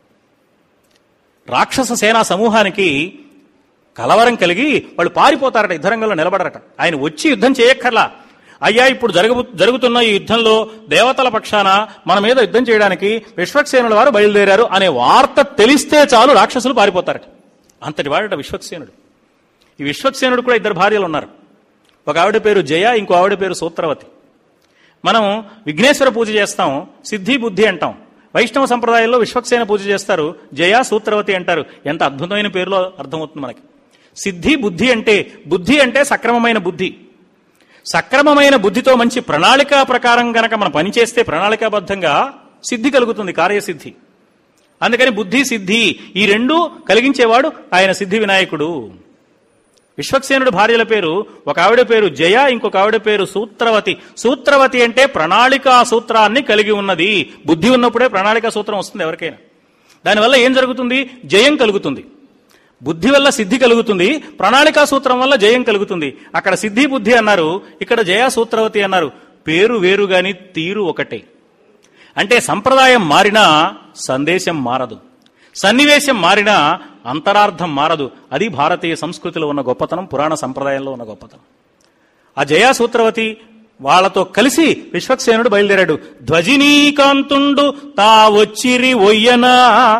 రాక్షస సేనా సమూహానికి కలవరం కలిగి వాళ్ళు పారిపోతారట యుద్ధరంగంలో నిలబడరట ఆయన వచ్చి యుద్ధం చేయక్కర్లా అయ్యా ఇప్పుడు జరుగు జరుగుతున్న ఈ యుద్ధంలో దేవతల పక్షాన మన మీద యుద్ధం చేయడానికి విశ్వక్సేనుల వారు బయలుదేరారు అనే వార్త తెలిస్తే చాలు రాక్షసులు పారిపోతారట అంతటి వాడట విశ్వక్సేనుడు ఈ విశ్వక్సేనుడు కూడా ఇద్దరు భార్యలు ఉన్నారు ఒక ఆవిడ పేరు జయ ఇంకో ఆవిడ పేరు సూత్రవతి మనం విఘ్నేశ్వర పూజ చేస్తాం సిద్ధి బుద్ధి అంటాం వైష్ణవ సంప్రదాయంలో విశ్వక్సేన పూజ చేస్తారు జయ సూత్రవతి అంటారు ఎంత అద్భుతమైన పేరులో అర్థమవుతుంది మనకి సిద్ధి బుద్ధి అంటే బుద్ధి అంటే సక్రమమైన బుద్ధి సక్రమమైన బుద్ధితో మంచి ప్రణాళిక ప్రకారం గనక మనం పనిచేస్తే ప్రణాళికాబద్ధంగా సిద్ధి కలుగుతుంది కార్యసిద్ధి అందుకని బుద్ధి సిద్ధి ఈ రెండు కలిగించేవాడు ఆయన సిద్ధి వినాయకుడు విశ్వక్సేనుడి భార్యల పేరు ఒక ఆవిడ పేరు జయ ఇంకొక ఆవిడ పేరు సూత్రవతి సూత్రవతి అంటే ప్రణాళికా సూత్రాన్ని కలిగి ఉన్నది బుద్ధి ఉన్నప్పుడే ప్రణాళికా సూత్రం వస్తుంది ఎవరికైనా దానివల్ల ఏం జరుగుతుంది జయం కలుగుతుంది బుద్ధి వల్ల సిద్ధి కలుగుతుంది ప్రణాళికా సూత్రం వల్ల జయం కలుగుతుంది అక్కడ సిద్ధి బుద్ధి అన్నారు ఇక్కడ జయ సూత్రవతి అన్నారు పేరు వేరు గాని తీరు ఒకటే అంటే సంప్రదాయం మారినా సందేశం మారదు సన్నివేశం మారినా అంతరార్థం మారదు అది భారతీయ సంస్కృతిలో ఉన్న గొప్పతనం పురాణ సంప్రదాయంలో ఉన్న గొప్పతనం ఆ జయా సూత్రవతి వాళ్లతో కలిసి విశ్వక్సేనుడు బయలుదేరాడు ధ్వజినీకాంతుండు తా వచ్చిరి ఒయ్యన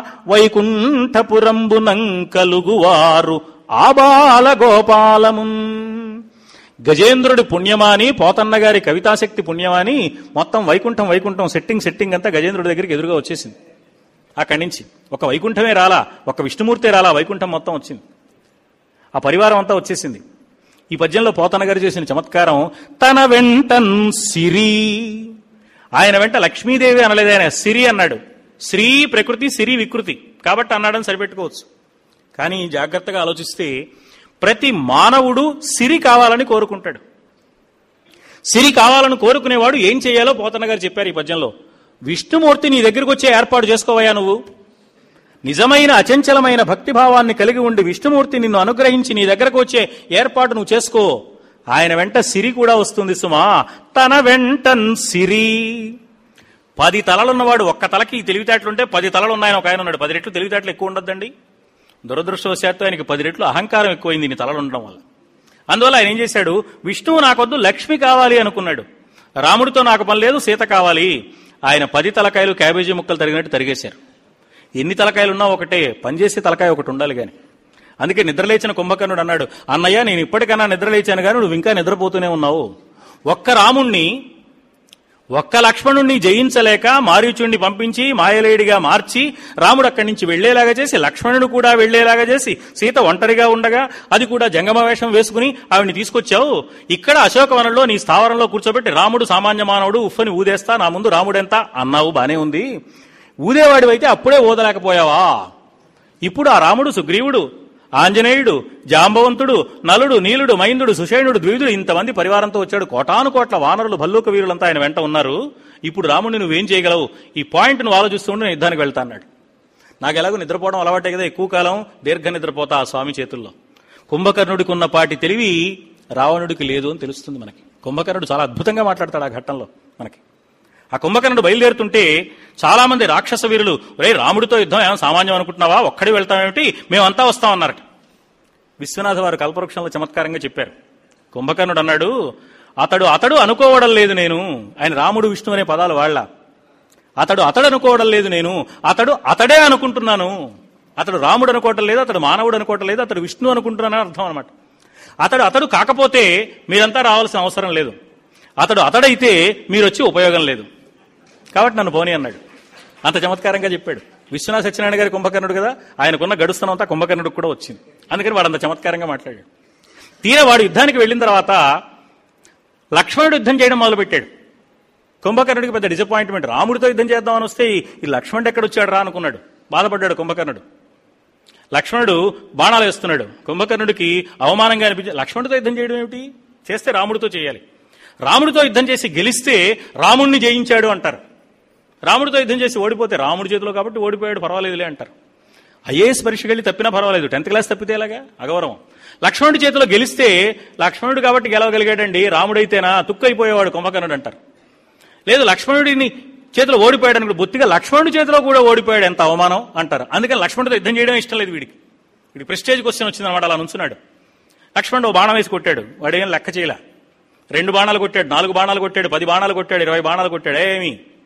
వైకుంఠపురంబునం కలుగువారు ఆబాల గోపాలమున్ గజేంద్రుడి పుణ్యమాని పోతన్న గారి కవితాశక్తి పుణ్యమాని మొత్తం వైకుంఠం వైకుంఠం సెట్టింగ్ సెట్టింగ్ అంతా గజేంద్రుడి దగ్గరికి ఎదురుగా వచ్చేసింది అక్కడి నుంచి ఒక వైకుంఠమే రాలా ఒక విష్ణుమూర్తే రాలా వైకుంఠం మొత్తం వచ్చింది ఆ పరివారం అంతా వచ్చేసింది ఈ పద్యంలో పోతన గారు చేసిన చమత్కారం తన వెంటన్ సిరి ఆయన వెంట లక్ష్మీదేవి అనలేదు ఆయన సిరి అన్నాడు శ్రీ ప్రకృతి సిరి వికృతి కాబట్టి అన్నాడని సరిపెట్టుకోవచ్చు కానీ జాగ్రత్తగా ఆలోచిస్తే ప్రతి మానవుడు సిరి కావాలని కోరుకుంటాడు సిరి కావాలని కోరుకునేవాడు ఏం చేయాలో పోతన్న గారు చెప్పారు ఈ పద్యంలో విష్ణుమూర్తి నీ దగ్గరకు వచ్చే ఏర్పాటు చేసుకోవయా నువ్వు నిజమైన అచంచలమైన భక్తిభావాన్ని కలిగి ఉండి విష్ణుమూర్తి నిన్ను అనుగ్రహించి నీ దగ్గరకు వచ్చే ఏర్పాటు నువ్వు చేసుకో ఆయన వెంట సిరి కూడా వస్తుంది సుమా తన వెంటన్ సిరి పది తలలున్నవాడు ఒక్క తలకి తెలివితేటలుంటే పది తలలు ఉన్నాయని ఒక ఆయన ఉన్నాడు పది రెట్లు తెలివితేటలు ఎక్కువ ఉండద్దండి దురదృష్టవశాత్తు ఆయనకి పది రెట్లు అహంకారం ఎక్కువైంది ఇన్ని తలలు ఉండడం వల్ల అందువల్ల ఆయన ఏం చేశాడు విష్ణువు నాకొద్దు లక్ష్మి కావాలి అనుకున్నాడు రాముడితో నాకు పని లేదు సీత కావాలి ఆయన పది తలకాయలు క్యాబేజీ ముక్కలు తరిగినట్టు తరిగేశారు ఎన్ని తలకాయలు ఉన్నా ఒకటే పనిచేసే తలకాయ ఒకటి ఉండాలి గాని అందుకే నిద్రలేచిన కుంభకర్ణుడు అన్నాడు అన్నయ్య నేను ఇప్పటికన్నా నిద్రలేచాను కానీ నువ్వు ఇంకా నిద్రపోతూనే ఉన్నావు ఒక్క రాముణ్ణి ఒక్క లక్ష్మణుణ్ణి జయించలేక మారీచుణ్ణి పంపించి మాయలేడిగా మార్చి రాముడు అక్కడి నుంచి వెళ్లేలాగా చేసి లక్ష్మణుడు కూడా వెళ్లేలాగా చేసి సీత ఒంటరిగా ఉండగా అది కూడా జంగమ వేషం వేసుకుని ఆవిడ్ని తీసుకొచ్చావు ఇక్కడ అశోకవనంలో నీ స్థావరంలో కూర్చోబెట్టి రాముడు సామాన్య మానవుడు ఉఫ్ఫని ఊదేస్తా నా ముందు రాముడెంత అన్నావు బానే ఉంది ఊదేవాడివైతే అప్పుడే ఊదలేకపోయావా ఇప్పుడు ఆ రాముడు సుగ్రీవుడు ఆంజనేయుడు జాంబవంతుడు నలుడు నీలుడు మైందుడు సుషేణుడు ద్విధుడు ఇంతమంది పరివారంతో వచ్చాడు కోటాను కోట్ల వానరులు భల్లూక వీరులంతా ఆయన వెంట ఉన్నారు ఇప్పుడు రాముడిని నువ్వేం చేయగలవు ఈ పాయింట్ నువ్వు ఆలోచిస్తుంటే నేను యుద్ధానికి వెళ్తా అన్నాడు నాకు ఎలాగో నిద్రపోవడం అలవాటే కదా ఎక్కువ కాలం దీర్ఘ నిద్రపోతా ఆ స్వామి చేతుల్లో కుంభకర్ణుడికి ఉన్న పాటి తెలివి రావణుడికి లేదు అని తెలుస్తుంది మనకి కుంభకర్ణుడు చాలా అద్భుతంగా మాట్లాడతాడు ఆ ఘట్టంలో మనకి ఆ కుంభకర్ణుడు బయలుదేరుతుంటే చాలా మంది రాక్షస వీరులు రే రాముడితో యుద్ధం ఏమైనా సామాన్యం అనుకుంటున్నావా ఒక్కడి వెళ్తామేమిటి మేమంతా వస్తామన్నారట విశ్వనాథ వారు కల్పవృక్షంలో చమత్కారంగా చెప్పారు కుంభకర్ణుడు అన్నాడు అతడు అతడు అనుకోవడం లేదు నేను ఆయన రాముడు విష్ణు అనే పదాలు వాళ్ళ అతడు అతడు అనుకోవడం లేదు నేను అతడు అతడే అనుకుంటున్నాను అతడు రాముడు అనుకోవటం లేదు అతడు మానవుడు అనుకోవటం లేదు అతడు విష్ణు అనుకుంటున్నానని అర్థం అనమాట అతడు అతడు కాకపోతే మీరంతా రావాల్సిన అవసరం లేదు అతడు అతడైతే మీరు వచ్చి ఉపయోగం లేదు కాబట్టి నన్ను పోనీ అన్నాడు అంత చమత్కారంగా చెప్పాడు విశ్వనాథ సత్యనారాయణ గారి కుంభకర్ణుడు కదా ఆయనకున్న గడుస్తనం అంతా కుంభకర్ణుడికి కూడా వచ్చింది అందుకని వాడు అంత చమత్కారంగా మాట్లాడాడు తీరా వాడు యుద్ధానికి వెళ్ళిన తర్వాత లక్ష్మణుడు యుద్ధం చేయడం మొదలుపెట్టాడు కుంభకర్ణుడికి పెద్ద డిసప్పాయింట్మెంట్ రాముడితో యుద్ధం చేద్దామని వస్తే ఈ- ఈ లక్ష్మణుడు ఎక్కడ వచ్చాడు రా అనుకున్నాడు బాధపడ్డాడు కుంభకర్ణుడు లక్ష్మణుడు బాణాలు వేస్తున్నాడు కుంభకర్ణుడికి అవమానంగా అనిపించి లక్ష్మణుడితో యుద్ధం చేయడం ఏమిటి చేస్తే రాముడితో చేయాలి రాముడితో యుద్ధం చేసి గెలిస్తే రాముణ్ణి జయించాడు అంటారు రాముడితో యుద్ధం చేసి ఓడిపోతే రాముడి చేతిలో కాబట్టి ఓడిపోయాడు పర్వాలేదులే అంటారు ఐఏఎస్ పరీక్షకి వెళ్ళి తప్పినా పర్వాలేదు టెన్త్ క్లాస్ తప్పితే ఎలాగా అగౌరవం లక్ష్మణుడి చేతిలో గెలిస్తే లక్ష్మణుడు కాబట్టి గెలవగలిగాడండి రాముడైతేనా తుక్కైపోయేవాడు కుంభకర్ణుడు అంటారు లేదు లక్ష్మణుడిని చేతిలో ఓడిపోయాడు అనుకో బొత్తిగా లక్ష్మణుడి చేతిలో కూడా ఓడిపోయాడు ఎంత అవమానం అంటారు అందుకని లక్ష్మణుడితో యుద్ధం చేయడం ఇష్టం లేదు వీడికి వీడి ప్రెస్టేజ్ క్వశ్చన్ వచ్చింది అనమాట అలా నుంచున్నాడు లక్ష్మణుడు ఓ బాణం వేసి కొట్టాడు వాడేం లెక్క చేయలే రెండు బాణాలు కొట్టాడు నాలుగు బాణాలు కొట్టాడు పది బాణాలు కొట్టాడు ఇరవై బాణాలు కొట్టాడు ఏమి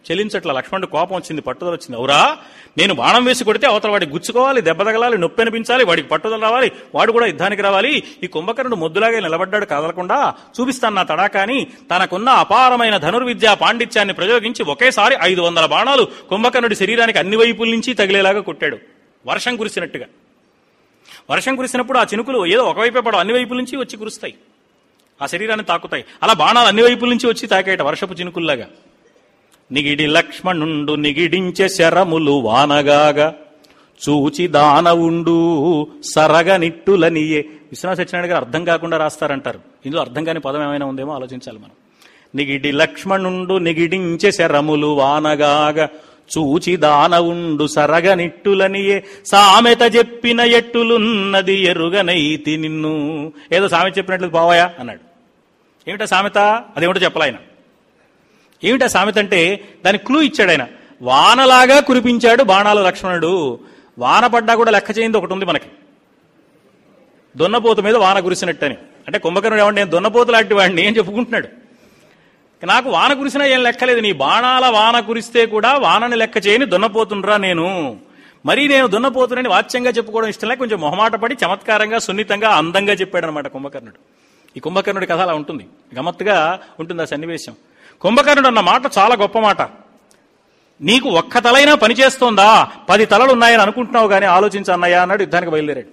చెల్లించట్ల లక్ష్మణుడు కోపం వచ్చింది పట్టుదల వచ్చింది అవురా నేను బాణం వేసి కొడితే అవతల వాడికి గుచ్చుకోవాలి దెబ్బ తగలాలి నొప్పి అనిపించాలి వాడికి పట్టుదల రావాలి వాడు కూడా యుద్ధానికి రావాలి ఈ కుంభకర్ణుడు మొద్దులాగే నిలబడ్డాడు కదలకుండా చూపిస్తాను నా తడాకాని తనకున్న అపారమైన ధనుర్విద్యా పాండిత్యాన్ని ప్రయోగించి ఒకేసారి ఐదు వందల బాణాలు కుంభకర్ణుడి శరీరానికి అన్ని వైపుల నుంచి తగిలేలాగా కొట్టాడు వర్షం కురిసినట్టుగా వర్షం కురిసినప్పుడు ఆ చినుకులు ఏదో ఒకవైపే పడవు అన్ని వైపుల నుంచి వచ్చి కురుస్తాయి ఆ శరీరాన్ని తాకుతాయి అలా బాణాలు అన్ని వైపుల నుంచి వచ్చి తాకేట వర్షపు చినుకుల్లాగా నిగిడి లక్ష్మణుండు నిగిడించే శరములు వానగాగా చూచి దానవుండు సరగ నిట్టులనియే విశ్వనాథ సత్యనారాయణ గారు అర్థం కాకుండా రాస్తారంటారు ఇందులో అర్థం కాని పదం ఏమైనా ఉందేమో ఆలోచించాలి మనం నిగిడి లక్ష్మణుండు నిగిడించే శరములు వానగాగా చూచి దానవుండు సరగ నిట్టులనియే సామెత చెప్పిన ఎట్టులున్నది ఎరుగనైతి నిన్ను ఏదో సామెత చెప్పినట్లు పోవాయా అన్నాడు ఏమిటా సామెత అదేమిటో చెప్పలాయన ఏమిటా సామెత అంటే దాని క్లూ ఇచ్చాడు ఆయన వానలాగా కురిపించాడు బాణాల లక్ష్మణుడు వాన పడ్డా కూడా లెక్క చేయింది ఒకటి ఉంది మనకి దున్నపోతు మీద వాన కురిసినట్టని అంటే కుంభకర్ణుడు ఏమంటే నేను దున్నపోతు లాంటి వాడిని అని చెప్పుకుంటున్నాడు నాకు వాన కురిసినా ఏం లెక్కలేదు నీ బాణాల వాన కురిస్తే కూడా వానని లెక్క చేయని దున్నపోతుండ్రా నేను మరీ నేను దున్నపోతునని వాచ్యంగా చెప్పుకోవడం ఇష్టం లేక కొంచెం మొహమాట పడి చమత్కారంగా సున్నితంగా అందంగా చెప్పాడు అనమాట కుంభకర్ణుడు ఈ కుంభకర్ణుడి కథ అలా ఉంటుంది గమ్మత్తుగా ఉంటుంది ఆ సన్నివేశం కుంభకర్ణుడు అన్న మాట చాలా గొప్ప మాట నీకు ఒక్క తలైనా పనిచేస్తోందా పది తలలు ఉన్నాయని అనుకుంటున్నావు కానీ ఆలోచించన్నయ్యా అన్నాడు యుద్ధానికి బయలుదేరాడు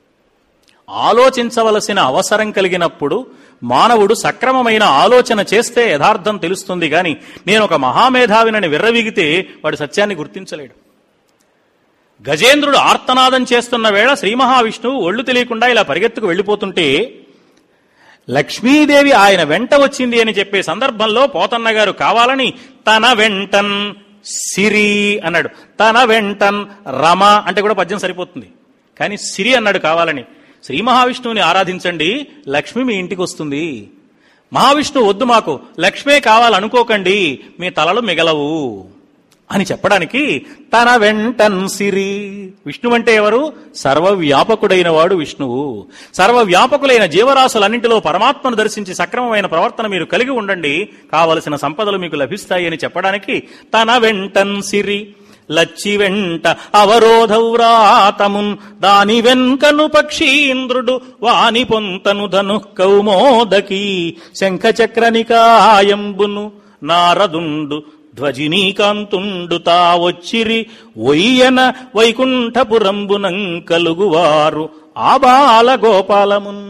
ఆలోచించవలసిన అవసరం కలిగినప్పుడు మానవుడు సక్రమమైన ఆలోచన చేస్తే యథార్థం తెలుస్తుంది గాని నేను ఒక మహామేధావినని విర్రవీగితే వాడు సత్యాన్ని గుర్తించలేడు గజేంద్రుడు ఆర్తనాదం చేస్తున్న వేళ శ్రీ మహావిష్ణువు ఒళ్ళు తెలియకుండా ఇలా పరిగెత్తుకు వెళ్ళిపోతుంటే లక్ష్మీదేవి ఆయన వెంట వచ్చింది అని చెప్పే సందర్భంలో పోతన్న గారు కావాలని తన వెంటన్ సిరి అన్నాడు తన వెంటన్ రమ అంటే కూడా పద్యం సరిపోతుంది కానీ సిరి అన్నాడు కావాలని శ్రీ మహావిష్ణువుని ఆరాధించండి లక్ష్మి మీ ఇంటికి వస్తుంది మహావిష్ణువు వద్దు మాకు లక్ష్మే కావాలనుకోకండి మీ తలలు మిగలవు అని చెప్పడానికి తన వెంటన్ సిరి విష్ణు అంటే ఎవరు సర్వవ్యాపకుడైన వాడు విష్ణువు సర్వవ్యాపకులైన జీవరాశులన్నింటిలో పరమాత్మను దర్శించి సక్రమమైన ప్రవర్తన మీరు కలిగి ఉండండి కావలసిన సంపదలు మీకు లభిస్తాయి అని చెప్పడానికి తన వెంటన్ సిరి లచ్చి వెంట అవరోధవ్రాతమున్ దాని వెన్కను పక్షీంద్రుడు వాని పొంతను ధను కౌమోదకి శంఖచక్రనికాయంబును నారదుండు ధ్వజినీకాంతుండు తా వచ్చిరి ఒయ్యన వైకుంఠపురంబునం కలుగువారు ఆబాల గోపాలమున్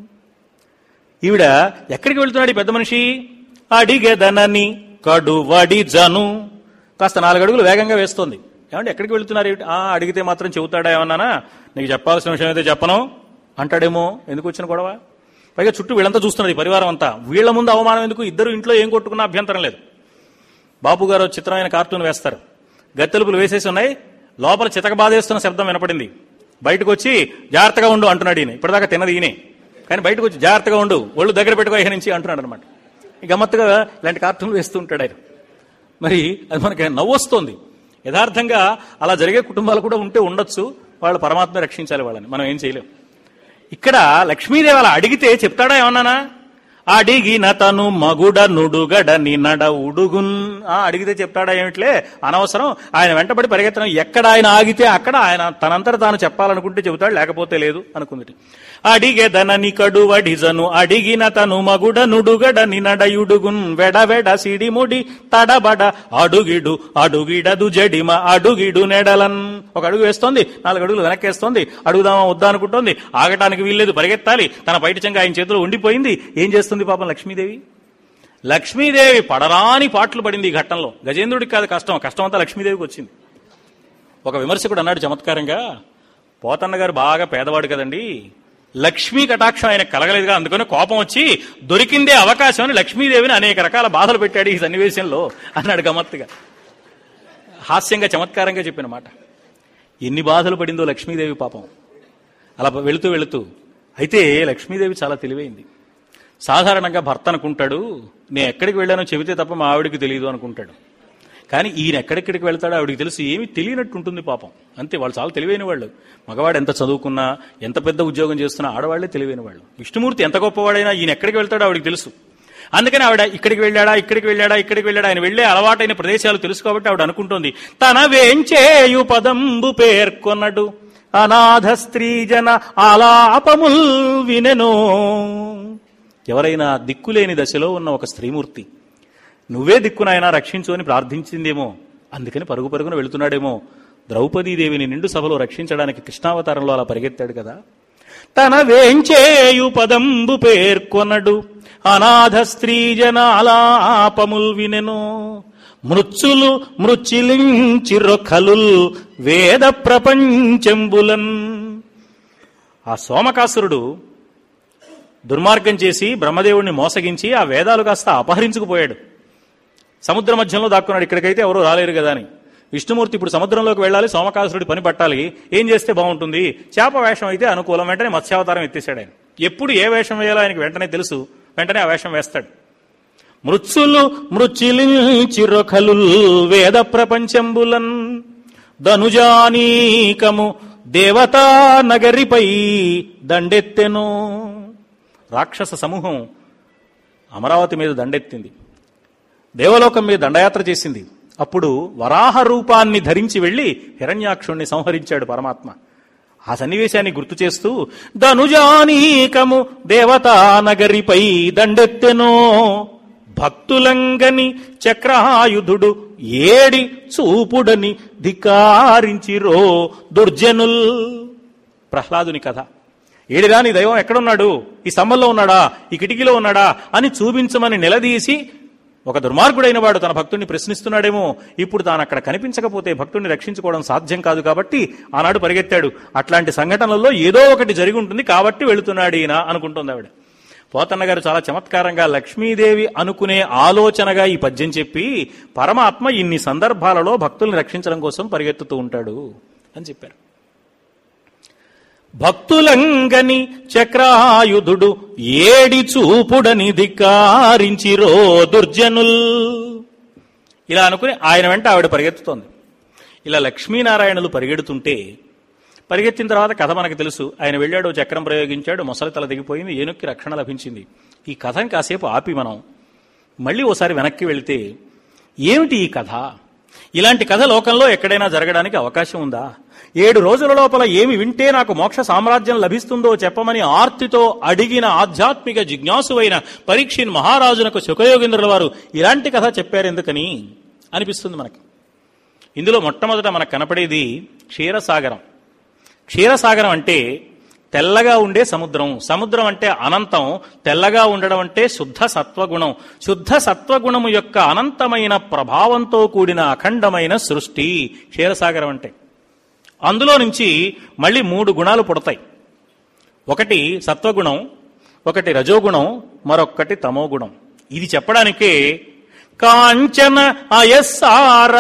ఈవిడ ఎక్కడికి వెళ్తున్నాడు ఈ పెద్ద మనిషి అడిగెదనని కడువడి జను కాస్త నాలుగు అడుగులు వేగంగా వేస్తోంది ఏమంటే ఎక్కడికి వెళ్తున్నారు ఏమిటి? ఆ అడిగితే మాత్రం చెబుతాడా ఏమన్నానా నీకు చెప్పాల్సిన విషయం అయితే చెప్పను అంటాడేమో ఎందుకు వచ్చిన గొడవ పైగా చుట్టూ వీళ్ళంతా చూస్తున్నారు ఈ పరివారం అంతా వీళ్ళ ముందు అవమానం ఎందుకు ఇద్దరు ఇంట్లో ఏం కొట్టుకున్నా అభ్యంతరం లేదు బాపు గారు చిత్రమైన కార్టూన్ వేస్తారు గత్తెలుపులు వేసేసి ఉన్నాయి లోపల చితక బాధేస్తున్న శబ్దం వినపడింది బయటకు వచ్చి జాగ్రత్తగా ఉండు అంటున్నాడు ఈయన ఇప్పటిదాకా తిన్నది ఈయనే కానీ బయటకు వచ్చి జాగ్రత్తగా ఉండు ఒళ్ళు దగ్గర పెట్టుకో ఇక నుంచి అంటున్నాడు అనమాట గమ్మత్తుగా ఇలాంటి కార్టూన్లు వేస్తూ ఉంటాడు ఆయన మరి అది మనకి నవ్వొస్తోంది యథార్థంగా అలా జరిగే కుటుంబాలు కూడా ఉంటే ఉండొచ్చు వాళ్ళు పరమాత్మ రక్షించాలి వాళ్ళని మనం ఏం చేయలేం ఇక్కడ లక్ష్మీదేవి అలా అడిగితే చెప్తాడా ఏమన్నానా అడిగిన తను మగుడ నుడుగడ నినడ ఉడుగున్ ఆ అడిగితే చెప్తాడా ఏమిట్లే అనవసరం ఆయన వెంటబడి పరిగెత్తడం ఎక్కడ ఆయన ఆగితే అక్కడ ఆయన తనంతట తాను చెప్పాలనుకుంటే చెబుతాడు లేకపోతే లేదు అనుకుంది అడిగెదనని కడువడిజను అడిగిన తను మగుడ నుడుగడ నినడయుడుగున్ వెడవెడ సిడిముడి తడబడ అడుగిడు అడుగిడదు జడిమ అడుగిడు నెడలన్ ఒక అడుగు వేస్తోంది నాలుగు అడుగులు వెనక్కేస్తోంది అడుగుదామా వద్దా అనుకుంటోంది ఆగటానికి వీల్లేదు పరిగెత్తాలి తన బయట చెంగ ఆయన చేతిలో ఉండిపోయింది ఏం చేస్తుంది పాపం లక్ష్మీదేవి లక్ష్మీదేవి పడరాని పాటలు పడింది ఈ ఘట్టంలో గజేంద్రుడికి కాదు కష్టం కష్టం అంతా లక్ష్మీదేవికి వచ్చింది ఒక విమర్శకుడు అన్నాడు చమత్కారంగా పోతన్న గారు బాగా పేదవాడు కదండి లక్ష్మీ కటాక్షం ఆయన కలగలేదుగా అందుకని కోపం వచ్చి దొరికిందే అవకాశం అని లక్ష్మీదేవిని అనేక రకాల బాధలు పెట్టాడు ఈ సన్నివేశంలో అన్నాడు గమ్మత్తుగా హాస్యంగా చమత్కారంగా చెప్పిన మాట ఎన్ని బాధలు పడిందో లక్ష్మీదేవి పాపం అలా వెళుతూ వెళుతూ అయితే లక్ష్మీదేవి చాలా తెలివైంది సాధారణంగా భర్త అనుకుంటాడు నేను ఎక్కడికి వెళ్ళానో చెబితే తప్ప మా ఆవిడికి తెలియదు అనుకుంటాడు కానీ ఈయన ఎక్కడెక్కడికి వెళ్తాడో ఆవిడికి తెలిసి ఏమీ తెలియనట్టు ఉంటుంది పాపం అంతే వాళ్ళు చాలా తెలివైన వాళ్ళు మగవాడు ఎంత చదువుకున్నా ఎంత పెద్ద ఉద్యోగం చేస్తున్నా ఆడవాళ్లే తెలివైన వాళ్ళు విష్ణుమూర్తి ఎంత గొప్పవాడైనా ఈయన ఎక్కడికి వెళ్తాడో ఆవిడికి తెలుసు అందుకని ఆవిడ ఇక్కడికి వెళ్ళాడా ఇక్కడికి వెళ్ళాడా ఇక్కడికి వెళ్ళాడా ఆయన వెళ్ళే అలవాటైన ప్రదేశాలు తెలుసు కాబట్టి ఆవిడ అనుకుంటోంది తన వేంచేయు పదంబు పేర్కొన్నడు అనాథ స్త్రీ జన ఆలాపముల్ వినెను ఎవరైనా దిక్కులేని దశలో ఉన్న ఒక స్త్రీమూర్తి నువ్వే దిక్కునైనా రక్షించు అని ప్రార్థించిందేమో అందుకని పరుగు పరుగున వెళుతున్నాడేమో ద్రౌపదీదేవిని నిండు సభలో రక్షించడానికి కృష్ణావతారంలో అలా పరిగెత్తాడు కదా తన వేంచేయు పదంబు పేర్కొనడు అనాథ స్త్రీ జనాలాపముల్ వినెను మృత్యులు మృచిలించిరొఖలుల్ వేద ప్రపంచంబులన్ ఆ సోమకాసురుడు దుర్మార్గం చేసి బ్రహ్మదేవుడిని మోసగించి ఆ వేదాలు కాస్త అపహరించుకుపోయాడు సముద్ర మధ్యంలో దాక్కున్నాడు ఇక్కడికైతే ఎవరు రాలేరు కదా అని విష్ణుమూర్తి ఇప్పుడు సముద్రంలోకి వెళ్ళాలి సోమకాసురుడి పని పట్టాలి ఏం చేస్తే బాగుంటుంది చేప వేషం అయితే అనుకూలం వెంటనే మత్స్యావతారం ఎత్తేసాడు ఆయన ఎప్పుడు ఏ వేషం వేయాలో ఆయనకి వెంటనే తెలుసు వెంటనే ఆ వేషం వేస్తాడు మృత్సులు మృచిలించిరొఖలు వేద ప్రపంచంబులన్ ధనుజానీకము దేవతా నగరిపై దండెత్తెను రాక్షస సమూహం అమరావతి మీద దండెత్తింది దేవలోకం మీద దండయాత్ర చేసింది అప్పుడు వరాహ రూపాన్ని ధరించి వెళ్లి హిరణ్యాక్షుణ్ణి సంహరించాడు పరమాత్మ ఆ సన్నివేశాన్ని గుర్తు చేస్తూ ధనుజానీకము దేవతా నగరిపై దండెత్తెనో భక్తులంగని చక్రాయుధుడు ఏడి చూపుడని ధికారించిరో దుర్జనుల్ ప్రహ్లాదుని కథ ఏడిరా నీ దైవం ఎక్కడున్నాడు ఈ స్తంభంలో ఉన్నాడా ఈ కిటికీలో ఉన్నాడా అని చూపించమని నిలదీసి ఒక దుర్మార్గుడైన వాడు తన భక్తుడిని ప్రశ్నిస్తున్నాడేమో ఇప్పుడు తాను అక్కడ కనిపించకపోతే భక్తుడిని రక్షించుకోవడం సాధ్యం కాదు కాబట్టి ఆనాడు పరిగెత్తాడు అట్లాంటి సంఘటనల్లో ఏదో ఒకటి జరిగి ఉంటుంది కాబట్టి వెళుతున్నాడు ఈయన అనుకుంటుంది ఆవిడ పోతన్న గారు చాలా చమత్కారంగా లక్ష్మీదేవి అనుకునే ఆలోచనగా ఈ పద్యం చెప్పి పరమాత్మ ఇన్ని సందర్భాలలో భక్తుల్ని రక్షించడం కోసం పరిగెత్తుతూ ఉంటాడు అని చెప్పారు భక్తులంగని చక్రాయుధుడు ఏడి చూపుడని ధిక్కారించిరో దుర్జనుల్ ఇలా అనుకుని ఆయన వెంట ఆవిడ పరిగెత్తుతోంది ఇలా లక్ష్మీనారాయణులు పరిగెడుతుంటే పరిగెత్తిన తర్వాత కథ మనకు తెలుసు ఆయన వెళ్ళాడు చక్రం ప్రయోగించాడు మొసలి తల దిగిపోయింది ఏనుక్కి రక్షణ లభించింది ఈ కథని కాసేపు ఆపి మనం మళ్ళీ ఓసారి వెనక్కి వెళితే ఏమిటి ఈ కథ ఇలాంటి కథ లోకంలో ఎక్కడైనా జరగడానికి అవకాశం ఉందా ఏడు రోజుల లోపల ఏమి వింటే నాకు మోక్ష సామ్రాజ్యం లభిస్తుందో చెప్పమని ఆర్తితో అడిగిన ఆధ్యాత్మిక జిజ్ఞాసువైన పరీక్షిన్ మహారాజునకు సుఖయోగేంద్రుల వారు ఇలాంటి కథ చెప్పారెందుకని అనిపిస్తుంది మనకి ఇందులో మొట్టమొదట మనకు కనపడేది క్షీరసాగరం క్షీరసాగరం అంటే తెల్లగా ఉండే సముద్రం సముద్రం అంటే అనంతం తెల్లగా ఉండడం అంటే శుద్ధ సత్వగుణం శుద్ధ సత్వగుణము యొక్క అనంతమైన ప్రభావంతో కూడిన అఖండమైన సృష్టి క్షీరసాగరం అంటే అందులో నుంచి మళ్ళీ మూడు గుణాలు పుడతాయి ఒకటి సత్వగుణం ఒకటి రజోగుణం మరొక్కటి తమోగుణం ఇది చెప్పడానికే కాంచన అయస్సార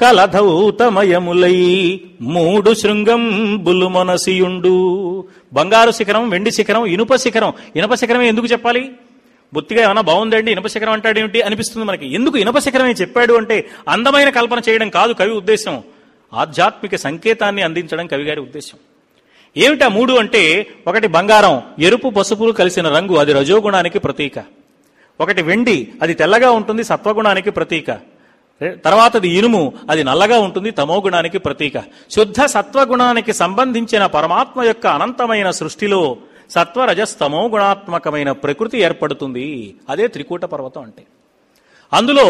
కలధౌతమయములై మూడు శృంగంబులు మనసియుండు బంగారు శిఖరం వెండి శిఖరం ఇనుప శిఖరం ఇనుప శిఖరమే ఎందుకు చెప్పాలి బొత్తిగా ఏమైనా బాగుందండి ఇనుప శిఖరం అంటాడేమిటి అనిపిస్తుంది మనకి ఎందుకు ఇనుప శిఖరమే చెప్పాడు అంటే అందమైన కల్పన చేయడం కాదు కవి ఉద్దేశం ఆధ్యాత్మిక సంకేతాన్ని అందించడం కవిగారి ఉద్దేశం ఏమిటా మూడు అంటే ఒకటి బంగారం ఎరుపు పసుపులు కలిసిన రంగు అది రజోగుణానికి ప్రతీక ఒకటి వెండి అది తెల్లగా ఉంటుంది సత్వగుణానికి ప్రతీక రె- తర్వాతది ఇనుము అది నల్లగా ఉంటుంది తమోగుణానికి ప్రతీక శుద్ధ సత్వగుణానికి సంబంధించిన పరమాత్మ యొక్క అనంతమైన సృష్టిలో సత్వరజస్తమో గుణాత్మకమైన ప్రకృతి ఏర్పడుతుంది అదే త్రికూట పర్వతం అంటే అందులో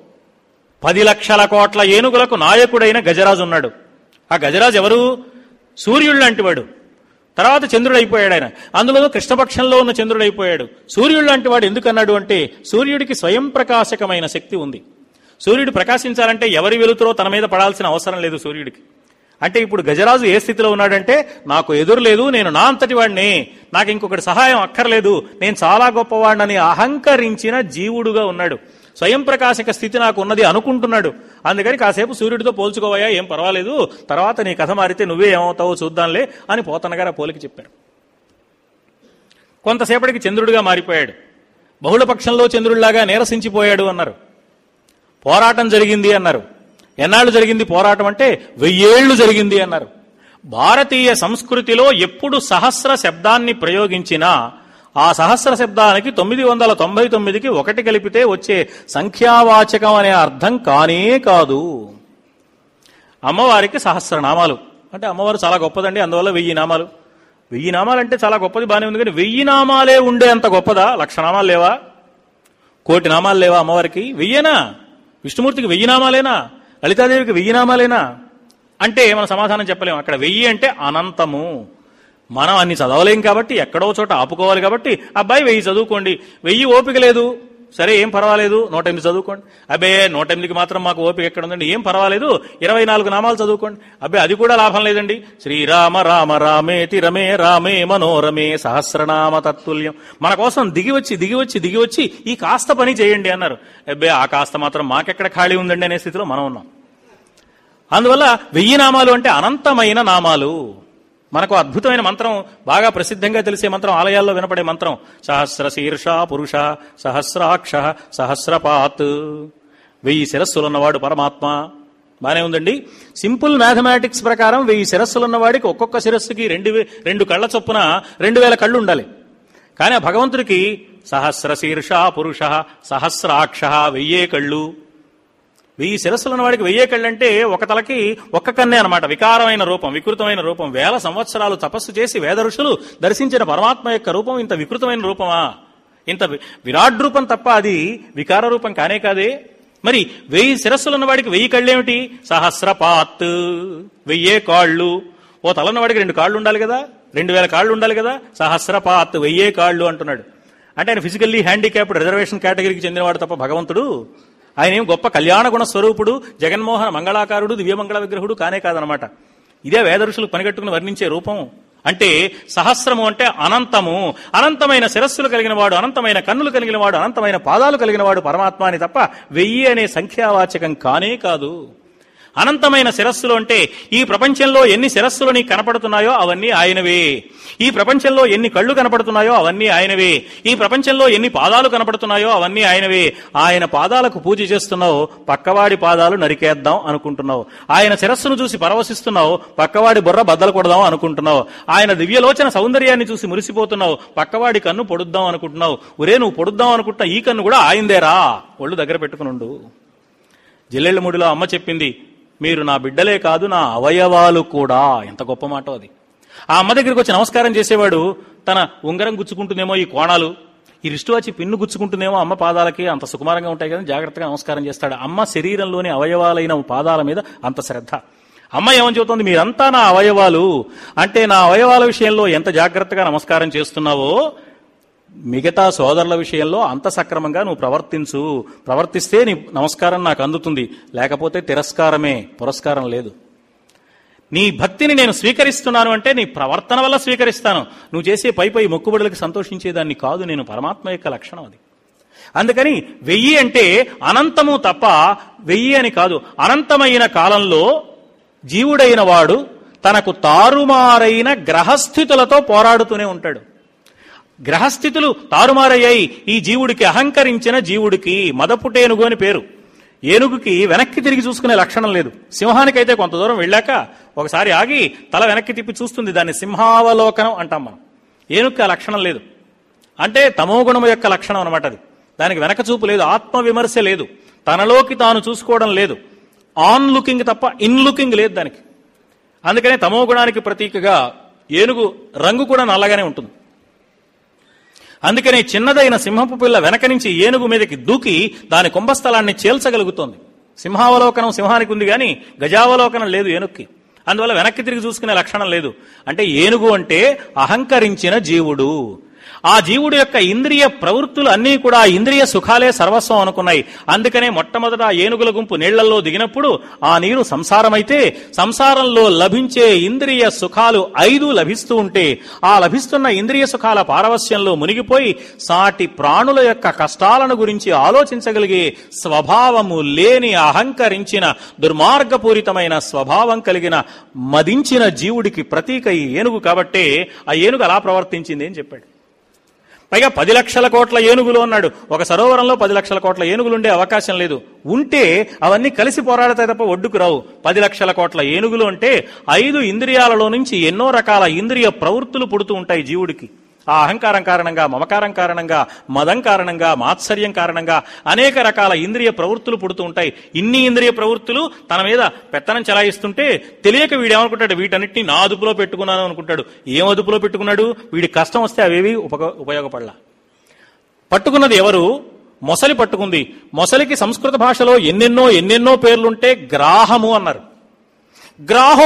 పది లక్షల కోట్ల ఏనుగులకు నాయకుడైన గజరాజు ఉన్నాడు ఆ గజరాజు ఎవరు సూర్యుడు లాంటి వాడు తర్వాత చంద్రుడు అయిపోయాడు ఆయన అందులో కృష్ణపక్షంలో ఉన్న చంద్రుడు అయిపోయాడు సూర్యుడు లాంటి వాడు ఎందుకన్నాడు అంటే సూర్యుడికి స్వయం ప్రకాశకమైన శక్తి ఉంది సూర్యుడు ప్రకాశించాలంటే ఎవరి వెలుతురో తన మీద పడాల్సిన అవసరం లేదు సూర్యుడికి అంటే ఇప్పుడు గజరాజు ఏ స్థితిలో ఉన్నాడంటే నాకు ఎదురు లేదు నేను నా అంతటి వాడిని నాకు ఇంకొకటి సహాయం అక్కర్లేదు నేను చాలా గొప్పవాడినని అహంకరించిన జీవుడుగా ఉన్నాడు స్వయం ప్రకాశక స్థితి నాకు ఉన్నది అనుకుంటున్నాడు అందుకని కాసేపు సూర్యుడితో పోల్చుకోవయ్యా ఏం పర్వాలేదు తర్వాత నీ కథ మారితే నువ్వే ఏమవుతావో చూద్దాంలే అని పోతన్న గారు ఆ పోలికి చెప్పారు కొంతసేపటికి చంద్రుడిగా మారిపోయాడు బహుళపక్షంలో చంద్రుడిలాగా నీరసించిపోయాడు అన్నారు పోరాటం జరిగింది అన్నారు ఎన్నాళ్ళు జరిగింది పోరాటం అంటే వెయ్యేళ్లు జరిగింది అన్నారు భారతీయ సంస్కృతిలో ఎప్పుడు సహస్ర శబ్దాన్ని ప్రయోగించినా ఆ సహస్ర శబ్దానికి తొమ్మిది వందల తొంభై తొమ్మిదికి ఒకటి కలిపితే వచ్చే సంఖ్యావాచకం అనే అర్థం కానే కాదు అమ్మవారికి సహస్రనామాలు అంటే అమ్మవారు చాలా గొప్పదండి అందువల్ల వెయ్యి నామాలు వెయ్యి నామాలు అంటే చాలా గొప్పది బాగానే ఉంది కానీ వెయ్యి నామాలే ఉండే అంత గొప్పదా లక్ష నామాలు లేవా కోటి నామాలు లేవా అమ్మవారికి వెయ్యేనా విష్ణుమూర్తికి వెయ్యి నామాలేనా లలితాదేవికి వెయ్యి నామాలేనా అంటే మనం సమాధానం చెప్పలేము అక్కడ వెయ్యి అంటే అనంతము మనం అన్ని చదవలేం కాబట్టి ఎక్కడో చోట ఆపుకోవాలి కాబట్టి అబ్బాయి వెయ్యి చదువుకోండి వెయ్యి ఓపిక లేదు సరే ఏం పర్వాలేదు నూట ఎనిమిది చదువుకోండి అబ్బే నూట ఎనిమిదికి మాత్రం మాకు ఓపిక ఎక్కడ ఉందండి ఏం పర్వాలేదు ఇరవై నాలుగు నామాలు చదువుకోండి అబ్బే అది కూడా లాభం లేదండి శ్రీరామ రామ రామేతి రమే రామే మనోరమే సహస్రనామ తత్తుల్యం మన కోసం దిగి వచ్చి దిగి వచ్చి దిగి వచ్చి ఈ కాస్త పని చేయండి అన్నారు అబ్బే ఆ కాస్త మాత్రం మాకెక్కడ ఖాళీ ఉందండి అనే స్థితిలో మనం ఉన్నాం అందువల్ల వెయ్యి నామాలు అంటే అనంతమైన నామాలు మనకు అద్భుతమైన మంత్రం బాగా ప్రసిద్ధంగా తెలిసే మంత్రం ఆలయాల్లో వినపడే మంత్రం సహస్ర శీర్ష పురుష సహస్రాక్ష సహస్రపాత్ వెయ్యి శిరస్సులున్నవాడు పరమాత్మ బానే ఉందండి సింపుల్ మ్యాథమెటిక్స్ ప్రకారం వెయ్యి శిరస్సులున్నవాడికి ఒక్కొక్క శిరస్సుకి రెండు వే- రెండు కళ్ళ చొప్పున రెండు వేల కళ్ళు ఉండాలి కానీ ఆ భగవంతుడికి సహస్ర శీర్ష పురుష సహస్రాక్ష వెయ్యే కళ్ళు వెయ్యి శిరస్సులు ఉన్నవాడికి వెయ్యే కళ్ళంటే ఒక తలకి ఒక్క కన్నే అనమాట వికారమైన రూపం వికృతమైన రూపం వేల సంవత్సరాలు తపస్సు చేసి వేద ఋషులు దర్శించిన పరమాత్మ యొక్క రూపం ఇంత వికృతమైన రూపమా ఇంత వి- విరాట్ రూపం తప్ప అది వికార రూపం కానే కాదే మరి వెయ్యి శిరస్సులు ఉన్నవాడికి వెయ్యి కళ్ళేమిటి సహస్రపాత్ వెయ్యే కాళ్ళు ఓ తల ఉన్నవాడికి రెండు కాళ్ళు ఉండాలి కదా రెండు వేల కాళ్ళు ఉండాలి కదా సహస్రపాత్ వెయ్యే కాళ్ళు అంటున్నాడు అంటే ఆయన ఫిజికల్లీ హ్యాండిక్యాప్డ్ రిజర్వేషన్ కేటగిరీకి చెందినవాడు తప్ప భగవంతుడు ఆయన ఏం గొప్ప కళ్యాణ గుణ స్వరూపుడు జగన్మోహన మంగళాకారుడు దివ్యమంగళ విగ్రహుడు కానే కాదనమాట ఇదే వేద ఋషులు పనిగట్టుకుని వర్ణించే రూపం అంటే సహస్రము అంటే అనంతము అనంతమైన శిరస్సులు కలిగిన వాడు అనంతమైన కన్నులు కలిగిన వాడు అనంతమైన పాదాలు కలిగిన వాడు పరమాత్మ అని తప్ప వెయ్యి అనే సంఖ్యావాచకం కానే కాదు అనంతమైన శిరస్సులు అంటే ఈ ప్రపంచంలో ఎన్ని శిరస్సులు నీకు కనపడుతున్నాయో అవన్నీ ఆయనవే ఈ ప్రపంచంలో ఎన్ని కళ్ళు కనపడుతున్నాయో అవన్నీ ఆయనవే ఈ ప్రపంచంలో ఎన్ని పాదాలు కనపడుతున్నాయో అవన్నీ ఆయనవే ఆయన పాదాలకు పూజ చేస్తున్నావు పక్కవాడి పాదాలు నరికేద్దాం అనుకుంటున్నావు ఆయన శిరస్సును చూసి పరవశిస్తున్నావు పక్కవాడి బుర్ర బద్దలు కొడదాం అనుకుంటున్నావు ఆయన దివ్యలోచన సౌందర్యాన్ని చూసి మురిసిపోతున్నావు పక్కవాడి కన్ను పొడుద్దాం అనుకుంటున్నావు ఒరే నువ్వు పొడుద్దాం అనుకుంటున్నా ఈ కన్ను కూడా ఆయిందేరా ఒళ్ళు దగ్గర పెట్టుకునుండు జిల్లెళ్ళముడిలో అమ్మ చెప్పింది మీరు నా బిడ్డలే కాదు నా అవయవాలు కూడా ఎంత గొప్ప మాట అది ఆ అమ్మ దగ్గరికి వచ్చి నమస్కారం చేసేవాడు తన ఉంగరం గుచ్చుకుంటుందేమో ఈ కోణాలు ఈ రిస్టు వచ్చి పిన్ను గుచ్చుకుంటుందేమో అమ్మ పాదాలకి అంత సుకుమారంగా ఉంటాయి కదా జాగ్రత్తగా నమస్కారం చేస్తాడు అమ్మ శరీరంలోని అవయవాలైన పాదాల మీద అంత శ్రద్ధ అమ్మ ఏమని చెబుతోంది మీరంతా నా అవయవాలు అంటే నా అవయవాల విషయంలో ఎంత జాగ్రత్తగా నమస్కారం చేస్తున్నావో మిగతా సోదరుల విషయంలో అంత సక్రమంగా నువ్వు ప్రవర్తించు ప్రవర్తిస్తే నీ నమస్కారం నాకు అందుతుంది లేకపోతే తిరస్కారమే పురస్కారం లేదు నీ భక్తిని నేను స్వీకరిస్తున్నాను అంటే నీ ప్రవర్తన వల్ల స్వీకరిస్తాను నువ్వు చేసే పై పై మొక్కుబడులకు సంతోషించేదాన్ని కాదు నేను పరమాత్మ యొక్క లక్షణం అది అందుకని వెయ్యి అంటే అనంతము తప్ప వెయ్యి అని కాదు అనంతమైన కాలంలో జీవుడైన వాడు తనకు తారుమారైన గ్రహస్థితులతో పోరాడుతూనే ఉంటాడు గ్రహస్థితులు తారుమారయ్యాయి ఈ జీవుడికి అహంకరించిన జీవుడికి మదపుటేనుగు అని పేరు ఏనుగుకి వెనక్కి తిరిగి చూసుకునే లక్షణం లేదు సింహానికైతే కొంత దూరం వెళ్ళాక ఒకసారి ఆగి తల వెనక్కి తిప్పి చూస్తుంది దాన్ని సింహావలోకనం అంటాం మనం ఏనుగుకి ఆ లక్షణం లేదు అంటే తమోగుణము యొక్క లక్షణం అనమాట అది దానికి వెనక చూపు లేదు ఆత్మ విమర్శ లేదు తనలోకి తాను చూసుకోవడం లేదు ఆన్ లుకింగ్ తప్ప ఇన్ లుకింగ్ లేదు దానికి అందుకనే తమోగుణానికి ప్రతీకగా ఏనుగు రంగు కూడా నల్లగానే ఉంటుంది అందుకనే చిన్నదైన సింహపు పిల్ల వెనక నుంచి ఏనుగు మీదకి దూకి దాని కుంభస్థలాన్ని చేల్చగలుగుతోంది సింహావలోకనం సింహానికి ఉంది కానీ గజావలోకనం లేదు ఏనుక్కి అందువల్ల వెనక్కి తిరిగి చూసుకునే లక్షణం లేదు అంటే ఏనుగు అంటే అహంకరించిన జీవుడు ఆ జీవుడు యొక్క ఇంద్రియ ప్రవృత్తులు అన్నీ కూడా ఆ ఇంద్రియ సుఖాలే సర్వస్వం అనుకున్నాయి అందుకనే మొట్టమొదట ఆ ఏనుగుల గుంపు నీళ్లలో దిగినప్పుడు ఆ నీరు సంసారమైతే సంసారంలో లభించే ఇంద్రియ సుఖాలు ఐదు లభిస్తూ ఉంటే ఆ లభిస్తున్న ఇంద్రియ సుఖాల పారవస్యంలో మునిగిపోయి సాటి ప్రాణుల యొక్క కష్టాలను గురించి ఆలోచించగలిగే స్వభావము లేని అహంకరించిన దుర్మార్గపూరితమైన స్వభావం కలిగిన మదించిన జీవుడికి ప్రతీక ఈ ఏనుగు కాబట్టే ఆ ఏనుగు అలా ప్రవర్తించింది అని చెప్పాడు పైగా పది లక్షల కోట్ల ఏనుగులు అన్నాడు ఒక సరోవరంలో పది లక్షల కోట్ల ఏనుగులు ఉండే అవకాశం లేదు ఉంటే అవన్నీ కలిసి పోరాడతాయి తప్ప ఒడ్డుకు రావు పది లక్షల కోట్ల ఏనుగులు అంటే ఐదు ఇంద్రియాలలో నుంచి ఎన్నో రకాల ఇంద్రియ ప్రవృత్తులు పుడుతూ ఉంటాయి జీవుడికి ఆ అహంకారం కారణంగా మమకారం కారణంగా మదం కారణంగా మాత్సర్యం కారణంగా అనేక రకాల ఇంద్రియ ప్రవృత్తులు పుడుతూ ఉంటాయి ఇన్ని ఇంద్రియ ప్రవృత్తులు తన మీద పెత్తనం చెలాయిస్తుంటే తెలియక వీడు ఏమనుకుంటాడు వీటన్నిటిని నా అదుపులో పెట్టుకున్నాను అనుకుంటాడు ఏం అదుపులో పెట్టుకున్నాడు వీడి కష్టం వస్తే అవేవి ఉప ఉపయోగపడలా పట్టుకున్నది ఎవరు మొసలి పట్టుకుంది మొసలికి సంస్కృత భాషలో ఎన్నెన్నో ఎన్నెన్నో పేర్లుంటే గ్రాహము అన్నారు గ్రాహో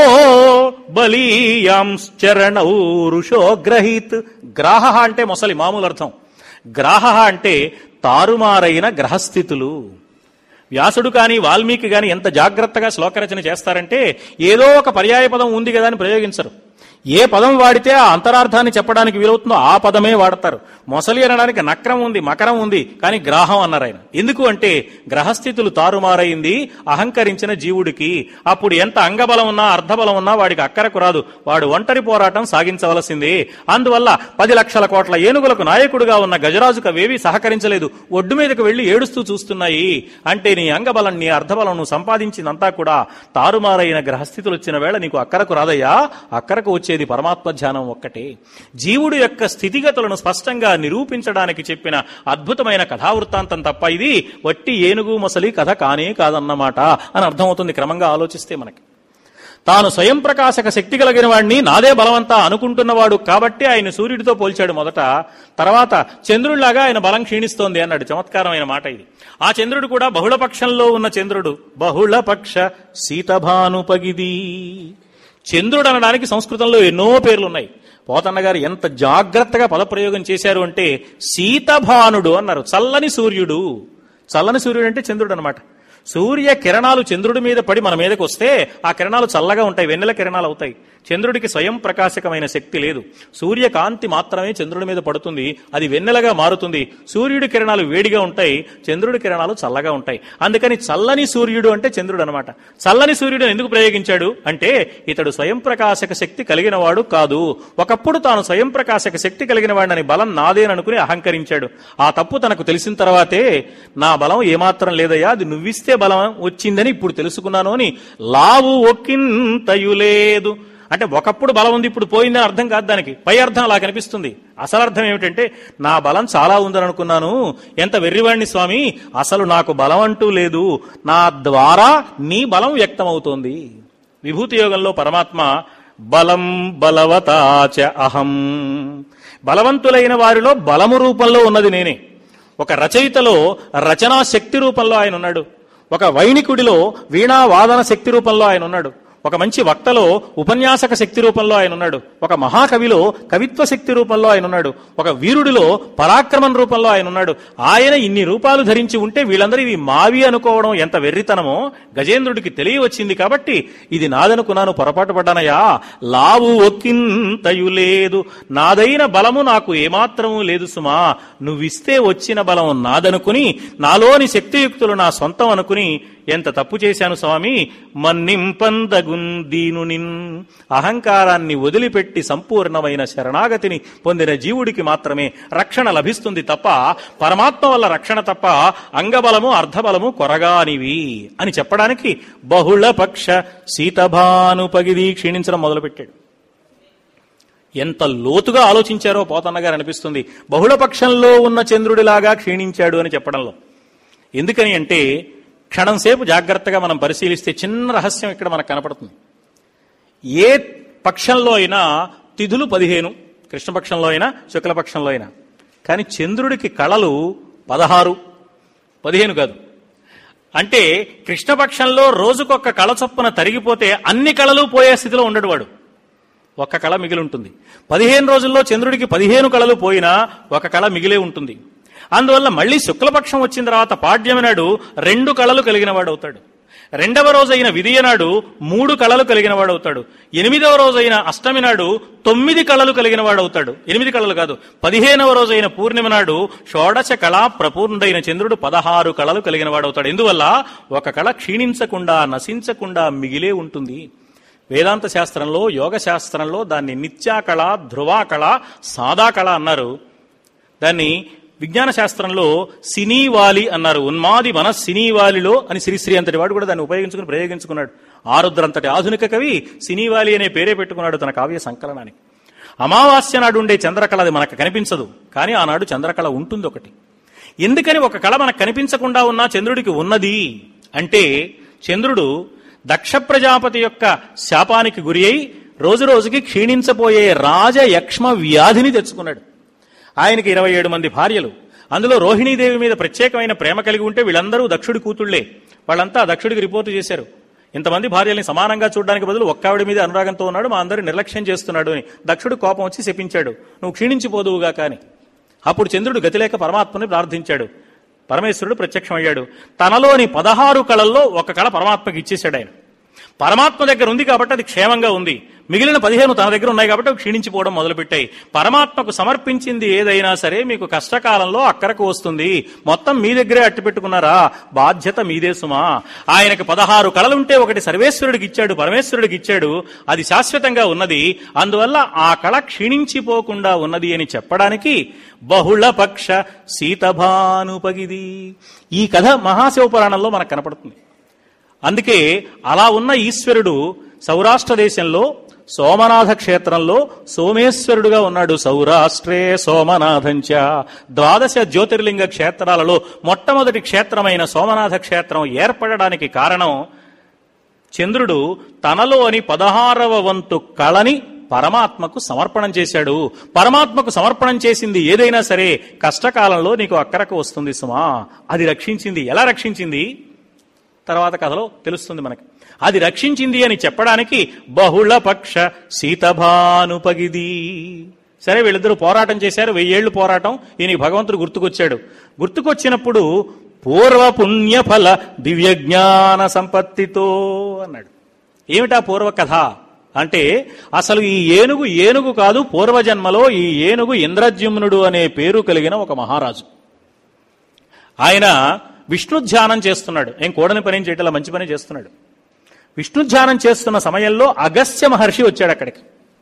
బలీయాంశ్చరణౌ ఋషో గ్రహీత్ గ్రాహ అంటే మొసలి మామూలు అర్థం గ్రాహ అంటే తారుమారైన గ్రహస్థితులు వ్యాసుడు కానీ వాల్మీకి కానీ ఎంత జాగ్రత్తగా శ్లోకరచన చేస్తారంటే ఏదో ఒక పర్యాయ పదం ఉంది కదా అని ప్రయోగించరు ఏ పదం వాడితే ఆ అంతరార్థాన్ని చెప్పడానికి వీలవుతుందో ఆ పదమే వాడతారు మొసలి అనడానికి నక్రం ఉంది మకరం ఉంది కానీ గ్రాహం అన్నారు ఆయన ఎందుకు అంటే గ్రహస్థితులు తారుమారైంది అహంకరించిన జీవుడికి అప్పుడు ఎంత అంగబలం ఉన్నా అర్ధబలం ఉన్నా వాడికి అక్కరకు రాదు వాడు ఒంటరి పోరాటం సాగించవలసిందే అందువల్ల పది లక్షల కోట్ల ఏనుగులకు నాయకుడుగా ఉన్న గజరాజుకు అవేవి సహకరించలేదు ఒడ్డు మీదకు వెళ్లి ఏడుస్తూ చూస్తున్నాయి అంటే నీ అంగబలం నీ అర్ధబలం నువ్వు సంపాదించిందంతా కూడా తారుమారైన గ్రహస్థితులు వచ్చిన వేళ నీకు అక్కరకు రాదయ్యా అక్కరకు వచ్చేది పరమాత్మ ధ్యానం ఒక్కటే జీవుడు యొక్క స్థితిగతులను స్పష్టంగా నిరూపించడానికి చెప్పిన అద్భుతమైన కథావృత్తాంతం తప్ప ఇది వట్టి ఏనుగు మొసలి కథ కానే కాదన్నమాట అని అర్థమవుతుంది క్రమంగా ఆలోచిస్తే మనకి తాను స్వయం ప్రకాశక శక్తి కలిగిన వాడిని నాదే బలవంతా అనుకుంటున్నవాడు కాబట్టి ఆయన సూర్యుడితో పోల్చాడు మొదట తర్వాత చంద్రుడిలాగా ఆయన బలం క్షీణిస్తోంది అన్నాడు చమత్కారమైన మాట ఇది ఆ చంద్రుడు కూడా బహుళపక్షంలో ఉన్న చంద్రుడు బహుళపక్ష సీతభానుపగిది చంద్రుడు అనడానికి సంస్కృతంలో ఎన్నో పేర్లున్నాయి పోతన్న గారు ఎంత జాగ్రత్తగా పదప్రయోగం చేశారు అంటే శీతభానుడు అన్నారు చల్లని సూర్యుడు చల్లని సూర్యుడు అంటే చంద్రుడు అనమాట సూర్య కిరణాలు చంద్రుడి మీద పడి మన మీదకి వస్తే ఆ కిరణాలు చల్లగా ఉంటాయి వెన్నెల కిరణాలు అవుతాయి చంద్రుడికి స్వయం ప్రకాశకమైన శక్తి లేదు సూర్యకాంతి మాత్రమే చంద్రుడి మీద పడుతుంది అది వెన్నెలగా మారుతుంది సూర్యుడి కిరణాలు వేడిగా ఉంటాయి చంద్రుడి కిరణాలు చల్లగా ఉంటాయి అందుకని చల్లని సూర్యుడు అంటే చంద్రుడు అనమాట చల్లని సూర్యుడు ఎందుకు ప్రయోగించాడు అంటే ఇతడు స్వయం ప్రకాశక శక్తి కలిగిన వాడు కాదు ఒకప్పుడు తాను స్వయం ప్రకాశక శక్తి కలిగిన వాడిని బలం నాదేననుకుని అహంకరించాడు ఆ తప్పు తనకు తెలిసిన తర్వాతే నా బలం ఏమాత్రం లేదయ్యా అది నువ్విస్తే బలం వచ్చిందని ఇప్పుడు తెలుసుకున్నాను అని లావు ఒక్కింతయు లేదు అంటే ఒకప్పుడు బలం ఉంది ఇప్పుడు పోయిందని అర్థం కాదు దానికి పై అర్థం అలా కనిపిస్తుంది అసలు అర్థం ఏమిటంటే నా బలం చాలా ఉందని అనుకున్నాను ఎంత వెర్రివాణ్ణి స్వామి అసలు నాకు బలం అంటూ లేదు నా ద్వారా నీ బలం వ్యక్తమవుతోంది విభూతి యోగంలో పరమాత్మ బలం బలవతాచ అహం బలవంతులైన వారిలో బలము రూపంలో ఉన్నది నేనే ఒక రచయితలో రచనా శక్తి రూపంలో ఆయన ఉన్నాడు ఒక వైణికుడిలో వీణా వాదన శక్తి రూపంలో ఆయన ఉన్నాడు ఒక మంచి వక్తలో ఉపన్యాసక శక్తి రూపంలో ఆయన ఉన్నాడు ఒక మహాకవిలో కవిత్వ శక్తి రూపంలో ఆయన ఉన్నాడు ఒక వీరుడిలో పరాక్రమం రూపంలో ఆయన ఉన్నాడు ఆయన ఇన్ని రూపాలు ధరించి ఉంటే వీళ్ళందరూ ఇవి మావి అనుకోవడం ఎంత వెర్రితనమో గజేంద్రుడికి తెలియవచ్చింది కాబట్టి ఇది నాదనుకున్నాను పొరపాటు పడ్డానయా లావు ఒక్కింతయు లేదు నాదైన బలము నాకు ఏమాత్రము లేదు సుమా నువ్విస్తే వచ్చిన బలం నాదనుకుని నాలోని శక్తియుక్తులు నా సొంతం అనుకుని ఎంత తప్పు చేశాను స్వామి మన్నింపందగున్ దీనునిన్ అహంకారాన్ని వదిలిపెట్టి సంపూర్ణమైన శరణాగతిని పొందిన జీవుడికి మాత్రమే రక్షణ లభిస్తుంది తప్ప పరమాత్మ వల్ల రక్షణ తప్ప అంగబలము అర్ధబలము కొరగానివి అని చెప్పడానికి బహుళ పక్ష శీతభానుపగిది క్షీణించడం మొదలుపెట్టాడు ఎంత లోతుగా ఆలోచించారో పోతన్న గారు అనిపిస్తుంది బహుళపక్షంలో ఉన్న చంద్రుడిలాగా క్షీణించాడు అని చెప్పడంలో ఎందుకని అంటే క్షణం సేపు జాగ్రత్తగా మనం పరిశీలిస్తే చిన్న రహస్యం ఇక్కడ మనకు కనపడుతుంది ఏ పక్షంలో అయినా తిథులు పదిహేను కృష్ణపక్షంలో అయినా శుక్లపక్షంలో అయినా కానీ చంద్రుడికి కళలు పదహారు పదిహేను కాదు అంటే కృష్ణపక్షంలో రోజుకొక్క కళ చొప్పున తరిగిపోతే అన్ని కళలు పోయే స్థితిలో ఉండడు వాడు ఒక్క కళ మిగిలి ఉంటుంది పదిహేను రోజుల్లో చంద్రుడికి పదిహేను కళలు పోయినా ఒక కళ మిగిలే ఉంటుంది అందువల్ల మళ్ళీ శుక్లపక్షం వచ్చిన తర్వాత పాడ్యమి నాడు రెండు కళలు కలిగిన వాడు అవుతాడు రెండవ రోజైన విధియ నాడు మూడు కళలు కలిగిన వాడు అవుతాడు ఎనిమిదవ రోజైన అష్టమి నాడు తొమ్మిది కళలు కలిగిన వాడు అవుతాడు ఎనిమిది కళలు కాదు పదిహేనవ రోజైన పూర్ణిమ నాడు షోడశ కళా ప్రపూర్ణుడైన చంద్రుడు పదహారు కళలు కలిగిన వాడు అవుతాడు ఎందువల్ల ఒక కళ క్షీణించకుండా నశించకుండా మిగిలే ఉంటుంది వేదాంత శాస్త్రంలో యోగ శాస్త్రంలో దాన్ని నిత్యాకళ ధ్రువాకళ సాదాకళ అన్నారు దాన్ని విజ్ఞాన శాస్త్రంలో సినీవాలి అన్నారు ఉన్మాది మన సినీవాలిలో అని శ్రీశ్రీ అంతటి వాడు కూడా దాన్ని ఉపయోగించుకుని ప్రయోగించుకున్నాడు ఆరుద్రంతటి ఆధునిక కవి సినీవాలి అనే పేరే పెట్టుకున్నాడు తన కావ్య సంకలనానికి అమావాస్య నాడు ఉండే చంద్రకళ అది మనకు కనిపించదు కానీ ఆనాడు చంద్రకళ ఉంటుంది ఒకటి ఎందుకని ఒక కళ మనకు కనిపించకుండా ఉన్నా చంద్రుడికి ఉన్నది అంటే చంద్రుడు దక్ష ప్రజాపతి యొక్క శాపానికి గురి అయి రోజు రోజుకి క్షీణించబోయే రాజయక్ష్మ వ్యాధిని తెచ్చుకున్నాడు ఆయనకి ఇరవై ఏడు మంది భార్యలు అందులో రోహిణీదేవి మీద ప్రత్యేకమైన ప్రేమ కలిగి ఉంటే వీళ్ళందరూ దక్షుడి కూతుళ్లే వాళ్ళంతా దక్షుడికి రిపోర్టు చేశారు ఇంతమంది భార్యల్ని సమానంగా చూడడానికి బదులు ఒక్కావిడి మీద అనురాగంతో ఉన్నాడు మా అందరి నిర్లక్ష్యం చేస్తున్నాడు అని దక్షుడు కోపం వచ్చి శపించాడు నువ్వు క్షీణించిపోదువుగా కాని అప్పుడు చంద్రుడు గతిలేక పరమాత్మని ప్రార్థించాడు పరమేశ్వరుడు ప్రత్యక్షమయ్యాడు తనలోని పదహారు కళల్లో ఒక కళ పరమాత్మకి ఇచ్చేశాడు ఆయన పరమాత్మ దగ్గర ఉంది కాబట్టి అది క్షేమంగా ఉంది మిగిలిన పదిహేను తన దగ్గర ఉన్నాయి కాబట్టి అవి క్షీణించిపోవడం మొదలుపెట్టాయి పరమాత్మకు సమర్పించింది ఏదైనా సరే మీకు కష్టకాలంలో అక్కరకు వస్తుంది మొత్తం మీ దగ్గరే అట్టి పెట్టుకున్నారా బాధ్యత మీదే సుమా ఆయనకి పదహారు కళలుంటే ఒకటి సర్వేశ్వరుడికి ఇచ్చాడు పరమేశ్వరుడికి ఇచ్చాడు అది శాశ్వతంగా ఉన్నది అందువల్ల ఆ కళ క్షీణించిపోకుండా ఉన్నది అని చెప్పడానికి బహుళ పక్ష సీతభానుపగిది ఈ కథ మహాశివపురాణంలో మనకు కనపడుతుంది అందుకే అలా ఉన్న ఈశ్వరుడు సౌరాష్ట్ర దేశంలో సోమనాథ క్షేత్రంలో సోమేశ్వరుడుగా ఉన్నాడు సౌరాష్ట్రే సోమనాథంచ ద్వాదశ జ్యోతిర్లింగ క్షేత్రాలలో మొట్టమొదటి క్షేత్రమైన సోమనాథ క్షేత్రం ఏర్పడడానికి కారణం చంద్రుడు తనలోని పదహారవ వంతు కళని పరమాత్మకు సమర్పణం చేశాడు పరమాత్మకు సమర్పణం చేసింది ఏదైనా సరే కష్టకాలంలో నీకు అక్కరకు వస్తుంది సుమా అది రక్షించింది ఎలా రక్షించింది తర్వాత కథలో తెలుస్తుంది మనకి అది రక్షించింది అని చెప్పడానికి బహుళ పక్ష సీతభానుపగిది సరే వీళ్ళిద్దరూ పోరాటం చేశారు వెయ్యేళ్లు పోరాటం ఈయన భగవంతుడు గుర్తుకొచ్చాడు గుర్తుకొచ్చినప్పుడు పూర్వ పుణ్యఫల దివ్య జ్ఞాన సంపత్తితో అన్నాడు ఏమిటా పూర్వ కథ అంటే అసలు ఈ ఏనుగు ఏనుగు కాదు పూర్వజన్మలో ఈ ఏనుగు ఇంద్రజ్యుమ్నుడు అనే పేరు కలిగిన ఒక మహారాజు ఆయన విష్ణు ధ్యానం చేస్తున్నాడు ఏం కూడని పని ఏం చేయటం మంచి పని చేస్తున్నాడు విష్ణు ధ్యానం చేస్తున్న సమయంలో అగస్త్య మహర్షి వచ్చాడు అక్కడికి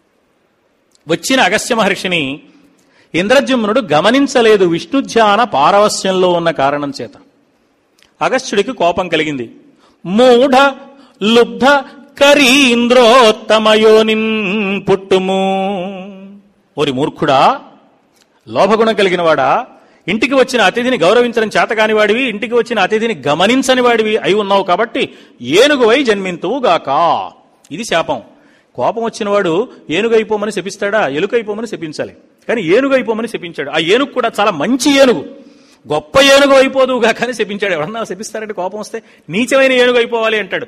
వచ్చిన అగస్త్య మహర్షిని ఇంద్రజుమ్నుడు గమనించలేదు విష్ణు ధ్యాన పారవస్యంలో ఉన్న కారణం చేత అగస్త్యుడికి కోపం కలిగింది మూఢ లుబ్ధ కరీంద్రోత్తమయోనిన్ పుట్టుము ఓరి మూర్ఖుడా లోభగుణం కలిగిన వాడా ఇంటికి వచ్చిన అతిథిని గౌరవించడం చేతకాని వాడివి ఇంటికి వచ్చిన అతిథిని గమనించని వాడివి అయి ఉన్నావు కాబట్టి ఏనుగువై జన్మింతువు గాక ఇది శాపం కోపం వచ్చిన వాడు ఏనుగైపోమని శపిస్తాడా ఎలుకైపోమని శపించాలి కానీ ఏనుగైపోమని శపించాడు ఆ ఏనుగు కూడా చాలా మంచి ఏనుగు గొప్ప ఏనుగు అయిపోదువుగా కానీ శపించాడు ఎవరన్నా శపిస్తారంటే కోపం వస్తే నీచమైన ఏనుగు అయిపోవాలి అంటాడు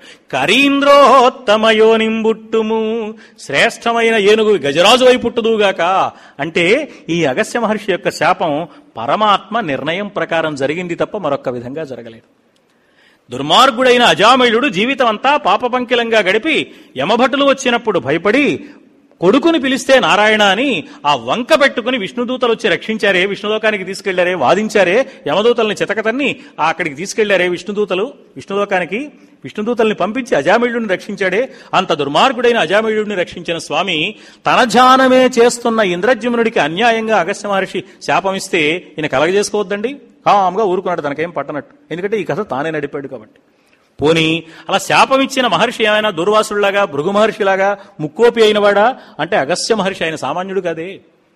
కరీంద్రోత్తమయోనింబుట్టుము శ్రేష్టమైన ఏనుగు గజరాజు అయి పుట్టుదుగాక అంటే ఈ అగస్య మహర్షి యొక్క శాపం పరమాత్మ నిర్ణయం ప్రకారం జరిగింది తప్ప మరొక్క విధంగా జరగలేదు దుర్మార్గుడైన అజామయుడు జీవితం అంతా పాపపంకిలంగా గడిపి యమభటులు వచ్చినప్పుడు భయపడి కొడుకుని పిలిస్తే నారాయణ అని ఆ వంక పెట్టుకుని విష్ణుదూతలు వచ్చి రక్షించారే విష్ణులోకానికి తీసుకెళ్లారే వాదించారే యమదూతల్ని చితకతన్ని ఆ అక్కడికి తీసుకెళ్లారే విష్ణుదూతలు విష్ణులోకానికి విష్ణుదూతల్ని పంపించి అజామయుడిని రక్షించాడే అంత దుర్మార్గుడైన అజామయుడిని రక్షించిన స్వామి తన ధ్యానమే చేస్తున్న ఇంద్రజ్యుమ్నుడికి అన్యాయంగా అగస్త్య మహర్షి శాపమిస్తే ఈయన కలగజేసుకోవద్దండి కామ్గా ఊరుకున్నాడు తనకేం పట్టనట్టు ఎందుకంటే ఈ కథ తానే నడిపాడు కాబట్టి పోని అలా శాపమిచ్చిన మహర్షి ఏమైనా దుర్వాసుడిలాగా భృగు మహర్షిలాగా ముక్కోపి అయినవాడా అంటే అగస్త్య మహర్షి ఆయన సామాన్యుడు కాదే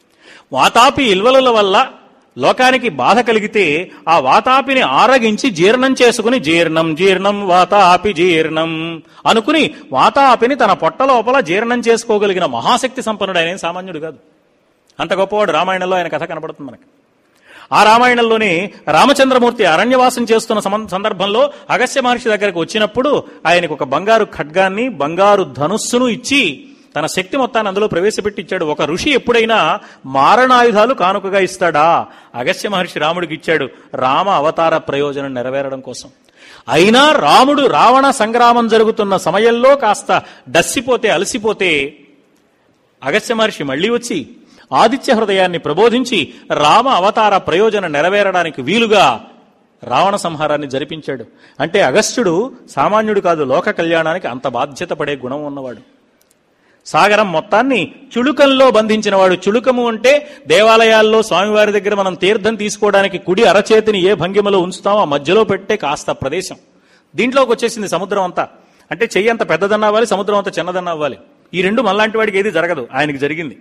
వాతాపి ఇల్వలుల వల్ల లోకానికి బాధ కలిగితే ఆ వాతాపిని ఆరగించి జీర్ణం చేసుకుని జీర్ణం జీర్ణం వాతాపి జీర్ణం అనుకుని వాతాపిని తన పొట్ట లోపల జీర్ణం చేసుకోగలిగిన మహాశక్తి సంపన్నుడు ఆయన ఏం సామాన్యుడు కాదు అంత గొప్పవాడు రామాయణంలో ఆయన కథ కనబడుతుంది మనకి ఆ రామాయణంలోనే రామచంద్రమూర్తి అరణ్యవాసం చేస్తున్న సమ- సందర్భంలో అగస్త్య మహర్షి దగ్గరకు వచ్చినప్పుడు ఆయనకు ఒక బంగారు ఖడ్గాన్ని బంగారు ధనుస్సును ఇచ్చి తన శక్తి మొత్తాన్ని అందులో ప్రవేశపెట్టి ఇచ్చాడు ఒక ఋషి ఎప్పుడైనా మారణాయుధాలు కానుకగా ఇస్తాడా అగస్త్య మహర్షి రాముడికి ఇచ్చాడు రామ అవతార ప్రయోజనం నెరవేరడం కోసం అయినా రాముడు రావణ సంగ్రామం జరుగుతున్న సమయంలో కాస్త డస్సిపోతే అలసిపోతే అగస్త్య మహర్షి మళ్ళీ వచ్చి ఆదిత్య హృదయాన్ని ప్రబోధించి రామ అవతార ప్రయోజనం నెరవేరడానికి వీలుగా రావణ సంహారాన్ని జరిపించాడు అంటే అగస్త్యుడు సామాన్యుడు కాదు లోక కళ్యాణానికి అంత బాధ్యత పడే గుణం ఉన్నవాడు సాగరం మొత్తాన్ని చులుకంలో బంధించినవాడు చులుకము అంటే దేవాలయాల్లో స్వామివారి దగ్గర మనం తీర్థం తీసుకోవడానికి కుడి అరచేతిని ఏ భంగిమలో ఉంచుతామో ఆ మధ్యలో పెట్టే కాస్త ప్రదేశం దీంట్లోకి వచ్చేసింది సముద్రం అంతా అంటే చెయ్యి అంత పెద్దదన్న అవ్వాలి సముద్రం అంత చిన్నదన్న అవ్వాలి ఈ రెండు మనలాంటి వాడికి ఏది జరగదు ఆయనకి జరిగింది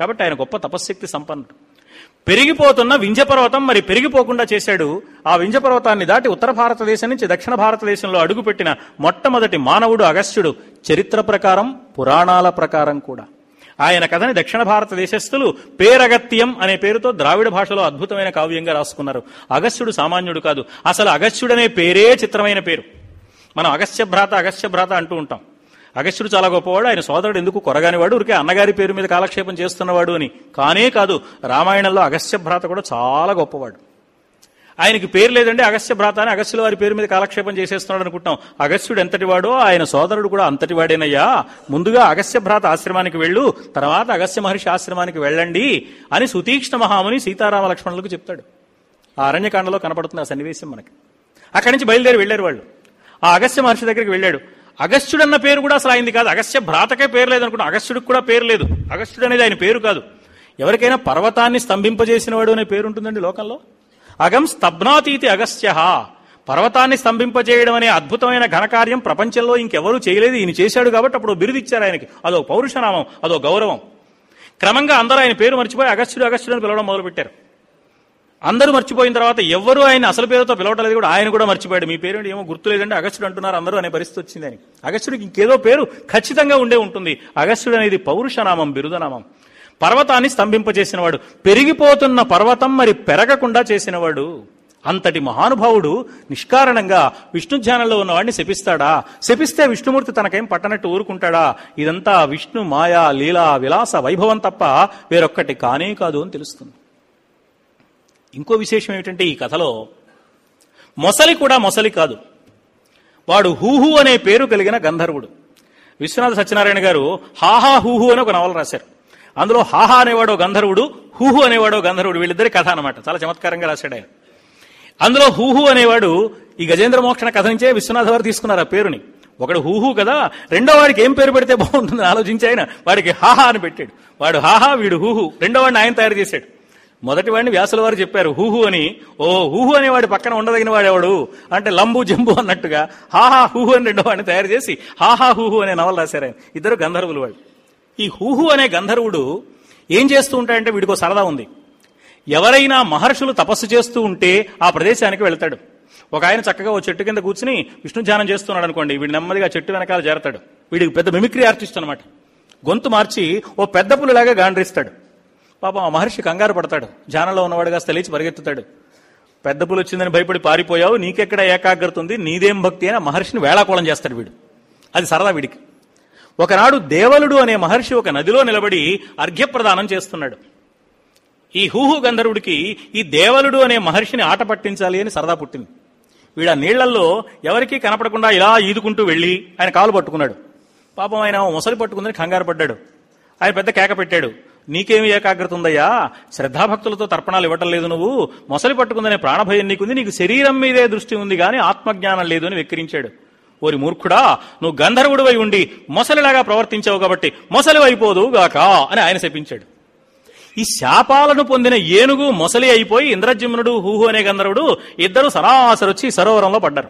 కాబట్టి ఆయన గొప్ప తపశ్శక్తి సంపన్నుడు పెరిగిపోతున్న వింధ్య పర్వతం మరి పెరిగిపోకుండా చేశాడు ఆ వింధ్య పర్వతాన్ని దాటి ఉత్తర భారతదేశం నుంచి దక్షిణ భారతదేశంలో అడుగుపెట్టిన మొట్టమొదటి మానవుడు అగస్త్యుడు చరిత్ర ప్రకారం పురాణాల ప్రకారం కూడా ఆయన కథని దక్షిణ భారతదేశస్థులు పేరగత్యం అనే పేరుతో ద్రావిడ భాషలో అద్భుతమైన కావ్యంగా రాసుకున్నారు అగస్త్యుడు సామాన్యుడు కాదు అసలు అగస్త్యుడనే పేరే చిత్రమైన పేరు మనం అగస్త్య భ్రాత అగస్త్య భ్రాత అంటూ ఉంటాం అగస్త్యుడు చాలా గొప్పవాడు ఆయన సోదరుడు ఎందుకు కొరగానివాడు ఊరికే అన్నగారి పేరు మీద కాలక్షేపం చేస్తున్నవాడు అని కానే కాదు రామాయణంలో అగస్త్య భ్రాత కూడా చాలా గొప్పవాడు ఆయనకి పేరు లేదంటే అగస్త్య భ్రాత అని అగస్త్యుల వారి పేరు మీద కాలక్షేపం చేసేస్తున్నాడు అనుకుంటాం అగస్త్యుడు ఎంతటి వాడో ఆయన సోదరుడు కూడా అంతటి వాడేనయ్యా ముందుగా అగస్త్య భ్రాత ఆశ్రమానికి వెళ్ళు తర్వాత అగస్త్య మహర్షి ఆశ్రమానికి వెళ్ళండి అని సుతీక్ష్ణ మహాముని సీతారామ లక్ష్మణులకు చెప్తాడు ఆ అరణ్యకాండలో కనపడుతుంది ఆ సన్నివేశం మనకి అక్కడి నుంచి బయలుదేరి వెళ్ళారు వాళ్ళు ఆ అగస్త్య మహర్షి దగ్గరికి వెళ్ళాడు అగస్త్యుడు అన్న పేరు కూడా అసలు అయింది కాదు అగస్త్య భ్రాతకే పేరు లేదనుకుంటా అగస్త్యుడికి కూడా పేరు లేదు అగస్త్యుడు అనేది ఆయన పేరు కాదు ఎవరికైనా పర్వతాన్ని స్తంభింపజేసిన వాడు అనే పేరు ఉంటుందండి లోకంలో అగం స్తబ్నాతీతి అగస్త్య పర్వతాన్ని స్తంభింపజేయడం అనే అద్భుతమైన ఘనకార్యం ప్రపంచంలో ఇంకెవరూ చేయలేదు ఈయన చేశాడు కాబట్టి అప్పుడు బిరుదు ఇచ్చారు ఆయనకి అదో పౌరుషనామం అదో గౌరవం క్రమంగా అందరూ ఆయన పేరు మర్చిపోయి అగస్త్యుడు అగస్త్యుడు అని పిలవడం మొదలుపెట్టారు అందరూ మర్చిపోయిన తర్వాత ఎవరు ఆయన అసలు పేరుతో పిలవటలేదు కూడా ఆయన కూడా మర్చిపోయాడు మీ పేరు ఏమో గుర్తులేదంటే అగస్త్యుడు అంటున్నారు అందరూ అనే పరిస్థితి వచ్చింది అని అగస్త్యుడికి ఇంకేదో పేరు ఖచ్చితంగా ఉండే ఉంటుంది అగస్త్యుడు అనేది పౌరుషనామం బిరుదనామం పర్వతాన్ని స్తంభింపచేసినవాడు పెరిగిపోతున్న పర్వతం మరి పెరగకుండా చేసినవాడు అంతటి మహానుభావుడు నిష్కారణంగా విష్ణు ధ్యానంలో ఉన్నవాడిని శపిస్తాడా శపిస్తే విష్ణుమూర్తి తనకేం పట్టనట్టు ఊరుకుంటాడా ఇదంతా విష్ణు మాయా లీలా విలాస వైభవం తప్ప వేరొక్కటి కానే కాదు అని తెలుస్తుంది ఇంకో విశేషం ఏమిటంటే ఈ కథలో మొసలి కూడా మొసలి కాదు వాడు హూహు అనే పేరు కలిగిన గంధర్వుడు విశ్వనాథ సత్యనారాయణ గారు హాహా హూహు అని ఒక నవల రాశారు అందులో హాహా అనేవాడో గంధర్వుడు హూహు అనేవాడో గంధర్వుడు వీళ్ళిద్దరి కథ అనమాట చాలా చమత్కారంగా రాశాడు ఆయన అందులో హూహు అనేవాడు ఈ గజేంద్ర మోక్షణ కథ నుంచే విశ్వనాథ వారు తీసుకున్నారు ఆ పేరుని ఒకడు హూహు కదా రెండో వాడికి ఏం పేరు పెడితే బాగుంటుందని ఆలోచించి ఆయన వాడికి హాహా అని పెట్టాడు వాడు హాహా వీడు హూహు రెండో వాడిని ఆయన తయారు చేశాడు మొదటి వాడిని వ్యాసుల వారు చెప్పారు హూహు అని ఓ హూహు అనేవాడి పక్కన ఉండదగిన వాడేవాడు అంటే లంబు జంబు అన్నట్టుగా హాహా హూహు అని రెండో వాడిని తయారు చేసి హాహా హూహు అనే నవల రాశారు ఆయన ఇద్దరు గంధర్వులు వాళ్ళు ఈ హూహు అనే గంధర్వుడు ఏం చేస్తూ ఉంటాడంటే వీడికో సరదా ఉంది ఎవరైనా మహర్షులు తపస్సు చేస్తూ ఉంటే ఆ ప్రదేశానికి వెళ్తాడు ఒక ఆయన చక్కగా ఓ చెట్టు కింద కూర్చుని విష్ణు ధ్యానం చేస్తున్నాడు అనుకోండి వీడు నెమ్మదిగా చెట్టు వెనకాల చేరతాడు వీడికి పెద్ద మిమిక్రీ ఆర్టిస్ట్ అనమాట గొంతు మార్చి ఓ పెద్ద పులిలాగా గాండ్రిస్తాడు పాపం ఆ మహర్షి కంగారు పడతాడు ధ్యానంలో ఉన్నవాడు కాస్త లేచి పరిగెత్తుతాడు పెద్ద పులి వచ్చిందని భయపడి పారిపోయావు నీకెక్కడ ఏకాగ్రత ఉంది నీదేం భక్తి అని ఆ మహర్షిని వేళాకోళం చేస్తాడు వీడు అది సరదా వీడికి ఒకనాడు దేవలుడు అనే మహర్షి ఒక నదిలో నిలబడి అర్ఘ్యప్రదానం చేస్తున్నాడు ఈ హూహు గంధర్వుడికి ఈ దేవలుడు అనే మహర్షిని ఆట పట్టించాలి అని సరదా పుట్టింది వీడు ఆ నీళ్లల్లో ఎవరికీ కనపడకుండా ఇలా ఈదుకుంటూ వెళ్ళి ఆయన కాలు పట్టుకున్నాడు పాపం ఆయన మొసలి పట్టుకుందని కంగారు పడ్డాడు ఆయన పెద్ద కేక పెట్టాడు నీకేమి ఏకాగ్రత ఉందయ్యా శ్రద్ధాభక్తులతో తర్పణాలు ఇవ్వటం లేదు నువ్వు మొసలి పట్టుకుందనే ప్రాణభయం నీకుంది నీకు శరీరం మీదే దృష్టి ఉంది కానీ ఆత్మజ్ఞానం లేదు అని వెక్కిరించాడు ఓరి మూర్ఖుడా నువ్వు గంధర్వుడివై ఉండి మొసలిలాగా ప్రవర్తించావు కాబట్టి మొసలి అయిపోదు గాక అని ఆయన శపించాడు ఈ శాపాలను పొందిన ఏనుగు మొసలి అయిపోయి ఇంద్రజిమ్నుడు హూహు అనే గంధర్వుడు ఇద్దరు సరాసరి వచ్చి సరోవరంలో పడ్డారు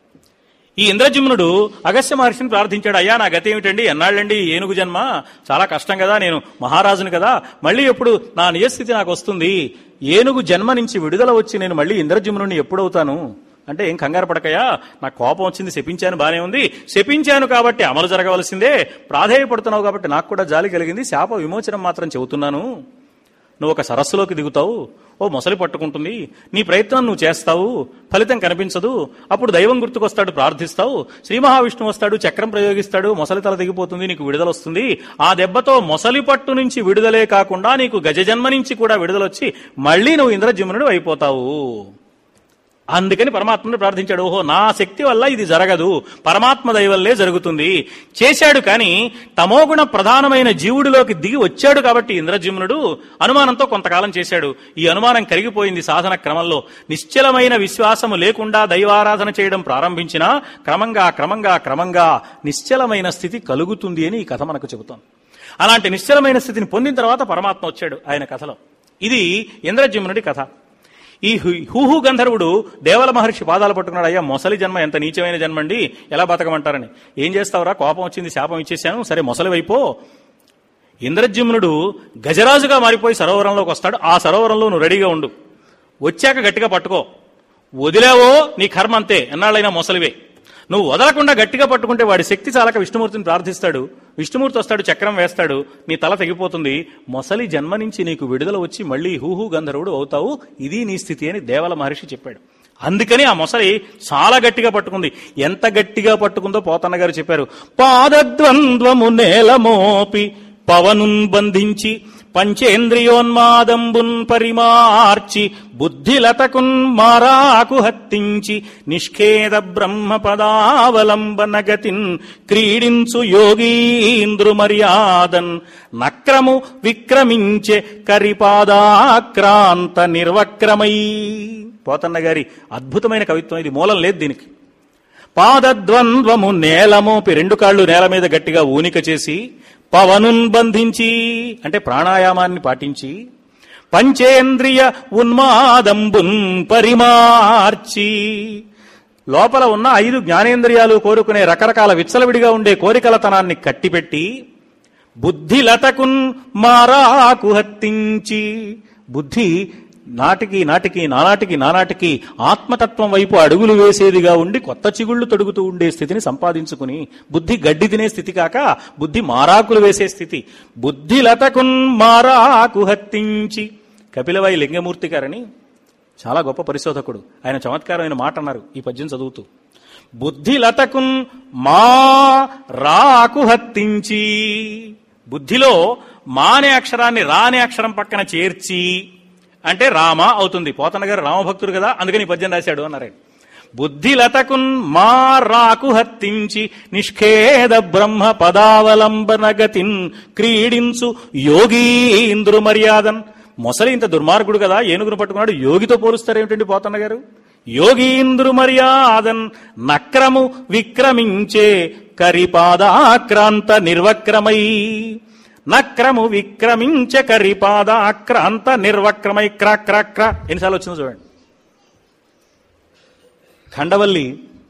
ఈ ఇంద్రజిమ్నుడు అగస్త్య మహర్షిని ప్రార్థించాడు అయ్యా నా గతి ఏమిటండి ఎన్నాళ్ళండి ఈ ఏనుగు జన్మ చాలా కష్టం కదా నేను మహారాజుని కదా మళ్ళీ ఎప్పుడు నా నిజస్థితి నాకు వస్తుంది ఏనుగు జన్మ నుంచి విడుదల వచ్చి నేను మళ్ళీ ఇంద్రజిమ్నుడిని ఎప్పుడవుతాను అంటే ఏం కంగారు పడకయా నాకు కోపం వచ్చింది శపించాను బానే ఉంది శపించాను కాబట్టి అమలు జరగవలసిందే ప్రాధేయపడుతున్నావు కాబట్టి నాకు కూడా జాలి కలిగింది శాప విమోచనం మాత్రం చెబుతున్నాను నువ్వు ఒక సరస్సులోకి దిగుతావు ఓ మొసలి పట్టుకుంటుంది నీ ప్రయత్నం నువ్వు చేస్తావు ఫలితం కనిపించదు అప్పుడు దైవం గుర్తుకొస్తాడు ప్రార్థిస్తావు శ్రీ మహావిష్ణువు వస్తాడు చక్రం ప్రయోగిస్తాడు మొసలి తల దిగిపోతుంది నీకు విడుదల వస్తుంది ఆ దెబ్బతో మొసలి పట్టు నుంచి విడుదలే కాకుండా నీకు గజజన్మ నుంచి కూడా విడుదలొచ్చి మళ్ళీ నువ్వు ఇంద్రజమునుడు అయిపోతావు అందుకని పరమాత్మను ప్రార్థించాడు ఓహో నా శక్తి వల్ల ఇది జరగదు పరమాత్మ దయవల్లే జరుగుతుంది చేశాడు కానీ తమోగుణ ప్రధానమైన జీవుడిలోకి దిగి వచ్చాడు కాబట్టి ఇంద్రజిమ్నుడు అనుమానంతో కొంతకాలం చేశాడు ఈ అనుమానం కరిగిపోయింది సాధన క్రమంలో నిశ్చలమైన విశ్వాసము లేకుండా దైవారాధన చేయడం ప్రారంభించినా క్రమంగా క్రమంగా క్రమంగా నిశ్చలమైన స్థితి కలుగుతుంది అని ఈ కథ మనకు చెబుతోంది అలాంటి నిశ్చలమైన స్థితిని పొందిన తర్వాత పరమాత్మ వచ్చాడు ఆయన కథలో ఇది ఇంద్రజిమ్నుడి కథ ఈ హు- హూహు గంధర్వుడు దేవల మహర్షి పాదాలు పట్టుకున్నాడు అయ్యా మొసలి జన్మ ఎంత నీచమైన జన్మ అండి ఎలా బతకమంటారని ఏం చేస్తావురా కోపం వచ్చింది శాపం ఇచ్చేసాను సరే మొసలి వైపో ఇంద్రజిమ్నుడు గజరాజుగా మారిపోయి సరోవరంలోకి వస్తాడు ఆ సరోవరంలో నువ్వు రెడీగా ఉండు వచ్చాక గట్టిగా పట్టుకో వదిలేవో నీ కర్మ అంతే ఎన్నాళ్ళైనా మొసలివే నువ్వు వదలకుండా గట్టిగా పట్టుకుంటే వాడి శక్తి చాలక విష్ణుమూర్తిని ప్రార్థిస్తాడు విష్ణుమూర్తి వస్తాడు చక్రం వేస్తాడు నీ తల తెగిపోతుంది మొసలి జన్మ నుంచి నీకు విడుదల వచ్చి మళ్ళీ హూహు గంధర్వుడు అవుతావు ఇది నీ స్థితి అని దేవల మహర్షి చెప్పాడు అందుకని ఆ మొసలి చాలా గట్టిగా పట్టుకుంది ఎంత గట్టిగా పట్టుకుందో పోతన్న గారు చెప్పారు పాదద్వంద్వము నేలమోపి పవనున్ బంధించి పంచేంద్రియోన్మాదంబున్ పరిమార్చి బుద్ధిలతకున్ మారాకు హత్తించి నిష్ఖేద బ్రహ్మ పదావలంబన గతిన్ క్రీడించు యోగీంద్రు మర్యాదన్ నక్రము విక్రమించే కరిపాదాక్రాంత నిర్వక్రమై పోతన్న గారి అద్భుతమైన కవిత్వం ఇది మూలం లేదు దీనికి పాదద్వంద్వము నేలమోపి రెండు కాళ్ళు నేల మీద గట్టిగా ఊనిక చేసి పవనున్ బంధించి అంటే ప్రాణాయామాన్ని పాటించి పంచేంద్రియ ఉన్మాదంబున్ పరిమార్చి లోపల ఉన్న ఐదు జ్ఞానేంద్రియాలు కోరుకునే రకరకాల విచ్చలవిడిగా ఉండే కోరికలతనాన్ని కట్టిపెట్టి బుద్ధిలతకున్ మారాకు హత్తించి బుద్ధి నాటికి నాటికి నానాటికి నానాటికి ఆత్మతత్వం వైపు అడుగులు వేసేదిగా ఉండి కొత్త చిగుళ్ళు తొడుగుతూ ఉండే స్థితిని సంపాదించుకుని బుద్ధి గడ్డి తినే స్థితి కాక బుద్ధి మారాకులు వేసే స్థితి బుద్ధిలతకున్ మారాకు హత్తించి కపిలవాయి లింగమూర్తి గారని చాలా గొప్ప పరిశోధకుడు ఆయన చమత్కారమైన మాట అన్నారు ఈ పద్యం చదువుతూ బుద్ధిలతకున్ మా రాకు హత్తించి బుద్ధిలో మా అనే అక్షరాన్ని రా అనే అక్షరం పక్కన చేర్చి అంటే రామ అవుతుంది పోతన్న గారు రామభక్తుడు కదా అందుకని ఈ పద్యం రాశాడు అన్నారు ఆయన. బుద్ధిలతకున్ మా రాకు హత్తించి నిష్ఖేద బ్రహ్మ పదావలంబన గతిన్ క్రీడించు యోగీంద్రు మర్యాదన్ మొసలి ఇంత దుర్మార్గుడు కదా ఏనుగును పట్టుకున్నాడు యోగితో పోలుస్తారేమిటండి పోతన్న గారు యోగీంద్రు మర్యాదన్ నక్రము విక్రమించే కరిపాదాక్రాంత నిర్వక్రమై నక్రము విక్రమించ కరిపాదాక్రాంత నిర్వక్రమై క్రా క్రా క్రా ఎన్నిసార్లు వచ్చిందో చూడండి ఖండవల్లి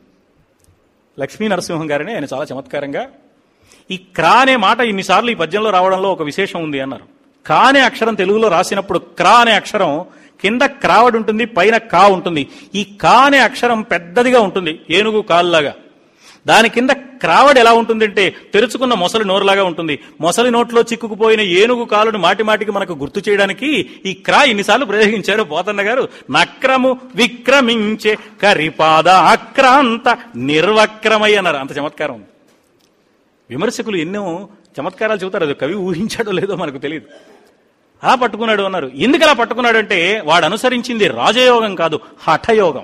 లక్ష్మీ నరసింహం గారిని ఆయన చాలా చమత్కారంగా ఈ క్రా అనే మాట ఇన్నిసార్లు ఈ పద్యంలో రావడంలో ఒక విశేషం ఉంది అన్నారు కా అనే అక్షరం తెలుగులో రాసినప్పుడు క్రా అనే అక్షరం కింద క్రావడి ఉంటుంది పైన కా ఉంటుంది ఈ కా అనే అక్షరం పెద్దదిగా ఉంటుంది ఏనుగు కాల్లాగా దాని కింద క్రావడి ఎలా ఉంటుందంటే తెరుచుకున్న మొసలి నోరులాగా ఉంటుంది మొసలి నోట్లో చిక్కుకుపోయిన ఏనుగు కాలును మాటి మాటికి మనకు గుర్తు చేయడానికి ఈ క్రా ఇన్నిసార్లు ప్రయోగించారు పోతన్న గారు నక్రము విక్రమించే కరిపాద అక్రాంత నిర్వక్రమై అన్నారు అంత చమత్కారం ఉంది విమర్శకులు ఎన్నో చమత్కారాలు చెబుతారు అది కవి ఊహించాడో లేదో మనకు తెలియదు అలా పట్టుకున్నాడు అన్నారు ఎందుకు అలా పట్టుకున్నాడు అంటే వాడు అనుసరించింది రాజయోగం కాదు హఠయోగం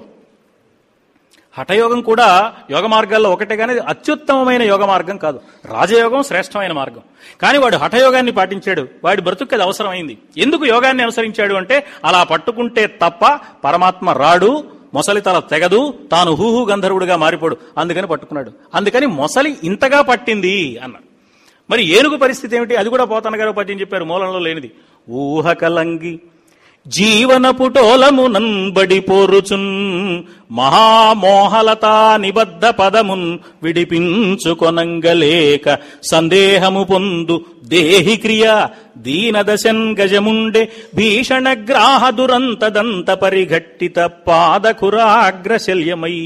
హఠయోగం కూడా యోగ మార్గాల్లో ఒకటే కానీ అది అత్యుత్తమమైన యోగ మార్గం కాదు రాజయోగం శ్రేష్టమైన మార్గం కానీ వాడు హఠయోగాన్ని పాటించాడు వాడి బ్రతుకు అది అవసరమైంది ఎందుకు యోగాన్ని అనుసరించాడు అంటే అలా పట్టుకుంటే తప్ప పరమాత్మ రాడు మొసలి తల తెగదు తాను హూహు గంధర్వుడిగా మారిపోడు అందుకని పట్టుకున్నాడు అందుకని మొసలి ఇంతగా పట్టింది అన్నాడు మరి ఏనుగు పరిస్థితి ఏమిటి అది కూడా పోతన్న గారు పద్యం చెప్పారు మూలంలో లేనిది ఊహ కలంగి జీవన పుటోలము నంబడి పోరుచున్ మహామోహలతా నిబద్ధ పదమున్ విడిపించుకొనంగలేక సందేహము పొందు దేహి క్రియ దీనదశన్ గజముండే భీషణ గ్రాహ దురంత దంత పరిఘట్టిత పాదకురాగ్రశల్యమై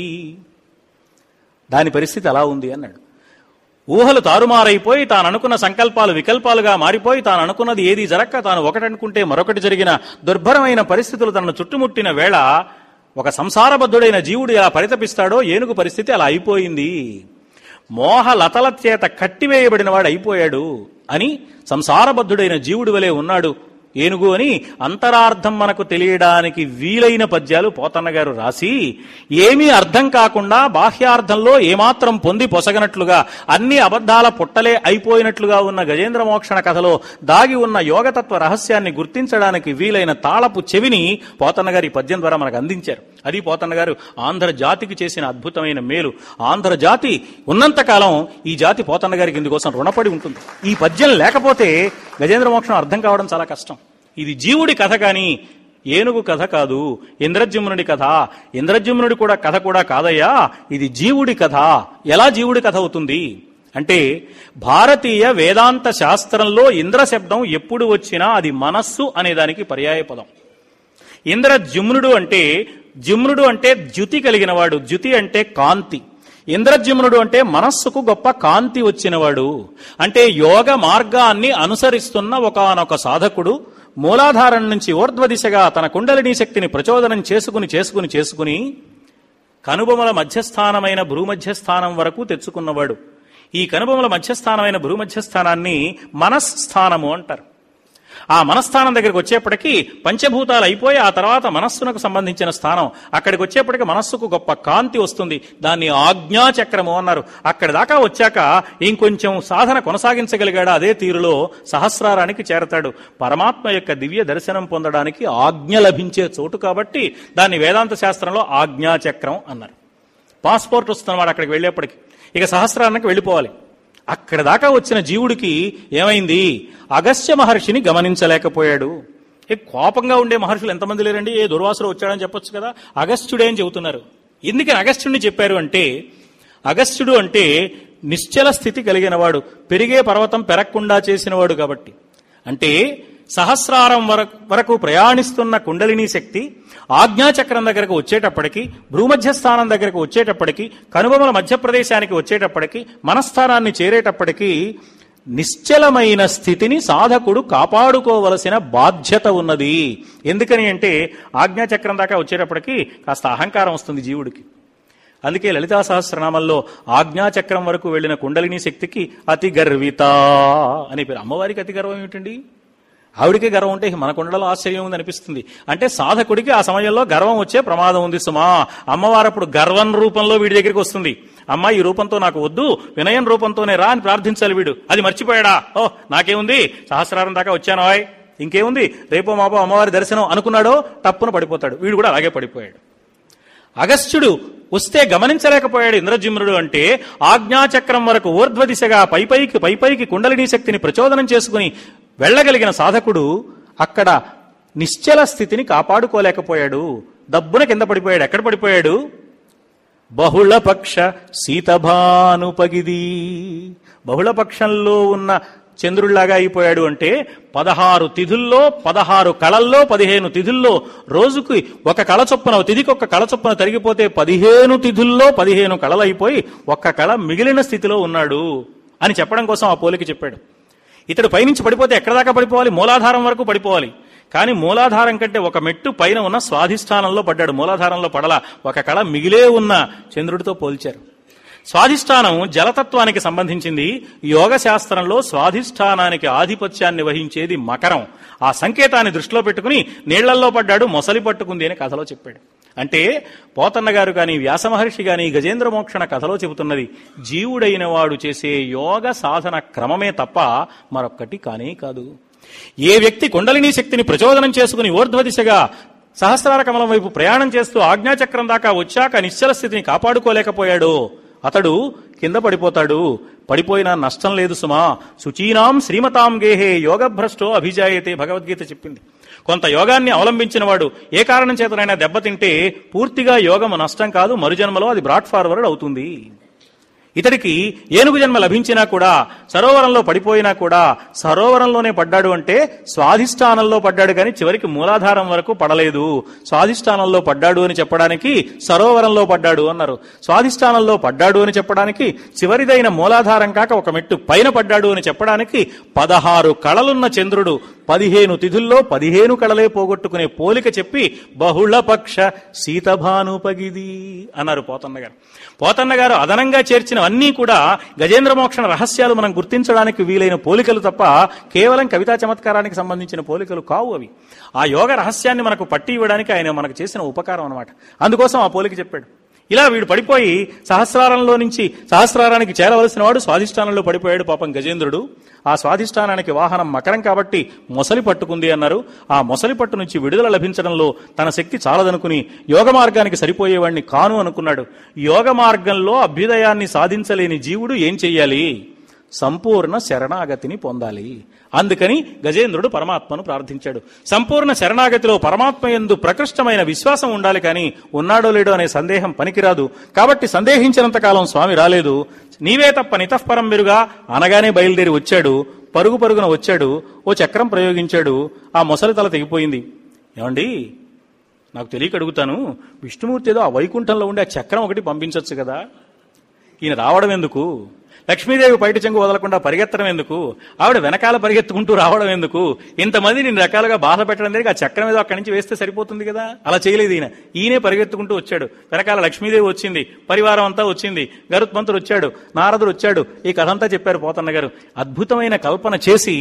దాని పరిస్థితి అలా ఉంది అన్నాడు ఊహలు తారుమారైపోయి తాను అనుకున్న సంకల్పాలు వికల్పాలుగా మారిపోయి తాను అనుకున్నది ఏది జరక్క తాను ఒకటనుకుంటే మరొకటి జరిగిన దుర్భరమైన పరిస్థితులు తనను చుట్టుముట్టిన వేళ ఒక సంసారబద్ధుడైన జీవుడు ఎలా పరితపిస్తాడో ఏనుగు పరిస్థితి అలా అయిపోయింది మోహ లతల చేత కట్టివేయబడిన వాడు అయిపోయాడు అని సంసారబద్ధుడైన జీవుడి వలె ఉన్నాడు ఏనుగు అని అంతరార్థం మనకు తెలియడానికి వీలైన పద్యాలు పోతన్న గారు రాసి ఏమీ అర్థం కాకుండా బాహ్యార్థంలో ఏమాత్రం పొంది పొసగనట్లుగా అన్ని అబద్ధాల పుట్టలే అయిపోయినట్లుగా ఉన్న గజేంద్ర మోక్షణ కథలో దాగి ఉన్న యోగతత్వ రహస్యాన్ని గుర్తించడానికి వీలైన తాళపు చెవిని పోతన్న గారి ఈ పద్యం ద్వారా మనకు అందించారు అది పోతన్న గారు ఆంధ్ర జాతికి చేసిన అద్భుతమైన మేలు ఆంధ్ర జాతి ఉన్నంతకాలం ఈ జాతి పోతన్న గారికి ఇందుకోసం రుణపడి ఉంటుంది ఈ పద్యం లేకపోతే గజేంద్ర మోక్షం అర్థం కావడం చాలా కష్టం ఇది జీవుడి కథ కాని ఏనుగు కథ కాదు ఇంద్రజుమ్నుడి కథ ఇంద్రజుమ్నుడి కూడా కథ కూడా కాదయ్యా ఇది జీవుడి కథ ఎలా జీవుడి కథ అవుతుంది అంటే భారతీయ వేదాంత శాస్త్రంలో ఇంద్ర శబ్దం ఎప్పుడు వచ్చినా అది మనస్సు అనే దానికి పర్యాయ పదం ఇంద్ర జుమ్నుడు అంటే జుమ్నుడు అంటే ద్యుతి కలిగినవాడు ద్యుతి అంటే కాంతి ఇంద్రజుమ్నుడు అంటే మనస్సుకు గొప్ప కాంతి వచ్చినవాడు అంటే యోగ మార్గాన్ని అనుసరిస్తున్న ఒకనొక సాధకుడు మూలాధారం నుంచి ఊర్ధ్వ దిశగా తన కుండలిని శక్తిని ప్రచోదనం చేసుకుని చేసుకుని చేసుకుని కనుబొమల మధ్యస్థానమైన భూమధ్యస్థానం వరకు తెచ్చుకున్నవాడు ఈ కనుబొమల మధ్యస్థానమైన భూమధ్యస్థానాన్ని మనస్థానము అంటారు ఆ మనస్థానం దగ్గరికి వచ్చేప్పటికీ పంచభూతాలు అయిపోయి ఆ తర్వాత మనస్సునకు సంబంధించిన స్థానం అక్కడికి వచ్చేప్పటికి మనస్సుకు గొప్ప కాంతి వస్తుంది దాన్ని ఆజ్ఞాచక్రము అన్నారు అక్కడి దాకా వచ్చాక ఇంకొంచెం సాధన కొనసాగించగలిగాడు అదే తీరులో సహస్రారానికి చేరతాడు పరమాత్మ యొక్క దివ్య దర్శనం పొందడానికి ఆజ్ఞ లభించే చోటు కాబట్టి దాన్ని వేదాంత శాస్త్రంలో ఆజ్ఞాచక్రం అన్నారు పాస్పోర్ట్ వస్తున్నవాడు అక్కడికి వెళ్ళేప్పటికి ఇక సహస్రానికి వెళ్ళిపోవాలి అక్కడ దాకా వచ్చిన జీవుడికి ఏమైంది అగస్త్య మహర్షిని గమనించలేకపోయాడు ఏ కోపంగా ఉండే మహర్షులు ఎంతమంది లేరండి ఏ దుర్వాసులు వచ్చాడని చెప్పొచ్చు కదా అగస్త్యుడే అని చెబుతున్నారు ఎందుకని అగస్త్యుడిని చెప్పారు అంటే అగస్త్యుడు అంటే నిశ్చల స్థితి కలిగినవాడు పెరిగే పర్వతం పెరగకుండా చేసినవాడు కాబట్టి అంటే సహస్రారం వరకు వరకు ప్రయాణిస్తున్న కుండలిని శక్తి ఆజ్ఞాచక్రం దగ్గరకు వచ్చేటప్పటికి భూమధ్య స్థానం దగ్గరకు వచ్చేటప్పటికి కనుబొమల మధ్యప్రదేశానికి వచ్చేటప్పటికి మనస్థానాన్ని చేరేటప్పటికి నిశ్చలమైన స్థితిని సాధకుడు కాపాడుకోవలసిన బాధ్యత ఉన్నది ఎందుకని అంటే ఆజ్ఞాచక్రం దాకా వచ్చేటప్పటికి కాస్త అహంకారం వస్తుంది జీవుడికి అందుకే లలితా సహస్రనామంలో ఆజ్ఞాచక్రం వరకు వెళ్లిన కుండలిని శక్తికి అతి గర్విత అనే పేరు అమ్మవారికి అతి గర్వం ఏమిటండి ఆవిడికే గర్వం ఉంటే మన కుండలో ఆశ్చర్యం ఉంది అనిపిస్తుంది అంటే సాధకుడికి ఆ సమయంలో గర్వం వచ్చే ప్రమాదం ఉంది సుమా అమ్మవారు అప్పుడు గర్వం రూపంలో వీడి దగ్గరికి వస్తుంది అమ్మ ఈ రూపంతో నాకు వద్దు వినయం రూపంతోనే రా అని ప్రార్థించాలి వీడు అది మర్చిపోయాడా ఓ నాకేముంది సహస్రారం దాకా వచ్చాను ఆయ్ ఇంకేముంది రేపో మాపో అమ్మవారి దర్శనం అనుకున్నాడో టప్పున పడిపోతాడు వీడు కూడా అలాగే పడిపోయాడు అగస్త్యుడు వస్తే గమనించలేకపోయాడు ఇంద్రజిమ్నుడు అంటే ఆజ్ఞాచక్రం వరకు ఊర్ధ్వ దిశగా పైపైకి పైపైకి కుండలిని శక్తిని ప్రచోదనం చేసుకుని వెళ్ళగలిగిన సాధకుడు అక్కడ నిశ్చల స్థితిని కాపాడుకోలేకపోయాడు దబ్బున కింద పడిపోయాడు ఎక్కడ పడిపోయాడు బహుళపక్ష సీతభానుపగిది బహుళపక్షంలో ఉన్న చంద్రుళ్లాగా అయిపోయాడు అంటే పదహారు తిథుల్లో పదహారు కళల్లో పదిహేను తిథుల్లో రోజుకి ఒక కళ చొప్పున తిథికి ఒక కళ చొప్పున తరిగిపోతే పదిహేను తిథుల్లో పదిహేను కళలు అయిపోయి ఒక్క కళ మిగిలిన స్థితిలో ఉన్నాడు అని చెప్పడం కోసం ఆ పోలిక చెప్పాడు ఇతడు పైనుంచి పడిపోతే ఎక్కడ దాకా పడిపోవాలి మూలాధారం వరకు పడిపోవాలి కానీ మూలాధారం కంటే ఒక మెట్టు పైన ఉన్న స్వాధిష్టానంలో పడ్డాడు మూలాధారంలో పడల ఒక కళ మిగిలే ఉన్న చంద్రుడితో పోల్చారు స్వాధిష్టానం జలతత్వానికి సంబంధించింది యోగ శాస్త్రంలో స్వాధిష్టానానికి ఆధిపత్యాన్ని వహించేది మకరం ఆ సంకేతాన్ని దృష్టిలో పెట్టుకుని నీళ్లల్లో పడ్డాడు మొసలి పట్టుకుంది అని కథలో చెప్పాడు అంటే పోతన్న గారు కానీ వ్యాస మహర్షి కానీ గజేంద్ర మోక్షణ కథలో చెబుతున్నది జీవుడైన వాడు చేసే యోగ సాధన క్రమమే తప్ప మరొక్కటి కానే కాదు ఏ వ్యక్తి కుండలిని శక్తిని ప్రచోదనం చేసుకుని ఊర్ధ్వ దిశగా సహస్రార కమలం వైపు ప్రయాణం చేస్తూ ఆజ్ఞాచక్రం దాకా వచ్చాక నిశ్చల స్థితిని కాపాడుకోలేకపోయాడో అతడు కింద పడిపోతాడు పడిపోయినా నష్టం లేదు సుమా శుచీనాం శ్రీమతాం గేహే యోగభ్రష్టో అభిజాయతే భగవద్గీత చెప్పింది కొంత యోగాన్ని అవలంబించిన వాడు ఏ కారణం చేతనైనా దెబ్బతింటే పూర్తిగా యోగము నష్టం కాదు మరుజన్మలో అది బ్రాడ్ ఫార్వర్డ్ అవుతుంది ఇతడికి ఏనుగు జన్మ లభించినా కూడా సరోవరంలో పడిపోయినా కూడా సరోవరంలోనే పడ్డాడు అంటే స్వాధిష్టానంలో పడ్డాడు కానీ చివరికి మూలాధారం వరకు పడలేదు స్వాధిష్టానంలో పడ్డాడు అని చెప్పడానికి సరోవరంలో పడ్డాడు అన్నారు స్వాధిష్టానంలో పడ్డాడు అని చెప్పడానికి చివరిదైన మూలాధారం కాక ఒక మెట్టు పైన పడ్డాడు అని చెప్పడానికి పదహారు కళలున్న చంద్రుడు పదిహేను తిథుల్లో పదిహేను కళలే పోగొట్టుకునే పోలిక చెప్పి బహుళపక్ష సీతభానుపగిది అన్నారు పోతన్న గారు పోతన్న గారు అదనంగా చేర్చినవన్నీ కూడా గజేంద్ర మోక్షణ రహస్యాలు మనం గుర్తించడానికి వీలైన పోలికలు తప్ప కేవలం కవితా చమత్కారానికి సంబంధించిన పోలికలు కావు అవి ఆ యోగ రహస్యాన్ని మనకు పట్టి ఇవ్వడానికి ఆయన మనకు చేసిన ఉపకారం అనమాట అందుకోసం ఆ పోలిక చెప్పాడు ఇలా వీడు పడిపోయి సహస్రారంలో నుంచి సహస్రారానికి చేరవలసిన వాడు స్వాధిష్టానంలో పడిపోయాడు పాపం గజేంద్రుడు ఆ స్వాధిష్టానానికి వాహనం మకరం కాబట్టి మొసలి పట్టుకుంది అన్నారు ఆ మొసలి పట్టు నుంచి విడుదల లభించడంలో తన శక్తి చాలదనుకుని యోగ మార్గానికి సరిపోయేవాడిని కాను అనుకున్నాడు యోగ మార్గంలో అభ్యుదయాన్ని సాధించలేని జీవుడు ఏం చెయ్యాలి సంపూర్ణ శరణాగతిని పొందాలి అందుకని గజేంద్రుడు పరమాత్మను ప్రార్థించాడు సంపూర్ణ శరణాగతిలో పరమాత్మ ఎందు ప్రకృష్టమైన విశ్వాసం ఉండాలి కానీ ఉన్నాడో లేడో అనే సందేహం పనికిరాదు కాబట్టి సందేహించినంత కాలం స్వామి రాలేదు నీవే తప్ప నితఃపరం మెరుగా అనగానే బయలుదేరి వచ్చాడు పరుగు పరుగున వచ్చాడు ఓ చక్రం ప్రయోగించాడు ఆ మొసలి తల తెగిపోయింది ఏమండి నాకు తెలియక అడుగుతాను విష్ణుమూర్తి ఏదో ఆ వైకుంఠంలో ఉండే ఆ చక్రం ఒకటి పంపించవచ్చు కదా ఈయన రావడం ఎందుకు లక్ష్మీదేవి బయట చెంగు వదలకుండా పరిగెత్తడం ఎందుకు ఆవిడ వెనకాల పరిగెత్తుకుంటూ రావడం ఎందుకు ఇంతమంది నేను రకాలుగా బాధ పెట్టడం దగ్గర ఆ చక్రం ఏదో అక్కడి నుంచి వేస్తే సరిపోతుంది కదా అలా చేయలేదు ఈయన ఈయనే పరిగెత్తుకుంటూ వచ్చాడు వెనకాల లక్ష్మీదేవి వచ్చింది పరివారం అంతా వచ్చింది గరుత్మంతుడు వచ్చాడు నారదుడు వచ్చాడు ఈ కథ అంతా చెప్పారు పోతన్న గారు అద్భుతమైన కల్పన చేసి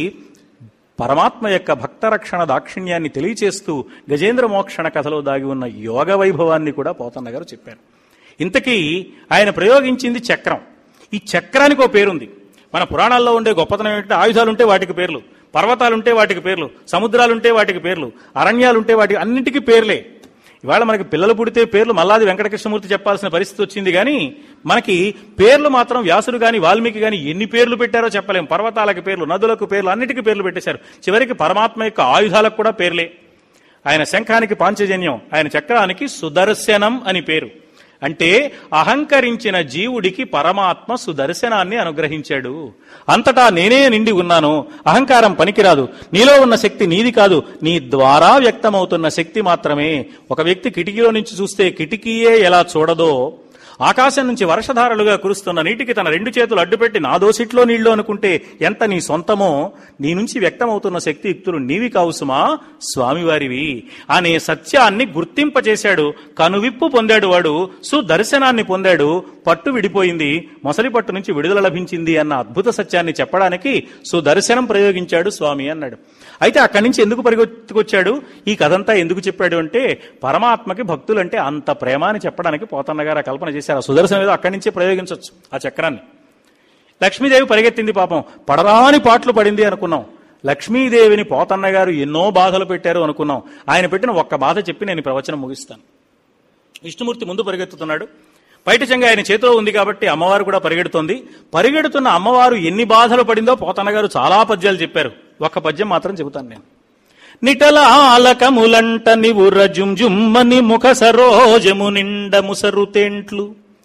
పరమాత్మ యొక్క భక్తరక్షణ దాక్షిణ్యాన్ని తెలియచేస్తూ గజేంద్ర మోక్షణ కథలో దాగి ఉన్న యోగ వైభవాన్ని కూడా పోతన్న గారు చెప్పారు ఇంతకీ ఆయన ప్రయోగించింది చక్రం ఈ చక్రానికి ఓ పేరుంది మన పురాణాల్లో ఉండే గొప్పతనం ఏంటంటే ఆయుధాలుంటే వాటికి పేర్లు పర్వతాలుంటే వాటికి పేర్లు సముద్రాలుంటే వాటికి పేర్లు అరణ్యాలుంటే వాటికి అన్నిటికీ పేర్లే ఇవాళ మనకి పిల్లలు పుడితే పేర్లు మల్లాది వెంకటకృష్ణమూర్తి చెప్పాల్సిన పరిస్థితి వచ్చింది కానీ మనకి పేర్లు మాత్రం వ్యాసుడు గాని వాల్మీకి గాని ఎన్ని పేర్లు పెట్టారో చెప్పలేం పర్వతాలకు పేర్లు నదులకు పేర్లు అన్నిటికీ పేర్లు పెట్టేశారు చివరికి పరమాత్మ యొక్క ఆయుధాలకు కూడా పేర్లే ఆయన శంఖానికి పాంచజన్యం ఆయన చక్రానికి సుదర్శనం అని పేరు అంటే అహంకరించిన జీవుడికి పరమాత్మ సుదర్శనాన్ని అనుగ్రహించాడు అంతటా నేనే నిండి ఉన్నాను అహంకారం పనికిరాదు నీలో ఉన్న శక్తి నీది కాదు నీ ద్వారా వ్యక్తమవుతున్న శక్తి మాత్రమే ఒక వ్యక్తి కిటికీలో నుంచి చూస్తే కిటికీయే ఎలా చూడదో ఆకాశం నుంచి వర్షధారలుగా కురుస్తున్న నీటికి తన రెండు చేతులు అడ్డుపెట్టి నా దోసిట్లో నీళ్లు అనుకుంటే ఎంత నీ సొంతమో నీ నుంచి వ్యక్తమవుతున్న శక్తియుక్తులు నీవి కావు సుమా స్వామివారివి అనే సత్యాన్ని గుర్తింపచేశాడు కనువిప్పు పొందాడు వాడు సుదర్శనాన్ని పొందాడు పట్టు విడిపోయింది మొసలి పట్టు నుంచి విడుదల లభించింది అన్న అద్భుత సత్యాన్ని చెప్పడానికి సుదర్శనం ప్రయోగించాడు స్వామి అన్నాడు అయితే అక్కడి నుంచి ఎందుకు పరిగెత్తుకొచ్చాడు ఈ కథంతా ఎందుకు చెప్పాడు అంటే పరమాత్మకి భక్తులంటే అంత ప్రేమ అని చెప్పడానికి పోతన్న గారు ఆ కల్పన చేశారు ఆ సుదర్శనం ఏదో అక్కడి నుంచే ప్రయోగించవచ్చు ఆ చక్రాన్ని లక్ష్మీదేవి పరిగెత్తింది పాపం పడరాని పాటలు పడింది అనుకున్నాం లక్ష్మీదేవిని పోతన్న గారు ఎన్నో బాధలు పెట్టారు అనుకున్నాం ఆయన పెట్టిన ఒక్క బాధ చెప్పి నేను ఈ ప్రవచనం ముగిస్తాను విష్ణుమూర్తి ముందు పరిగెత్తుతున్నాడు బయట చెంగ ఆయన చేతిలో ఉంది కాబట్టి అమ్మవారు కూడా పరిగెడుతోంది పరిగెడుతున్న అమ్మవారు ఎన్ని బాధలు పడిందో పోతన్న గారు చాలా పద్యాలు చెప్పారు ఒక్క పద్యం మాత్రం చెబుతాను నేను నిటల ఆలకములంట నివుర జుంజుమ్మని ముఖ సరోజము నిండ ముసరు తేంట్లు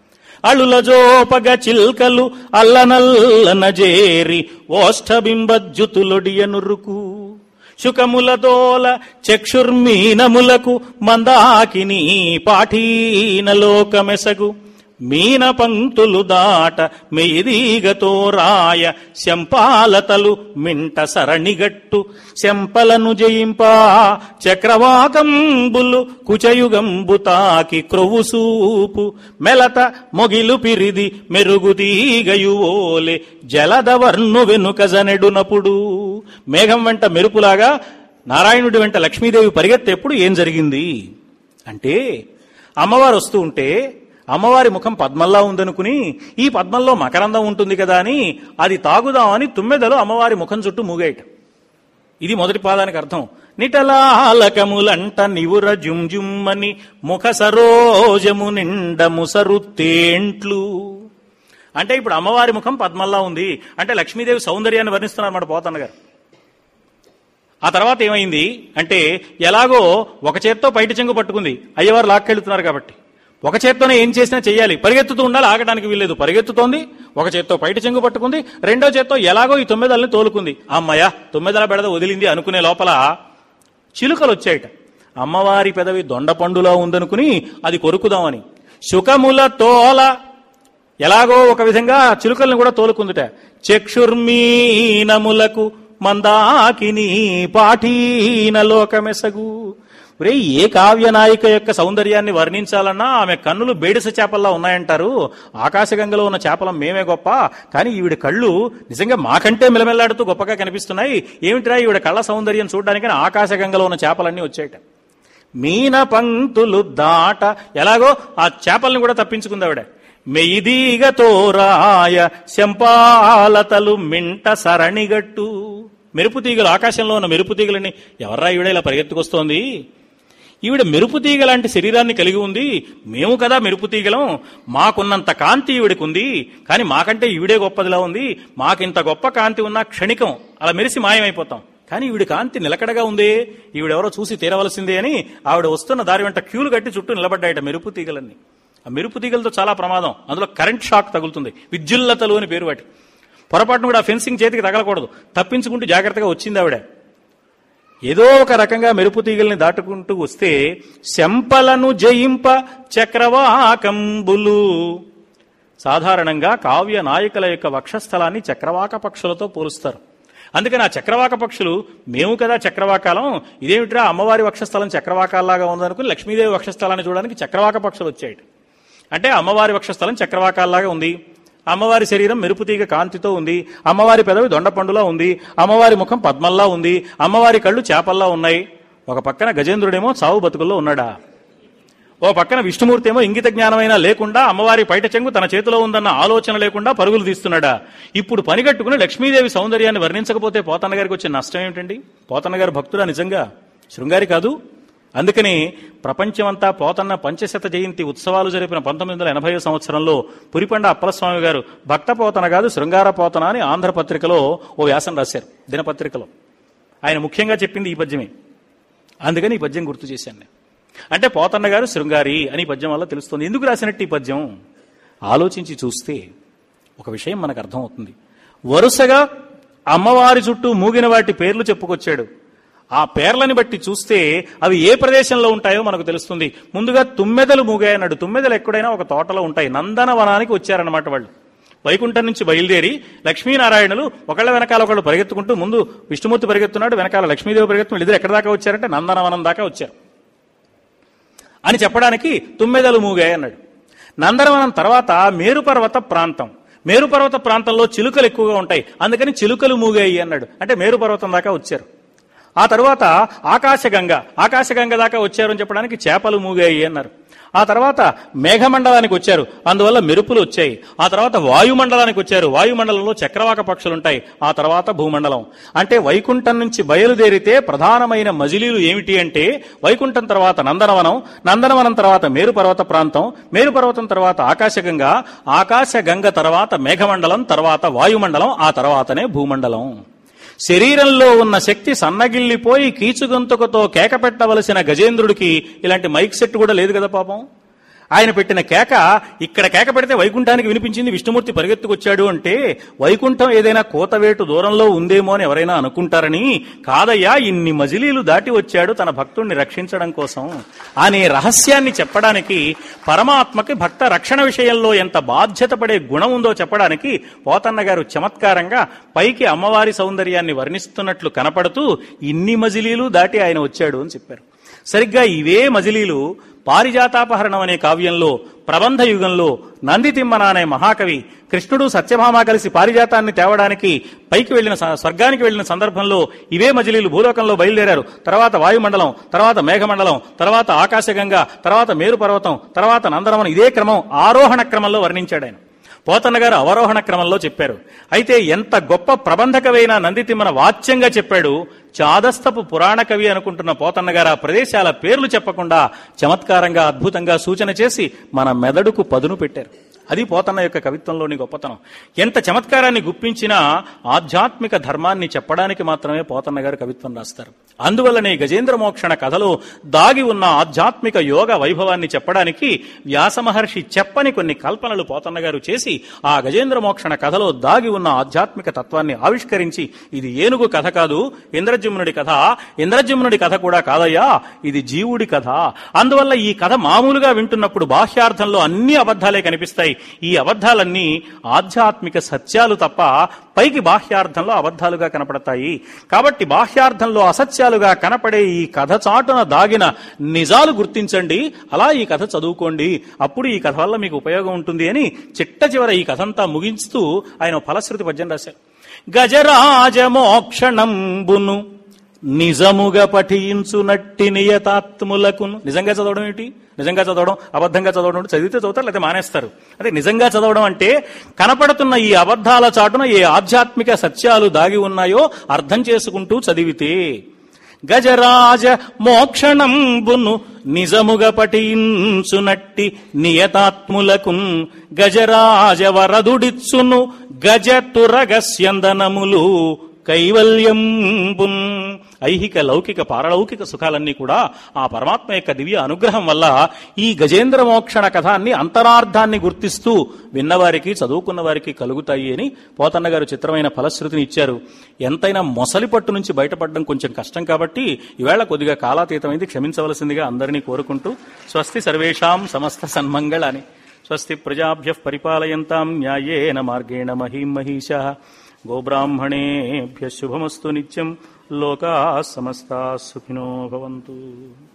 అళుల జోపగ చిల్కలు అల్లనల్లన జేరి ఓష్ఠబింబజ్జుతులొడియ నురుకు శుకముల దోల చక్షుర్మీనములకు మందాకిని పాఠీనలోకమెసగు మీన పంక్తులు దాట మెయిదీగతో రాయ శంపాలతలు మింట సరణిగట్టు శంపలను జయింపా చక్రవాకంబులు కుచయుగంబు తాకి క్రొవ్వు సూపు మెలత మొగిలు పిరిది మెరుగుతీగయువోలే జలదవర్ణు వెనుక జనెడునప్పుడు మేఘం వెంట మెరుపులాగా నారాయణుడి వెంట లక్ష్మీదేవి పరిగెత్తేప్పుడు ఏం జరిగింది అంటే అమ్మవారు వస్తూ ఉంటే అమ్మవారి ముఖం పద్మంలా ఉందనుకుని ఈ పద్మంలో మకరందం ఉంటుంది కదా అని అది తాగుదామని తుమ్మెదలు అమ్మవారి ముఖం చుట్టూ మూగేయట ఇది మొదటి పాదానికి అర్థం నిటలాలకములంట నివుర జుంజుమ్మని ముఖ సరోజము నిండ ముసరు తేంట్లు అంటే ఇప్పుడు అమ్మవారి ముఖం పద్మంలా ఉంది అంటే లక్ష్మీదేవి సౌందర్యాన్ని వర్ణిస్తున్నారు అన్నమాట పోతన్న గారు ఆ తర్వాత ఏమైంది అంటే ఎలాగో ఒక చేత్తో బయట చెంగు పట్టుకుంది అయ్యవారు లాక్కెళ్తున్నారు కాబట్టి ఒక చేత్తోనే ఏం చేసినా చెయ్యాలి పరిగెత్తుతూ ఉండాలి ఆగడానికి వీల్లేదు పరిగెత్తుతోంది ఒక చేత్తో బయట చెంగు పట్టుకుంది రెండో చేత్తో ఎలాగో ఈ తొమ్మిదల్ని తోలుకుంది అమ్మయ్య తొమ్మిదల బెడద వదిలింది అనుకునే లోపల చిలుకలు వచ్చాయట అమ్మవారి పెదవి దొండపండులా ఉందనుకుని అది కొరుకుదామని శుకముల తోల ఎలాగో ఒక విధంగా చిలుకల్ని కూడా తోలుకుందుట చక్షుర్మీనములకు మందాకిని పాఠీన లోకమెసగు ఒరే ఏ కావ్య నాయిక యొక్క సౌందర్యాన్ని వర్ణించాలన్నా ఆమె కన్నులు బేడిస చేపల్లా ఉన్నాయంటారు ఆకాశగంగలో ఉన్న చేపలం మేమే గొప్ప కానీ ఈవిడ కళ్ళు నిజంగా మాకంటే మిలమిల్లాడుతూ గొప్పగా కనిపిస్తున్నాయి ఏమిట్రా ఈవిడ కళ్ళ సౌందర్యం చూడడానికి ఆకాశగంగలో ఉన్న చేపలన్నీ వచ్చాయట మీన పంక్తులు దాట ఎలాగో ఆ చేపల్ని కూడా తప్పించుకుంది ఆవిడ మెయిదీగతో రాయ శంపాలతలు మింట సరణిగట్టు మెరుపు తీగలు ఆకాశంలో ఉన్న మెరుపు తీగలని ఎవర్రా ఈవిడ ఇలా పరిగెత్తుకొస్తోంది ఈవిడ మెరుపు తీగ లాంటి శరీరాన్ని కలిగి ఉంది మేము కదా మెరుపు తీగలం మాకున్నంత కాంతి ఈవిడకు ఉంది కానీ మాకంటే ఈవిడే గొప్పదిలా ఉంది మాకింత గొప్ప కాంతి ఉన్నా క్షణికం అలా మెరిసి మాయమైపోతాం కానీ ఈవిడ కాంతి నిలకడగా ఉందే ఈవిడెవరో చూసి తీరవలసిందే అని ఆవిడ వస్తున్న దారి వెంట క్యూలు కట్టి చుట్టూ నిలబడ్డాయట మెరుపు తీగలన్నీ ఆ మెరుపు తీగలతో చాలా ప్రమాదం అందులో కరెంట్ షాక్ తగులుతుంది విద్యుల్లతలు అని పేరు వాటి పొరపాటును కూడా ఆ ఫెన్సింగ్ చేతికి తగలకూడదు తప్పించుకుంటూ జాగ్రత్తగా వచ్చింది ఆవిడ ఏదో ఒక రకంగా మెరుపు తీగల్ని దాటుకుంటూ వస్తే శంపలను జయింప చక్రవాకంబులు సాధారణంగా కావ్య నాయకుల యొక్క వక్షస్థలాన్ని చక్రవాక పక్షులతో పోలుస్తారు అందుకని ఆ చక్రవాక పక్షులు మేము కదా చక్రవాకాలం ఇదేమిట్రా అమ్మవారి వక్షస్థలం చక్రవాకాల్లాగా ఉందనుకుని లక్ష్మీదేవి వక్షస్థలాన్ని చూడడానికి చక్రవాక పక్షులు వచ్చాయి అంటే అమ్మవారి వక్షస్థలం చక్రవాకాల్లాగా ఉంది అమ్మవారి శరీరం మెరుపుతీగ కాంతితో ఉంది అమ్మవారి పెదవి దొండపండులా ఉంది అమ్మవారి ముఖం పద్మల్లా ఉంది అమ్మవారి కళ్ళు చేపల్లా ఉన్నాయి ఒక పక్కన గజేంద్రుడేమో చావు బతుకుల్లో ఉన్నాడా ఓ పక్కన విష్ణుమూర్తి ఏమో ఇంగిత జ్ఞానమైనా లేకుండా అమ్మవారి పైట చెంగు తన చేతిలో ఉందన్న ఆలోచన లేకుండా పరుగులు తీస్తున్నాడా ఇప్పుడు పనిగట్టుకుని లక్ష్మీదేవి సౌందర్యాన్ని వర్ణించకపోతే పోతన్న గారికి వచ్చే నష్టం ఏమిటండి పోతన్న గారు భక్తుడా నిజంగా శృంగారి కాదు అందుకని ప్రపంచమంతా పోతన్న పంచశత జయంతి ఉత్సవాలు జరిపిన పంతొమ్మిది వందల ఎనభై సంవత్సరంలో పురిపండ అప్పలస్వామి గారు భక్త పోతన కాదు శృంగార పోతన అని ఆంధ్రపత్రికలో ఓ వ్యాసం రాశారు దినపత్రికలో ఆయన ముఖ్యంగా చెప్పింది ఈ పద్యమే అందుకని ఈ పద్యం గుర్తు చేశాను నేను అంటే పోతన్న గారు శృంగారి అని ఈ పద్యం వల్ల తెలుస్తుంది ఎందుకు రాసినట్టు ఈ పద్యం ఆలోచించి చూస్తే ఒక విషయం మనకు అర్థమవుతుంది వరుసగా అమ్మవారి చుట్టూ మూగిన వాటి పేర్లు చెప్పుకొచ్చాడు ఆ పేర్లని బట్టి చూస్తే అవి ఏ ప్రదేశంలో ఉంటాయో మనకు తెలుస్తుంది ముందుగా తుమ్మెదలు మూగాయన్నాడు తుమ్మెదలు ఎక్కడైనా ఒక తోటలో ఉంటాయి నందనవనానికి వచ్చారన్నమాట వాళ్ళు వైకుంఠం నుంచి బయలుదేరి లక్ష్మీనారాయణులు ఒకళ్ళ వెనకాల ఒకళ్ళు పరిగెత్తుకుంటూ ముందు విష్ణుమూర్తి పరిగెత్తున్నాడు వెనకాల లక్ష్మీదేవి పరిగెత్తున్నారు ఇద్దరు ఎక్కడ దాకా వచ్చారంటే నందనవనం దాకా వచ్చారు అని చెప్పడానికి తుమ్మెదలు మూగాయి అన్నాడు నందనవనం తర్వాత మేరుపర్వత ప్రాంతం మేరుపర్వత ప్రాంతంలో చిలుకలు ఎక్కువగా ఉంటాయి అందుకని చిలుకలు మూగాయి అన్నాడు అంటే మేరుపర్వతం దాకా వచ్చారు ఆ తర్వాత ఆకాశగంగ ఆకాశగంగ దాకా వచ్చారు అని చెప్పడానికి చేపలు మూగాయి అన్నారు ఆ తర్వాత మేఘమండలానికి వచ్చారు అందువల్ల మెరుపులు వచ్చాయి ఆ తర్వాత వాయుమండలానికి వచ్చారు వాయుమండలంలో చక్రవాక పక్షులు ఉంటాయి ఆ తర్వాత భూమండలం అంటే వైకుంఠం నుంచి బయలుదేరితే ప్రధానమైన మజిలీలు ఏమిటి అంటే వైకుంఠం తర్వాత నందనవనం నందనవనం తర్వాత మేరుపర్వత ప్రాంతం మేరుపర్వతం తర్వాత ఆకాశగంగ ఆకాశగంగ తర్వాత మేఘమండలం తర్వాత వాయుమండలం ఆ తర్వాతనే భూమండలం శరీరంలో ఉన్న శక్తి సన్నగిల్లిపోయి కీచుగొంతుకతో కేక పెట్టవలసిన గజేంద్రుడికి ఇలాంటి మైక్ సెట్ కూడా లేదు కదా పాపం ఆయన పెట్టిన కేక ఇక్కడ కేక పెడితే వైకుంఠానికి వినిపించింది విష్ణుమూర్తి పరిగెత్తుకొచ్చాడు అంటే వైకుంఠం ఏదైనా కోతవేటు దూరంలో ఉందేమో అని ఎవరైనా అనుకుంటారని కాదయ్యా ఇన్ని మజిలీలు దాటి వచ్చాడు తన భక్తుణ్ణి రక్షించడం కోసం అనే రహస్యాన్ని చెప్పడానికి పరమాత్మకి భక్త రక్షణ విషయంలో ఎంత బాధ్యత పడే గుణం ఉందో చెప్పడానికి పోతన్న గారు చమత్కారంగా పైకి అమ్మవారి సౌందర్యాన్ని వర్ణిస్తున్నట్లు కనపడుతూ ఇన్ని మజిలీలు దాటి ఆయన వచ్చాడు అని చెప్పారు సరిగ్గా ఇవే మజిలీలు పారిజాతాపహరణం అనే కావ్యంలో ప్రబంధ యుగంలో నందితిమ్మన అనే మహాకవి కృష్ణుడు సత్యభామ కలిసి పారిజాతాన్ని తేవడానికి పైకి వెళ్లిన స- స్వర్గానికి వెళ్లిన సందర్భంలో ఇవే మజిలీలు భూలోకంలో బయలుదేరారు తర్వాత వాయుమండలం తర్వాత మేఘమండలం తర్వాత ఆకాశగంగ తర్వాత మేరు పర్వతం తర్వాత నందనవనం ఇదే క్రమం ఆరోహణ క్రమంలో వర్ణించాడు ఆయన పోతన్న గారు అవరోహణ క్రమంలో చెప్పారు అయితే ఎంత గొప్ప ప్రబంధకవైన నందితిమ్మన వాచ్యంగా చెప్పాడు చాదస్తపు పురాణ కవి అనుకుంటున్న పోతన్న గారు ఆ ప్రదేశాల పేర్లు చెప్పకుండా చమత్కారంగా అద్భుతంగా సూచన చేసి మన మెదడుకు పదును పెట్టారు అది పోతన్న యొక్క కవిత్వంలోని గొప్పతనం ఎంత చమత్కారాన్ని గుప్పించినా ఆధ్యాత్మిక ధర్మాన్ని చెప్పడానికి మాత్రమే పోతన్న గారు కవిత్వం రాస్తారు అందువల్లనే గజేంద్ర మోక్షణ కథలో దాగి ఉన్న ఆధ్యాత్మిక యోగ వైభవాన్ని చెప్పడానికి వ్యాస మహర్షి చెప్పని కొన్ని కల్పనలు పోతన్న గారు చేసి ఆ గజేంద్ర మోక్షణ కథలో దాగి ఉన్న ఆధ్యాత్మిక తత్వాన్ని ఆవిష్కరించి ఇది ఏనుగు కథ కాదు ఇంద్రజమునుడి కథ ఇంద్రజమునుడి కథ కూడా కాదయ్యా ఇది జీవుడి కథ అందువల్ల ఈ కథ మామూలుగా వింటున్నప్పుడు బాహ్యార్థంలో అన్ని అబద్ధాలే కనిపిస్తాయి ఈ అబద్ధాలన్నీ ఆధ్యాత్మిక సత్యాలు తప్ప పైకి బాహ్యార్థంలో అబద్ధాలుగా కనపడతాయి కాబట్టి బాహ్యార్థంలో అసత్యాలుగా కనపడే ఈ కథ చాటున దాగిన నిజాలు గుర్తించండి అలా ఈ కథ చదువుకోండి అప్పుడు ఈ కథ వల్ల మీకు ఉపయోగం ఉంటుంది అని చిట్ట చివర ఈ కథంతా ముగించుతూ ఆయన ఫలశ్రుతి పద్యం రాశారు గజరాజమోక్షణంబును నిజముగా పఠించునట్టి నియతాత్ములకును నిజంగా చదవడం ఏంటి నిజంగా చదవడం అబద్ధంగా చదవడం అంటే చదివితే చదువుతారు లేదా మానేస్తారు అదే నిజంగా చదవడం అంటే కనపడుతున్న ఈ అబద్ధాల చాటున ఏ ఆధ్యాత్మిక సత్యాలు దాగి ఉన్నాయో అర్థం చేసుకుంటూ చదివితే గజరాజ మోక్షణంబును నిజముగ పఠించునట్టి నియతాత్ములకున్ గజరాజ వరదుడిచ్చును గజ తురగస్యందనములు కైవల్యంబున్ ఐహిక లౌకిక పారలౌకిక సుఖాలన్నీ కూడా ఆ పరమాత్మ యొక్క దివ్య అనుగ్రహం వల్ల ఈ గజేంద్ర మోక్షణ కథాన్ని అంతరార్థాన్ని గుర్తిస్తూ విన్నవారికి చదువుకున్న వారికి కలుగుతాయి అని పోతన్న గారు చిత్రమైన ఫలశ్రుతిని ఇచ్చారు ఎంతైనా మొసలి పట్టు నుంచి బయటపడడం కొంచెం కష్టం కాబట్టి ఈవేళ కొద్దిగా కాలాతీతమైంది క్షమించవలసిందిగా అందరినీ కోరుకుంటూ స్వస్తి సర్వేషాం సమస్త సన్మంగళాని స్వస్తి ప్రజాభ్య పరిపాలయంతాం న్యాయేన మార్గేణ మహీం మహిషా గోబ్రాహ్మణేభ్య శుభమస్తు నిత్యం లోకా సమస్తా సుఖినో భవంతు